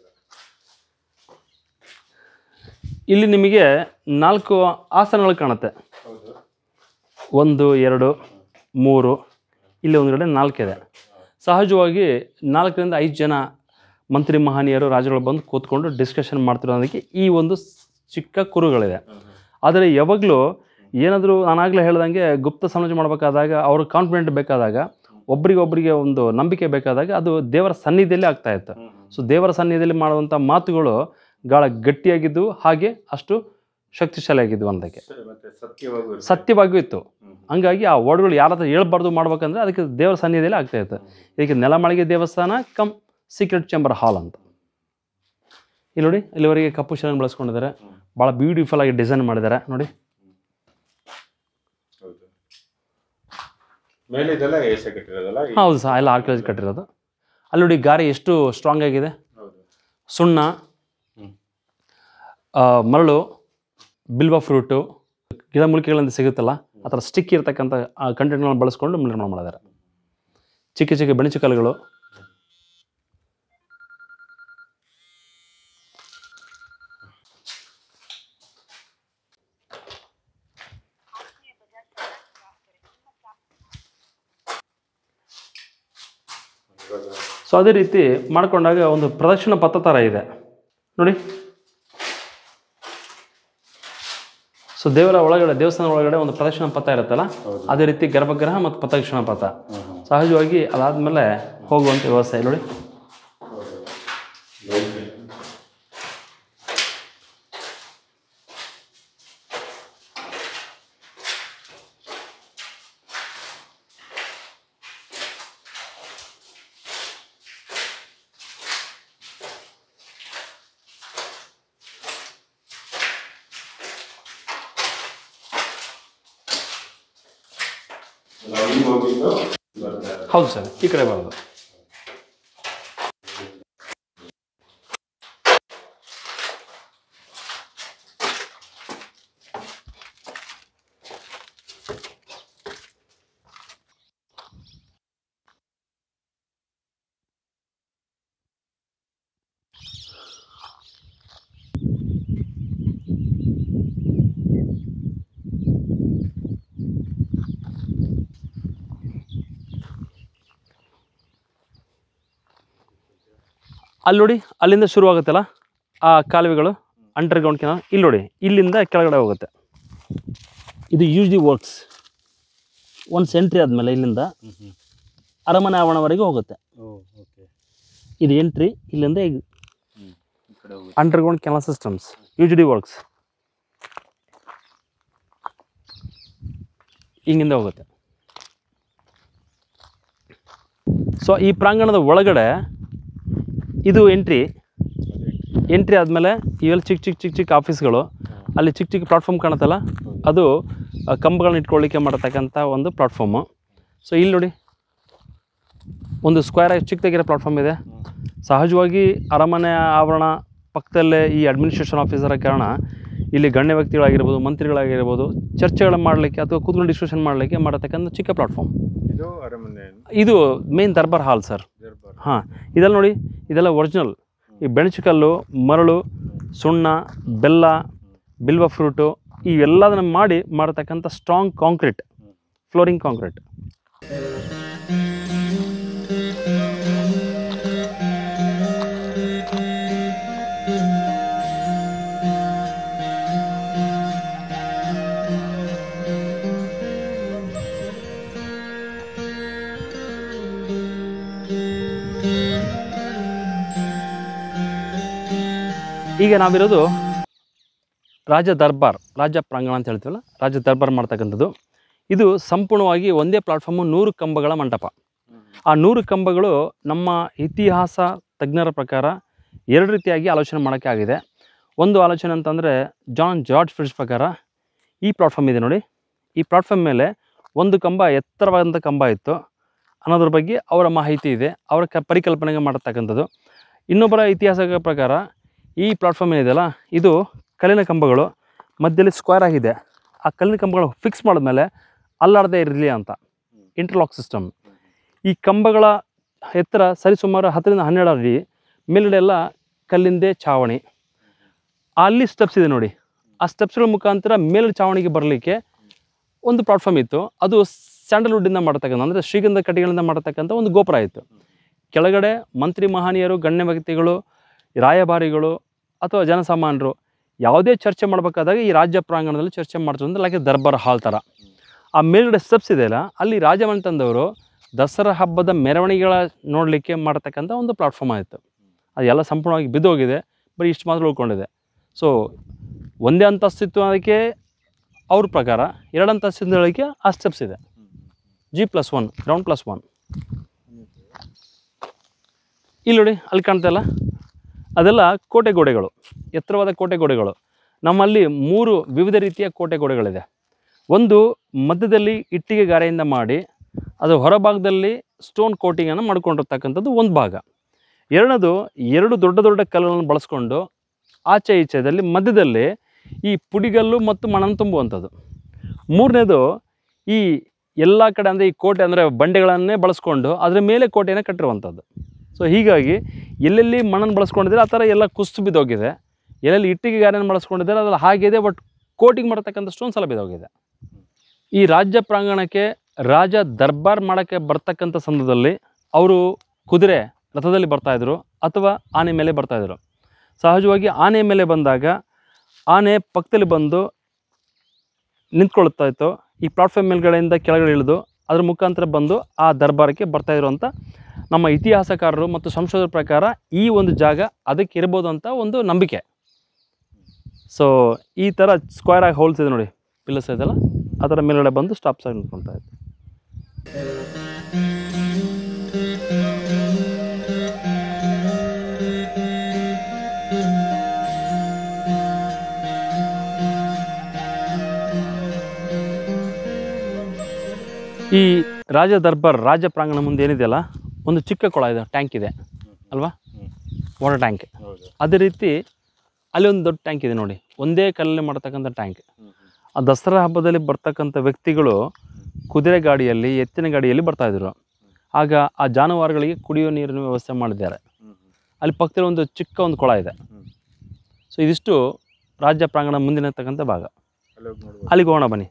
ಇಲ್ಲಿ ನಿಮಗೆ ನಾಲ್ಕು ಆಸನಗಳು ಕಾಣುತ್ತೆ ಹೌದು ಒಂದು ಎರಡು ಮೂರು ಇಲ್ಲಿ ಒಂದು ಕಡೆ ನಾಲ್ಕಿದೆ ಸಹಜವಾಗಿ ನಾಲ್ಕರಿಂದ ಐದು ಜನ ಮಂತ್ರಿ ಮಹನೀಯರು ರಾಜಗಳು ಬಂದು ಕೂತ್ಕೊಂಡು ಡಿಸ್ಕಷನ್ ಮಾಡ್ತಿರೋದಕ್ಕೆ ಈ ಒಂದು ಸ್- ಚಿಕ್ಕ ಕುರುಗಳಿದೆ ಆದರೆ ಯಾವಾಗಲೂ ಏನಾದರೂ ನಾನಾಗಲೇ ಹೇಳ್ದಂಗೆ ಗುಪ್ತ ಸಮಾಲೋಚನೆ ಮಾಡಬೇಕಾದಾಗ ಅವ್ರ ಕಾನ್ಫಿಡೆಂಟ್ ಬೇಕಾದಾಗ ಒಬ್ರಿಗೊಬ್ರಿಗೆ ಒಂದು ನಂಬಿಕೆ ಬೇಕಾದಾಗ ಅದು ದೇವರ ಸನ್ನಿಧಿಯಲ್ಲೇ ಆಗ್ತಾ ಇತ್ತು ಸೊ ದೇವರ ಸನ್ನಿಧಿಯಲ್ಲಿ ಮಾಡುವಂಥ ಮಾತುಗಳು ಗಾಳ ಗಟ್ಟಿಯಾಗಿದ್ದು ಹಾಗೆ ಅಷ್ಟು ಶಕ್ತಿಶಾಲಿಯಾಗಿದ್ವು ಅನ್ನೋದಕ್ಕೆ ಮತ್ತೆ ಸತ್ಯವಾಗೂ ಇರುತ್ತೆ. ಸತ್ಯವಾಗಿಯೂ ಇತ್ತು ಹ್ಮ್. ಹಂಗಾಗಿ ಆ ವರ್ಡ್ಗಳು ಯಾರ ಹತ್ರ ಹೇಳ್ಬಾರ್ದು ಮಾಡ್ಬೇಕಂದ್ರೆ ಅದಕ್ಕೆ ದೇವರ ಸನ್ನಿಧಿಯಲ್ಲಿ ಆಗ್ತಾ ಇತ್ತು ಇದಕ್ಕೆ ನೆಲಮಾಳಿಗೆ ದೇವಸ್ಥಾನ ಕಮ್ ಸೀಕ್ರೆಟ್ ಚೇಂಬರ್ ಹಾಲ್ ಅಂತ ಇಲ್ಲಿ ನೋಡಿ ಇಲ್ಲಿವರೆಗೆ ಕಪ್ಪು ಶಿಲೆನ ಬಳಸ್ಕೊಂಡಿದ್ದಾರೆ ಭಾಳ ಬ್ಯೂಟಿಫುಲ್ ಆಗಿ ಡಿಸೈನ್ ಮಾಡಿದ್ದಾರೆ ನೋಡಿ ಹೌದು ಮೇಲೆ ಇದೆಲ್ಲ ಏಸೆ ಕಟ್ಟಿರೋದಲ್ಲ ಈ- ಹೌದು ಸಹ ಎಲ್ಲ ಆರ್ಕಿಯಾಲಜಿ ಕಟ್ಟಿರೋದು ಅಲ್ಲಿ ನೋಡಿ ಗಾರೆ ಎಷ್ಟು ಸ್ಟ್ರಾಂಗ್ ಆಗಿದೆ ಹೌದು ಸುಣ್ಣ ಹ್ಮ್. ಆ, ಮರಳು ಬಿಲ್ವ ಫ್ರೂಟು ಗಿಡಮೂಲಿಕೆಗಳಿಂದ ಸಿಗುತ್ತಲ್ಲ ಆ ಥರ ಸ್ಟಿಕ್ ಇರತಕ್ಕಂಥ ಕಂಟೆಂಟ್ಗಳನ್ನ ಬಳಸ್ಕೊಂಡು ನಿರ್ಮಾಣ ಮಾಡಿದ್ದಾರೆ ಚಿಕ್ಕ ಚಿಕ್ಕ ಬೆಣಚುಕಲ್ಲುಗಳು ಇವಾಗ ಸೊ ಅದೇ ರೀತಿ ಮಾಡ್ಕೊಂಡಾಗ ಒಂದು ಪ್ರದಕ್ಷಿಣ ಪಥ ಥರ ಇದೆ ನೋಡಿ ಸೊ ದೇವರ ಒಳಗಡೆ ದೇವಸ್ಥಾನ ಒಳಗಡೆ ಒಂದು ಪ್ರದಕ್ಷಿಣ ಪಥ ಇರುತ್ತಲ್ಲ ಹೌದು. ಅದೇ ರೀತಿ ಗರ್ಭಗೃಹ ಮತ್ತು ಪ್ರದಕ್ಷಿಣ ಪಥ ಹ್ಮ್ ಹ್ಮ್. ಸಹಜವಾಗಿ ಅದಾದಮೇಲೆ ಹೋಗುವಂಥ ವ್ಯವಸ್ಥೆ ನೋಡಿ ಹೌದು. ಹೌದು ಸರ್ ಈ ಕಡೆ ಬರೋದು ಅಲ್ಲಿ ನೋಡಿ ಅಲ್ಲಿಂದ ಶುರು ಆಗುತ್ತಲ್ಲ ಆ ಕಾಲುವೆಗಳು ಅಂಡರ್ ಗ್ರೌಂಡ್ ಕೆನಾಲ್ ಇಲ್ಲಿ ನೋಡಿ ಇಲ್ಲಿಂದ ಕೆಳಗಡೆ ಹೋಗುತ್ತೆ ಇದು ಯೂಸ್ಲಿ ವರ್ಕ್ಸ್ ಒಂದು ಎಂಟ್ರಿ ಆದಮೇಲೆ ಇಲ್ಲಿಂದ ಅರಮನೆ ಆವರಣವರೆಗೂ ಹೋಗುತ್ತೆ ಓಕೆ ಇದು ಎಂಟ್ರಿ ಇಲ್ಲಿಂದ ಈ ಕಡೆ ಹೋಗಿ underground canal systems used works ಹಿಂಗಿಂದ ಹೋಗುತ್ತೆ ಸೊ ಈ ಪ್ರಾಂಗಣದ ಒಳಗಡೆ ಇದು ಎಂಟ್ರಿ ಎಂಟ್ರಿ ಆದಮೇಲೆ ಇವೆಲ್ಲ ಚಿಕ್ಕ ಚಿಕ್ಕ ಚಿಕ್ಕ ಚಿಕ್ಕ ಆಫೀಸ್ಗಳು ಅಲ್ಲಿ ಚಿಕ್ಕ ಚಿಕ್ಕ ಪ್ಲಾಟ್ಫಾರ್ಮ್ ಕಾಣುತ್ತಲ್ಲ ಅದು ಆ, ಕಂಬಗಳನ್ನ ಇಟ್ಕೊಳ್ಳಿಕ್ಕೆ ಮಾಡತಕ್ಕಂಥ ಒಂದು ಪ್ಲಾಟ್ಫಾರ್ಮು ಸೊ ಇಲ್ಲಿ ನೋಡಿ ಒಂದು ಸ್ಕ್ವೇರ್ ಆಗಿ ಚಿಕ್ಕದಾಗಿರೋ ಪ್ಲಾಟ್ಫಾರ್ಮ್ ಇದೆ ಸಹಜವಾಗಿ ಅರಮನೆ ಆವರಣ ಪಕ್ಕದಲ್ಲೇ ಈ ಅಡ್ಮಿನಿಸ್ಟ್ರೇಷನ್ ಆಫೀಸರ ಕಾರಣ ಇಲ್ಲಿ ಗಣ್ಯ ವ್ಯಕ್ತಿಗಳಾಗಿರ್ಬೋದು ಮಂತ್ರಿಗಳಾಗಿರ್ಬೋದು ಚರ್ಚೆಗಳನ್ನು ಮಾಡಲಿಕ್ಕೆ ಅಥವಾ ಕೂತ್ಕೊಂಡು ಡಿಸ್ಕಷನ್ ಮಾಡಲಿಕ್ಕೆ ಮಾಡತಕ್ಕಂಥ ಚಿಕ್ಕ ಪ್ಲಾಟ್ಫಾರ್ಮ್ ಇದು ಅರಮನೆ ಇದು ಮೇನ್ ದರ್ಬಾರ್ ಹಾಲ್ ಸರ್ ದರ್ಬಾರ್ ಹಾಂ ಇದೆಲ್ಲ ನೋಡಿ ಇದೆಲ್ಲ ಒರಿಜಿನಲ್ ಈ ಬೆಣಚುಕಲ್ಲು ಮರಳು ಸುಣ್ಣ ಬೆಲ್ಲ ಬಿಲ್ವ ಫ್ರೂಟು ಇವೆಲ್ಲದನ್ನ ಮಾಡಿ ಮಾಡತಕ್ಕಂಥ ಸ್ಟ್ರಾಂಗ್ ಕಾಂಕ್ರೀಟ್ ಫ್ಲೋರಿಂಗ್ ಕಾಂಕ್ರೀಟ್ ಈಗ ನಾವಿರೋದು ರಾಜ ದರ್ಬಾರ್ ರಾಜ ಪ್ರಾಂಗಣ ಅಂತ ಹೇಳ್ತೀವಲ್ಲ ರಾಜ ದರ್ಬಾರ್ ಮಾಡ್ತಕ್ಕಂಥದ್ದು ಇದು ಸಂಪೂರ್ಣವಾಗಿ ಒಂದೇ ಪ್ಲಾಟ್ಫಾರ್ಮು ನೂರು ಕಂಬಗಳ ಮಂಟಪ ಆ ನೂರು ಕಂಬಗಳು ನಮ್ಮ ಇತಿಹಾಸ ತಜ್ಞರ ಪ್ರಕಾರ ಎರಡು ರೀತಿಯಾಗಿ ಆಲೋಚನೆ ಮಾಡೋಕ್ಕೆ ಆಗಿದೆ ಒಂದು ಆಲೋಚನೆ ಅಂತಂದರೆ ಜಾನ್ ಜಾರ್ಜ್ ಫ್ರಿಡ್ಜ್ ಪ್ರಕಾರ ಈ ಪ್ಲಾಟ್ಫಾರ್ಮ್ ಇದೆ ನೋಡಿ ಈ ಪ್ಲಾಟ್ಫಾರ್ಮ್ ಮೇಲೆ ಒಂದು ಕಂಬ ಎತ್ತರವಾದಂಥ ಕಂಬ ಇತ್ತು ಅನ್ನೋದ್ರ ಬಗ್ಗೆ ಅವರ ಮಾಹಿತಿ ಇದೆ ಅವರ ಕ ಪರಿಕಲ್ಪನೆಗೆ ಮಾಡತಕ್ಕಂಥದ್ದು ಇನ್ನೊಬ್ಬರ ಇತಿಹಾಸದ ಪ್ರಕಾರ ಈ ಪ್ಲಾಟ್ಫಾರ್ಮ್ ಏನಿದೆಯಲ್ಲ ಇದು ಕಲ್ಲಿನ ಕಂಬಗಳು ಮಧ್ಯದಲ್ಲಿ ಸ್ಕ್ವೇರ್ ಆಗಿದೆ ಆ ಕಲ್ಲಿನ ಕಂಬಗಳು ಫಿಕ್ಸ್ ಮಾಡಿದ್ಮೇಲೆ ಅಲ್ಲಾಡದೆ ಇರಲಿ ಅಂತ ಇಂಟರ್ಲಾಕ್ ಸಿಸ್ಟಮ್ ಈ ಕಂಬಗಳ ಎತ್ತರ ಸರಿಸುಮಾರು ಹತ್ತರಿಂದ ಹನ್ನೆರಡು ಅಡಿ ಮೇಲ್ಗಡೆ ಎಲ್ಲ ಕಲ್ಲಿಂದೇ ಛಾವಣಿ ಅಲ್ಲಿ ಸ್ಟೆಪ್ಸ್ ಇದೆ ನೋಡಿ ಆ ಸ್ಟೆಪ್ಸ್ಗಳ ಮುಖಾಂತರ ಮೇಲ್ಗಡೆ ಛಾವಣಿಗೆ ಬರಲಿಕ್ಕೆ ಒಂದು ಪ್ಲಾಟ್ಫಾರ್ಮ್ ಇತ್ತು ಅದು ಸ್ಯಾಂಡಲ್ವುಡ್ಡಿಂದ ಮಾಡತಕ್ಕಂಥ ಅಂದರೆ ಶ್ರೀಗಂಧ ಕಟ್ಟಿಗಳಿಂದ ಮಾಡತಕ್ಕಂಥ ಒಂದು ಗೋಪುರ ಇತ್ತು ಕೆಳಗಡೆ ಮಂತ್ರಿ ಮಹನೀಯರು ಗಣ್ಯ ವ್ಯಕ್ತಿಗಳು ರಾಯಭಾರಿಗಳು ಅಥವಾ ಜನಸಾಮಾನ್ಯರು ಯಾವುದೇ ಚರ್ಚೆ ಮಾಡಬೇಕಾದಾಗ ಈ ರಾಜ್ಯ ಪ್ರಾಂಗಣದಲ್ಲಿ ಚರ್ಚೆ ಮಾಡ್ತಾರೆ ಲೈಕ್ ದರ್ಬಾರ್ ಹಾಲ್ ಥರ ಆ ಮೇಲ್ಗಡೆ ಸ್ಟೆಪ್ಸ್ ಇದೆಯಲ್ಲ ಅಲ್ಲಿ ರಾಜಮನೆತನದವರು ದಸರಾ ಹಬ್ಬದ ಮೆರವಣಿಗೆಗಳ ನೋಡಲಿಕ್ಕೆ ಮಾಡತಕ್ಕಂಥ ಒಂದು ಪ್ಲಾಟ್ಫಾರ್ಮ್ ಆಯಿತು ಅದೆಲ್ಲ ಸಂಪೂರ್ಣವಾಗಿ ಬಿದ್ದೋಗಿದೆ ಬರೀ ಇಷ್ಟು ಮಾತ್ರ ಉಳ್ಕೊಂಡಿದೆ ಸೊ ಒಂದೇ ಅಂತಸ್ತಿತ್ತು ಅದಕ್ಕೆ ಅವ್ರ ಪ್ರಕಾರ ಎರಡು ಅಂತಸ್ತಿನ ಹೇಳೋಕ್ಕೆ ಆ ಸ್ಟೆಪ್ಸ್ ಇದೆ G plus one ground plus one ಇಲ್ಲಿ ನೋಡಿ ಅಲ್ಲಿ ಕಾಣ್ತಲ್ಲ ಅದೆಲ್ಲ ಕೋಟೆ ಗೋಡೆಗಳು ಎತ್ತರವಾದ ಕೋಟೆ ಗೋಡೆಗಳು ನಮ್ಮಲ್ಲಿ ಮೂರು ವಿವಿಧ ರೀತಿಯ ಕೋಟೆ ಗೋಡೆಗಳಿದೆ ಒಂದು ಮಧ್ಯದಲ್ಲಿ ಇಟ್ಟಿಗೆ ಗಾರೆಯಿಂದ ಮಾಡಿ ಅದು ಹೊರಭಾಗದಲ್ಲಿ ಸ್ಟೋನ್ ಕೋಟಿಂಗನ್ನು ಮಾಡ್ಕೊಂಡಿರ್ತಕ್ಕಂಥದ್ದು ಒಂದು ಭಾಗ ಎರಡನೇದು ಎರಡು ದೊಡ್ಡ ದೊಡ್ಡ ಕಲ್ಲುಗಳನ್ನು ಬಳಸ್ಕೊಂಡು ಆಚೆ ಈಚೆದಲ್ಲಿ ಮಧ್ಯದಲ್ಲಿ ಈ ಪುಡಿಗಲ್ಲು ಮತ್ತು ಮಣ್ಣನ್ನು ತುಂಬುವಂಥದ್ದು ಮೂರನೇದು ಈ ಎಲ್ಲ ಕಡೆ ಅಂದರೆ ಈ ಕೋಟೆ ಅಂದರೆ ಬಂಡೆಗಳನ್ನೇ ಬಳಸ್ಕೊಂಡು ಅದರ ಮೇಲೆ ಕೋಟೆಯನ್ನು ಕಟ್ಟಿರುವಂಥದ್ದು ಸೊ ಹೀಗಾಗಿ ಎಲ್ಲೆಲ್ಲಿ ಮಣ್ಣನ್ನು ಬಳಸ್ಕೊಂಡಿದ್ದಾರೆ ಆ ಥರ ಎಲ್ಲ ಕುಸ್ತು ಬಿದ್ದೋಗಿದೆ ಎಲ್ಲೆಲ್ಲಿ ಇಟ್ಟಿಗೆ ಗಾರೆಯನ್ನು ಬಳಸ್ಕೊಂಡಿದ್ದಾರೆ ಅದ್ರಲ್ಲಿ ಹಾಗಿದೆ ಬಟ್ ಕೋಟಿಂಗ್ ಮಾಡತಕ್ಕಂಥ ಸ್ಟೋನ್ಸ್ ಎಲ್ಲ ಬಿದ್ದೋಗಿದೆ ಈ ರಾಜ್ಯ ಪ್ರಾಂಗಣಕ್ಕೆ ರಾಜ ದರ್ಬಾರ್ ಮಾಡೋಕ್ಕೆ ಬರ್ತಕ್ಕಂಥ ಸಂದರ್ಭದಲ್ಲಿ ಅವರು ಕುದುರೆ ರಥದಲ್ಲಿ ಬರ್ತಾಯಿದ್ರು ಅಥವಾ ಆನೆ ಮೇಲೆ ಬರ್ತಾಯಿದ್ರು ಸಹಜವಾಗಿ ಆನೆ ಮೇಲೆ ಬಂದಾಗ ಆನೆ ಪಕ್ಕದಲ್ಲಿ ಬಂದು ನಿಂತ್ಕೊಳ್ತಾ ಇತ್ತು ಈ ಪ್ಲಾಟ್ಫಾರ್ಮ್ ಮೇಲ್ಗಡೆಯಿಂದ ಕೆಳಗಡೆ ಇಳಿದು ಅದ್ರ ಮುಖಾಂತರ ಬಂದು ಆ ದರ್ಬಾರಕ್ಕೆ ಬರ್ತಾ ಇರುವಂಥ ನಮ್ಮ ಇತಿಹಾಸಕಾರರು ಮತ್ತು ಸಂಶೋಧಕರ ಪ್ರಕಾರ ಈ ಒಂದು ಜಾಗ ಅದಕ್ಕೆ ಇರ್ಬೋದು ಅಂತ ಒಂದು ನಂಬಿಕೆ ಸೊ ಈ ಥರ ಸ್ಕ್ವೇರ್ ಆಗಿ ಹೋಲ್ಸ್ ಇದೆ ನೋಡಿ ಪಿಲ್ಲರ್ಸ್ ಇದೆಲ್ಲ ಆ ಥರ ಮೇಲ್ಗಡೆ ಬಂದು ಸ್ಟಾಪ್ಸ್ ಆಗಿ ನಿಂತ್ಕೊಳ್ತಾ ಇತ್ತು ಈ ರಾಜ ದರ್ಬಾರ್ ರಾಜ ಪ್ರಾಂಗಣ ಮುಂದೆ ಏನಿದೆಯಲ್ಲ ಒಂದು ಚಿಕ್ಕ ಕೊಳ ಇದೆ ಟ್ಯಾಂಕ್ ಇದೆ ಅಲ್ವಾ ವಾಟರ್ ಟ್ಯಾಂಕ್ ಹೌದು ಅದೇ ರೀತಿ ಅಲ್ಲಿ ಒಂದು ದೊಡ್ಡ ಟ್ಯಾಂಕ್ ಇದೆ ನೋಡಿ ಒಂದೇ ಕಲ್ಲಲ್ಲಿ ಮಾಡತಕ್ಕಂಥ ಟ್ಯಾಂಕ್ ಆ ದಸರಾ ಹಬ್ಬದಲ್ಲಿ ಬರ್ತಕ್ಕಂಥ ವ್ಯಕ್ತಿಗಳು ಕುದುರೆ ಗಾಡಿಯಲ್ಲಿ ಎತ್ತಿನ ಗಾಡಿಯಲ್ಲಿ ಬರ್ತಾ ಇದ್ರು ಆಗ ಆ ಜಾನುವಾರುಗಳಿಗೆ ಕುಡಿಯೋ ನೀರಿನ ವ್ಯವಸ್ಥೆ ಮಾಡಿದ್ದಾರೆ ಅಲ್ಲಿ ಪಕ್ಕದಲ್ಲಿ ಒಂದು ಚಿಕ್ಕ ಒಂದು ಕೊಳ ಇದೆ ಸೊ ಇದಿಷ್ಟು ರಾಜ್ಯ ಪ್ರಾಂಗಣ ಮುಂದಿನ ಇರ್ತಕ್ಕಂಥ ಭಾಗ ಅಲ್ಲಿಗೆ ಹೋಗೋಣ ಬನ್ನಿ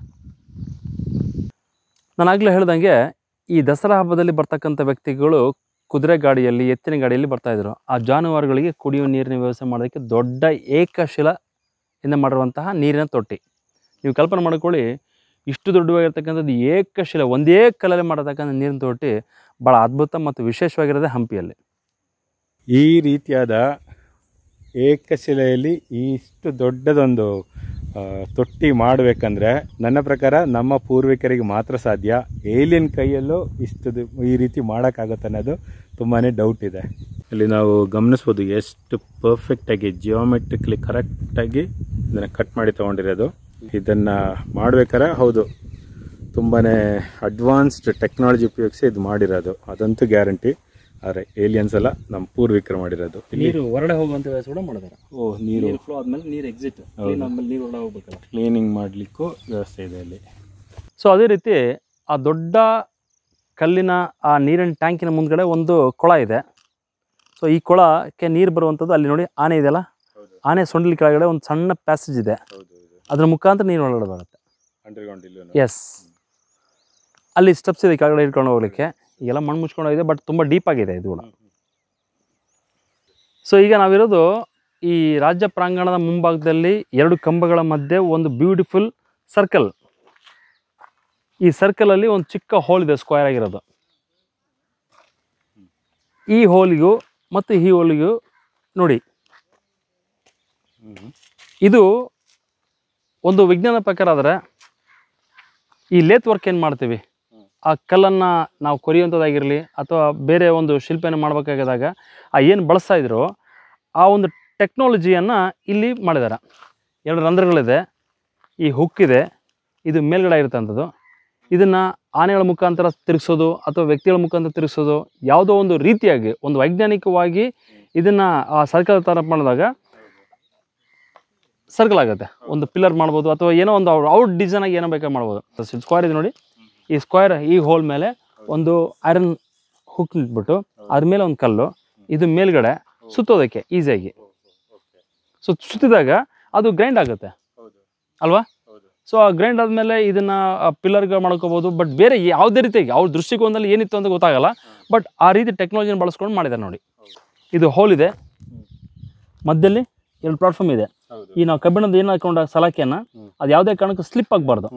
ನಾನು ಆಗಲೇ ಹೇಳ್ದಂಗೆ ಈ ದಸರಾ ಹಬ್ಬದಲ್ಲಿ ಬರ್ತಕ್ಕಂಥ ವ್ಯಕ್ತಿಗಳು ಕುದುರೆ ಗಾಡಿಯಲ್ಲಿ ಎತ್ತಿನ ಗಾಡಿಯಲ್ಲಿ ಬರ್ತಾ ಇದ್ರು ಆ ಜಾನುವಾರುಗಳಿಗೆ ಕುಡಿಯುವ ನೀರಿನ ವ್ಯವಸ್ಥೆ ಮಾಡೋದಕ್ಕೆ ದೊಡ್ಡ ಏಕಶಿಲ ಇಂದ ಮಾಡಿರುವಂತಹ ನೀರಿನ ತೊಟ್ಟಿ ನೀವು ಕಲ್ಪನೆ ಮಾಡ್ಕೊಳ್ಳಿ ಇಷ್ಟು ದೊಡ್ಡವಾಗಿರ್ತಕ್ಕಂಥದ್ದು ಏಕಶಿಲ ಒಂದೇ ಕಲ್ಲಲ್ಲಿ ಮಾಡತಕ್ಕಂಥ ನೀರಿನ ತೊಟ್ಟಿ ಭಾಳ ಅದ್ಭುತ ಮತ್ತು ವಿಶೇಷವಾಗಿರೋದೇ ಹಂಪಿಯಲ್ಲಿ ಈ ರೀತಿಯಾದ ಏಕಶಿಲೆಯಲ್ಲಿ ಇಷ್ಟು ದೊಡ್ಡದೊಂದು ಆ, ತೊಟ್ಟಿ ಮಾಡಬೇಕಂದ್ರೆ ನನ್ನ ಪ್ರಕಾರ ನಮ್ಮ ಪೂರ್ವಿಕರಿಗೆ ಮಾತ್ರ ಸಾಧ್ಯ ಏಲಿಯನ್ ಕೈಯಲ್ಲೂ ಇಷ್ಟು ದು- ಈ ರೀತಿ ಮಾಡೋಕ್ಕಾಗುತ್ತೆ ಅನ್ನೋದು ತುಂಬಾ ಡೌಟ್ ಇದೆ ಇಲ್ಲಿ ನಾವು ಗಮನಿಸ್ಬೋದು ಎಷ್ಟು ಪರ್ಫೆಕ್ಟಾಗಿ ಜಿಯೋಮೆಟ್ರಿಕ್ಲಿ ಕರೆಕ್ಟಾಗಿ ಇದನ್ನು ಕಟ್ ಮಾಡಿ ತೊಗೊಂಡಿರೋದು ಇದನ್ನು ಮಾಡ್ಬೇಕಾರೆ ಹೌದು ತುಂಬಾ ಅಡ್ವಾನ್ಸ್ಡ್ ಟೆಕ್ನಾಲಜಿ ಉಪಯೋಗಿಸಿ ಇದು ಮಾಡಿರೋದು ಅದಂತೂ ಗ್ಯಾರಂಟಿ ಆದರೆ ಏಲಿಯನ್ಸ್ ಎಲ್ಲ ನಮ್ಮ ಪೂರ್ವಿಕರು ಮಾಡಿರೋದು ಇಲ್ಲಿ ನೀರು ಹೊರಗಡೆ ಹೋಗುವಂಥ ವ್ಯವಸ್ಥೆ ಕೂಡ ಮಾಡಿದ್ದಾರೆ ಓ ನೀರು ನೀರು ಫ್ಲೋ ಆದ್ಮೇಲೆ ನೀರು ಎಕ್ಸಿಟ್ ಆದ್ಮೇಲೆ ನೀರು ಹೊರಗಡೆ ಹೋಗ್ಬೇಕಲ್ಲ ಕ್ಲೀನಿಂಗ್ ಮಾಡಲಿಕ್ಕೂ ವ್ಯವಸ್ಥೆ ಇದೆ ಇಲ್ಲಿ ಸೊ ಅದೇ ರೀತಿ ಆ ದೊಡ್ಡ ಕಲ್ಲಿನ ಆ ನೀರಿನ ಟ್ಯಾಂಕಿನ ಮುಂದ್ಗಡೆ ಒಂದು ಕೊಳ ಇದೆ ಸೊ ಈ ಕೊಳಕ್ಕೆ ನೀರು ಬರುವಂಥದ್ದು ಅಲ್ಲಿ ನೋಡಿ ಆನೆ ಇದೆಯಲ್ಲ ಆನೆ ಸೊಂಡಿಲಿ ಕೆಳಗಡೆ ಒಂದು ಸಣ್ಣ ಪ್ಯಾಸೇಜ್ ಇದೆ ಅದ್ರ ಮುಖಾಂತರ ನೀರು ಒಳಗಡೆ ಬರುತ್ತೆ ಅಂಡರ್ಗ್ರೌಂಡ್ ಇಲ್ಲೂ ಎಸ್ ಅಲ್ಲಿ ಸ್ಟೆಪ್ಸ್ ಇದೆ ಕೆಳಗಡೆ ಇಟ್ಕೊಂಡು ಹೋಗ್ಲಿಕ್ಕೆ ಈಗೆಲ್ಲ ಮಣ್ಣು ಮುಚ್ಕೊಂಡೋಗಿದೆ ಬಟ್ ತುಂಬ ಡೀಪ್ ಆಗಿದೆ ಇದು ಕೂಡ ಸೊ ಈಗ ನಾವಿರೋದು ಈ ರಾಜ್ಯ ಪ್ರಾಂಗಣದ ಮುಂಭಾಗದಲ್ಲಿ ಎರಡು ಕಂಬಗಳ ಮಧ್ಯೆ ಒಂದು ಬ್ಯೂಟಿಫುಲ್ ಸರ್ಕಲ್ ಈ ಸರ್ಕಲಲ್ಲಿ ಒಂದು ಚಿಕ್ಕ ಹೋಲ್ ಇದೆ ಸ್ಕ್ವೇರ್ ಆಗಿರೋದು ಈ ಹೋಲಿಗೂ ಮತ್ತು ಈ ಹೋಲಿಗೂ ನೋಡಿ ಇದು ಒಂದು ವಿಜ್ಞಾನ ಪ್ರಕಾರ ಆದರೆ ಈ ಲೇತ್ ವರ್ಕ್ ಏನು ಮಾಡ್ತೀವಿ ಆ ಕಲ್ಲನ್ನು ನಾವು ಕೊರಿಯುವಂಥದ್ದಾಗಿರಲಿ ಅಥವಾ ಬೇರೆ ಒಂದು ಶಿಲ್ಪನ ಮಾಡಬೇಕಾದಾಗ ಆ ಏನು ಬಳಸ್ತಾ ಇದ್ರು ಆ ಒಂದು ಟೆಕ್ನಾಲಜಿಯನ್ನು ಇಲ್ಲಿ ಮಾಡಿದ್ದಾರೆ ಎರಡು ರಂಧ್ರಗಳಿದೆ ಈ ಹುಕ್ ಇದೆ ಇದು ಮೇಲ್ಗಡೆ ಇರ್ತಂಥದ್ದು ಇದನ್ನು ಆನೆಗಳ ಮುಖಾಂತರ ತಿರುಗಿಸೋದು ಅಥವಾ ವ್ಯಕ್ತಿಗಳ ಮುಖಾಂತರ ತಿರುಗಿಸೋದು ಯಾವುದೋ ಒಂದು ರೀತಿಯಾಗಿ ಒಂದು ವೈಜ್ಞಾನಿಕವಾಗಿ ಇದನ್ನು ಆ ಸರ್ಕಲ್ ಥರ ಮಾಡಿದಾಗ ಸರ್ಕಲ್ ಆಗುತ್ತೆ ಒಂದು ಪಿಲ್ಲರ್ ಮಾಡ್ಬೋದು ಅಥವಾ ಏನೋ ಒಂದು ಅವ್ರ ಔಟ್ ಡಿಸೈನ್ ಆಗಿ ಏನೋ ಬೇಕಾದ್ರೆ ಮಾಡ್ಬೋದು ಸ್ಕ್ವೇರ್ ಇದೆ ನೋಡಿ ಈ ಸ್ಕ್ವೇರ್ ಈ ಹೋಲ್ ಮೇಲೆ ಒಂದು ಐರನ್ ಹುಕ್ ಇಟ್ಬಿಟ್ಟು ಅದ್ರ ಮೇಲೆ ಒಂದು ಕಲ್ಲು ಇದು ಮೇಲ್ಗಡೆ ಸುತ್ತೋದಕ್ಕೆ ಈಸಿಯಾಗಿ ಸೊ ಸುತ್ತಿದಾಗ ಅದು ಗ್ರೈಂಡ್ ಆಗುತ್ತೆ ಅಲ್ವಾ ಸೊ ಆ ಗ್ರೈಂಡ್ ಆದಮೇಲೆ ಇದನ್ನ ಪಿಲ್ಲರ್ಗಳು ಮಾಡ್ಕೋಬೋದು ಬಟ್ ಬೇರೆ ಯಾವುದೇ ರೀತಿಯಾಗಿ ಅವ್ರ ದೃಷ್ಟಿಕೋನದಲ್ಲಿ ಏನಿತ್ತು ಅಂತ ಗೊತ್ತಾಗಲ್ಲ ಬಟ್ ಆ ರೀತಿ ಟೆಕ್ನಾಲಜಿನ ಬಳಸ್ಕೊಂಡು ಮಾಡಿದ್ದಾರೆ ನೋಡಿ ಇದು ಹೋಲ್ ಇದೆ ಮಧ್ಯದಲ್ಲಿ ಎರಡು ಪ್ಲಾಟ್ಫಾರ್ಮ್ ಇದೆ ಹೌದು ಈ ನಾವು ಕಬ್ಬಿಣದ ಏನು ಹಾಕೊಂಡ ಸಲಾಕೆಯನ್ನ ಅದು ಯಾವುದೇ ಕಾರಣಕ್ಕೂ ಸ್ಲಿಪ್ ಆಗಬಾರ್ದು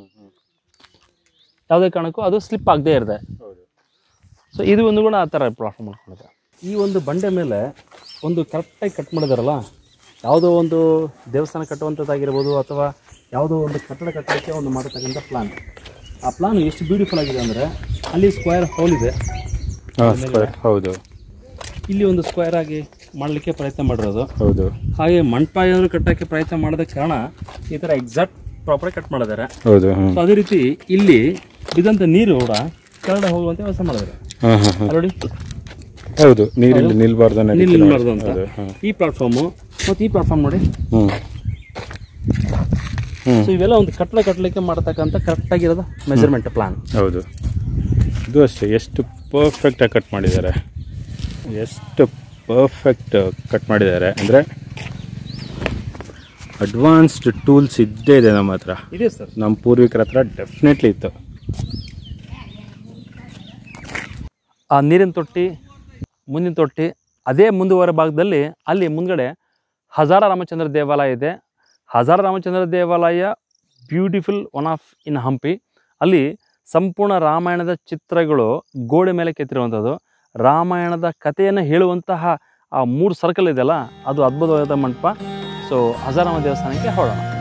ಯಾವುದೇ ಕಾರಣಕ್ಕೂ ಅದು ಸ್ಲಿಪ್ ಆಗದೆ ಇರುತ್ತೆ ಹೌದು ಸೊ ಇದು ಒಂದು ಕೂಡ ಆ ಥರ ಪ್ಲಾಟ್ಫಾರ್ಮ್ ಮಾಡ್ಕೊಂಡಿದೆ ಈ ಒಂದು ಬಂಡೆ ಮೇಲೆ ಒಂದು ಕರೆಕ್ಟಾಗಿ ಕಟ್ ಮಾಡಿದಾರಲ್ಲ ಯಾವುದೋ ಒಂದು ದೇವಸ್ಥಾನ ಕಟ್ಟುವಂಥದ್ದಾಗಿರ್ಬೋದು ಅಥವಾ ಯಾವುದೋ ಒಂದು ಕಟ್ಟಡ ಕಟ್ಟೋಕ್ಕೆ ಒಂದು ಮಾಡತಕ್ಕಂಥ ಪ್ಲಾನ್ ಆ ಪ್ಲಾನ್ ಎಷ್ಟು ಬ್ಯೂಟಿಫುಲ್ ಆಗಿದೆ ಅಂದರೆ ಅಲ್ಲಿ ಸ್ಕ್ವೇರ್ ಹೋಲ್ ಇದೆ ಹಾಂ ಸ್ಕ್ವೇರ್ ಹೌದು ಇಲ್ಲಿ ಒಂದು ಸ್ಕ್ವೇರ್ ಆಗಿ ಮಾಡಲಿಕ್ಕೆ ಪ್ರಯತ್ನ ಮಾಡಿರೋದು ಹೌದು ಹಾಗೆ ಮಂಟಪ ಏನಾದ್ರು ಕಟ್ಟೋಕ್ಕೆ ಪ್ರಯತ್ನ ಮಾಡೋದಕ್ಕೆ ಕಾರಣ ಈ ಥರ ಎಕ್ಸಾಕ್ಟ್ ಪ್ರಾಪರಾಗಿ ಕಟ್ ಮಾಡಿದ್ದಾರೆ ಹೌದು ಹಾಂ ಸೊ ಅದೇ ರೀತಿ ಇಲ್ಲಿ ಬಿದ್ದಂಥ ನೀರು ಕೂಡ ಕೆಳಗಡೆ ಹೋಗುವಂತೆ ವ್ಯವಸ್ಥೆ ಮಾಡಿದ್ದಾರೆ ಹಾಂ ಹಾಂ ಹಾಂ ಅಲ್ಲಿ ನೋಡಿ ಹೌದು ನೀರಿಲ್ಲಿ ನಿಲ್ಬಾರ್ದು ಅನ್ನೋ ನೀರು ರೀತಿ ನಿಲ್ಬಾರ್ದು ಅಂತ. ಹೌದು ಹಾಂ ಈ ಪ್ಲಾಟ್ಫಾರ್ಮು ಮತ್ತು ಈ ಪ್ಲಾಟ್ಫಾರ್ಮ್ ನೋಡಿ ಹ್ಞೂ ಹ್ಞೂ ಸೊ ಇವೆಲ್ಲ ಒಂದು ಕಟ್ಟಡ ಕಟ್ಟಲಿಕ್ಕೆ ಮಾಡತಕ್ಕಂಥ ಕರೆಕ್ಟಾಗಿರೋದು ಮೆಜರ್ಮೆಂಟ್ ಪ್ಲಾನ್ ಹೌದು ಇದು ಅಷ್ಟೇ ಎಷ್ಟು ಪರ್ಫೆಕ್ಟಾಗಿ ಕಟ್ ಮಾಡಿದ್ದಾರೆ ಎಷ್ಟು ಪರ್ಫೆಕ್ಟ್ ಕಟ್ ಮಾಡಿದ್ದಾರೆ ಅಂದರೆ ಅಡ್ವಾನ್ಸ್ಡ್ ಟೂಲ್ಸ್ ಇದ್ದೇ ಇದೆ ನಮ್ಮ ಹತ್ರ ಇದೆ ಸರ್ ನಮ್ಮ ಪೂರ್ವಿಕರ ಹತ್ರ ಡೆಫಿನೆಟ್ಲಿ ಇತ್ತು ಆ ನೀರಿನ ತೊಟ್ಟಿ ಮುಂದಿನ ತೊಟ್ಟಿ ಅದೇ ಮುಂದುವರೆ ಭಾಗದಲ್ಲಿ ಅಲ್ಲಿ ಮುಂದ್ಗಡೆ ಹಜಾರ ರಾಮಚಂದ್ರ ದೇವಾಲಯ ಇದೆ ಹಜಾರ ರಾಮಚಂದ್ರ ದೇವಾಲಯ beautiful one of in Hampi ಅಲ್ಲಿ ಸಂಪೂರ್ಣ ರಾಮಾಯಣದ ಚಿತ್ರಗಳು ಗೋಡೆ ಮೇಲೆ ಕೆತ್ತಿರುವಂಥದ್ದು ರಾಮಾಯಣದ ಕಥೆಯನ್ನು ಹೇಳುವಂತಹ ಆ ಮೂರು ಸರ್ಕಲ್ ಇದೆಯಲ್ಲ ಅದು ಅದ್ಭುತವಾದ ಮಂಟಪ ಸೊ ಹಜಾರಾಮ ದೇವಸ್ಥಾನಕ್ಕೆ ಹೊರಡೋಣ